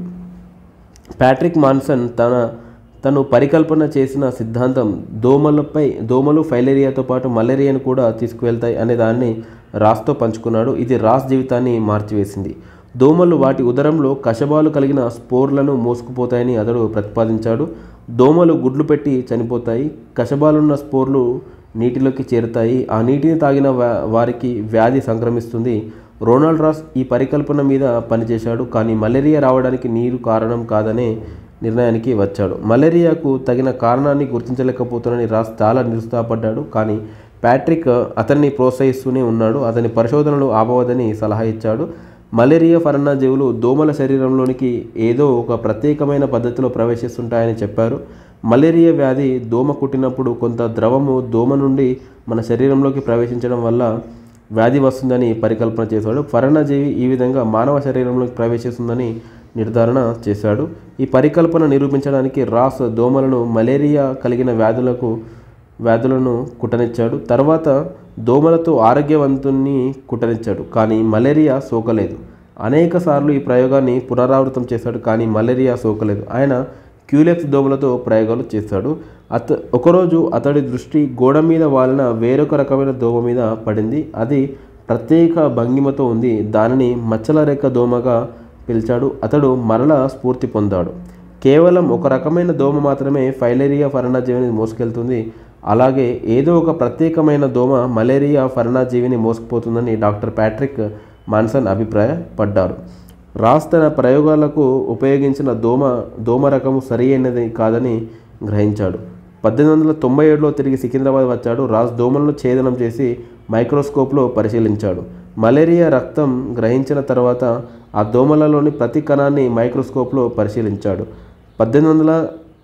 ప్యాట్రిక్ మాన్సన్ తన తను పరికల్పన చేసిన సిద్ధాంతం దోమలపై దోమలు ఫైలేరియాతో పాటు మలేరియాను కూడా తీసుకువెళ్తాయి అనే దాన్ని రాస్తో పంచుకున్నాడు ఇది రాస్ జీవితాన్ని మార్చివేసింది దోమలు వాటి ఉదరంలో కషబాలు కలిగిన స్పోర్లను మోసుకుపోతాయని అతడు ప్రతిపాదించాడు దోమలు గుడ్లు పెట్టి చనిపోతాయి కషబాలున్న స్పోర్లు నీటిలోకి చేరుతాయి ఆ నీటిని తాగిన వా- వారికి వ్యాధి సంక్రమిస్తుంది రొనాల్డ్ రాస్ ఈ పరికల్పన మీద పనిచేశాడు కానీ మలేరియా రావడానికి నీరు కారణం కాదనే నిర్ణయానికి వచ్చాడు మలేరియాకు తగిన కారణాన్ని గుర్తించలేకపోతున్నానని రాస్ చాలా నిరుత్సాహపడ్డాడు కానీ ప్యాట్రిక్ అతన్ని ప్రోత్సహిస్తూనే ఉన్నాడు అతని పరిశోధనలు ఆపవద్దని సలహా ఇచ్చాడు మలేరియా ఫరణజీవులు దోమల శరీరంలోనికి ఏదో ఒక ప్రత్యేకమైన పద్ధతిలో ప్రవేశిస్తుంటాయని చెప్పారు మలేరియా వ్యాధి దోమ కుట్టినప్పుడు కొంత ద్రవము దోమ నుండి మన శరీరంలోకి ప్రవేశించడం వల్ల వ్యాధి వస్తుందని పరికల్పన చేశాడు ఫరణజీవి ఈ విధంగా మానవ శరీరంలోకి ప్రవేశిస్తుందని నిర్ధారణ చేశాడు ఈ పరికల్పన నిరూపించడానికి రాస్ దోమలను మలేరియా కలిగిన వ్యాధులకు వ్యాధులను కుట్టనిచ్చాడు తర్వాత దోమలతో ఆరోగ్యవంతుని కుట్టనిచ్చాడు కానీ మలేరియా సోకలేదు అనేక సార్లు ఈ ప్రయోగాన్ని పునరావృతం చేశాడు కానీ మలేరియా సోకలేదు ఆయన క్యూలెక్స్ దోమలతో ప్రయోగాలు చేశాడు అత ఒకరోజు అతడి దృష్టి గోడ మీద వాలిన వేరొక రకమైన దోమ మీద పడింది అది ప్రత్యేక భంగిమతో ఉంది దానిని మచ్చల రెక్క దోమగా పిలిచాడు అతడు మరల స్ఫూర్తి పొందాడు కేవలం ఒక రకమైన దోమ మాత్రమే ఫైలేరియా ఫరణజీవిని మోసుకెళ్తుంది అలాగే ఏదో ఒక ప్రత్యేకమైన దోమ మలేరియా ఫరణజీవిని మోసుకుపోతుందని డాక్టర్ ప్యాట్రిక్ మాన్సన్ అభిప్రాయపడ్డారు రాస్ తన ప్రయోగాలకు ఉపయోగించిన దోమ దోమ రకము సరి అయినది కాదని గ్రహించాడు పద్దెనిమిది వందల తొంభై ఏడులో తిరిగి సికింద్రాబాద్ వచ్చాడు రాస్ దోమలను ఛేదనం చేసి మైక్రోస్కోప్లో పరిశీలించాడు మలేరియా రక్తం గ్రహించిన తర్వాత ఆ దోమలలోని ప్రతి కణాన్ని మైక్రోస్కోప్లో పరిశీలించాడు పద్దెనిమిది వందల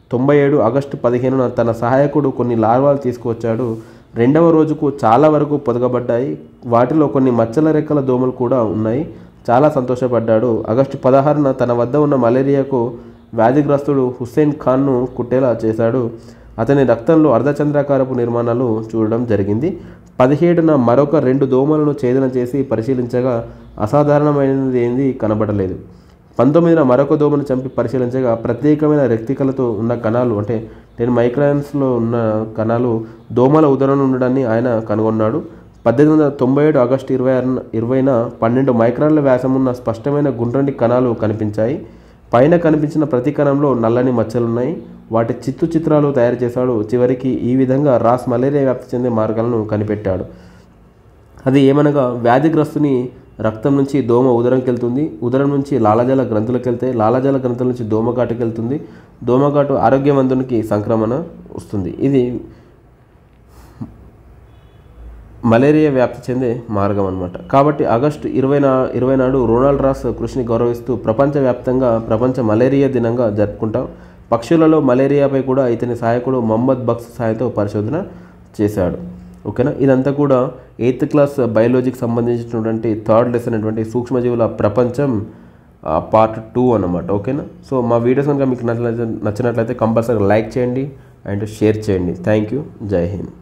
తొంభై ఏడు ఆగస్టు పదిహేనున తన సహాయకుడు కొన్ని లార్వాలు తీసుకువచ్చాడు రెండవ రోజుకు చాలా వరకు పొదగబడ్డాయి వాటిలో కొన్ని మచ్చల రెక్కల దోమలు కూడా ఉన్నాయి చాలా సంతోషపడ్డాడు ఆగస్టు పదహారున తన వద్ద ఉన్న మలేరియాకు వ్యాధిగ్రస్తుడు హుస్సేన్ ఖాన్ను కుట్టేలా చేశాడు అతని రక్తంలో అర్ధచంద్రాకారపు నిర్మాణాలు చూడడం జరిగింది పదిహేడున మరొక రెండు దోమలను ఛేదన చేసి పరిశీలించగా అసాధారణమైనది ఏంది కనబడలేదు పంతొమ్మిదిన మరొక దోమను చంపి పరిశీలించగా ప్రత్యేకమైన రెక్తికలతో ఉన్న కణాలు అంటే టెన్ మైక్రాన్స్లో ఉన్న కణాలు దోమల ఉదరణ ఉండడాన్ని ఆయన కనుగొన్నాడు పద్దెనిమిది వందల తొంభై ఏడు ఆగస్టు ఇరవై ఆరున ఇరవైన పన్నెండు మైక్రాన్ల వ్యాసం ఉన్న స్పష్టమైన గుండ్రని కణాలు కనిపించాయి పైన కనిపించిన ప్రతి కణంలో నల్లని మచ్చలున్నాయి వాటి చిత్తు చిత్రాలు తయారు చేశాడు చివరికి ఈ విధంగా రాస్ మలేరియా వ్యాప్తి చెందే మార్గాలను కనిపెట్టాడు అది ఏమనగా వ్యాధిగ్రస్తుని రక్తం నుంచి దోమ ఉదరంకి వెళ్తుంది ఉదరం నుంచి లాలాజల గ్రంథులకు వెళ్తే లాలాజల గ్రంథుల నుంచి దోమఘాటుకి వెళ్తుంది దోమఘాటు ఆరోగ్యవంతునికి సంక్రమణ వస్తుంది ఇది మలేరియా వ్యాప్తి చెందే మార్గం అనమాట కాబట్టి ఆగస్టు ఇరవై నా ఇరవై నాడు రొనాల్డ్ రాస్ కృషిని గౌరవిస్తూ ప్రపంచవ్యాప్తంగా ప్రపంచ మలేరియా దినంగా జరుపుకుంటాం పక్షులలో మలేరియాపై కూడా ఇతని సహాయకుడు మొహమ్మద్ బక్స్ సహాయంతో పరిశోధన చేశాడు ఓకేనా ఇదంతా కూడా ఎయిత్ క్లాస్ బయాలజీకి సంబంధించినటువంటి థర్డ్ లెసన్ అటువంటి సూక్ష్మజీవుల ప్రపంచం పార్ట్ టూ అన్నమాట ఓకేనా సో మా వీడియోస్ కనుక మీకు నచ్చినట్లయితే నచ్చినట్లయితే కంపల్సరీ లైక్ చేయండి అండ్ షేర్ చేయండి థ్యాంక్ యూ జై హింద్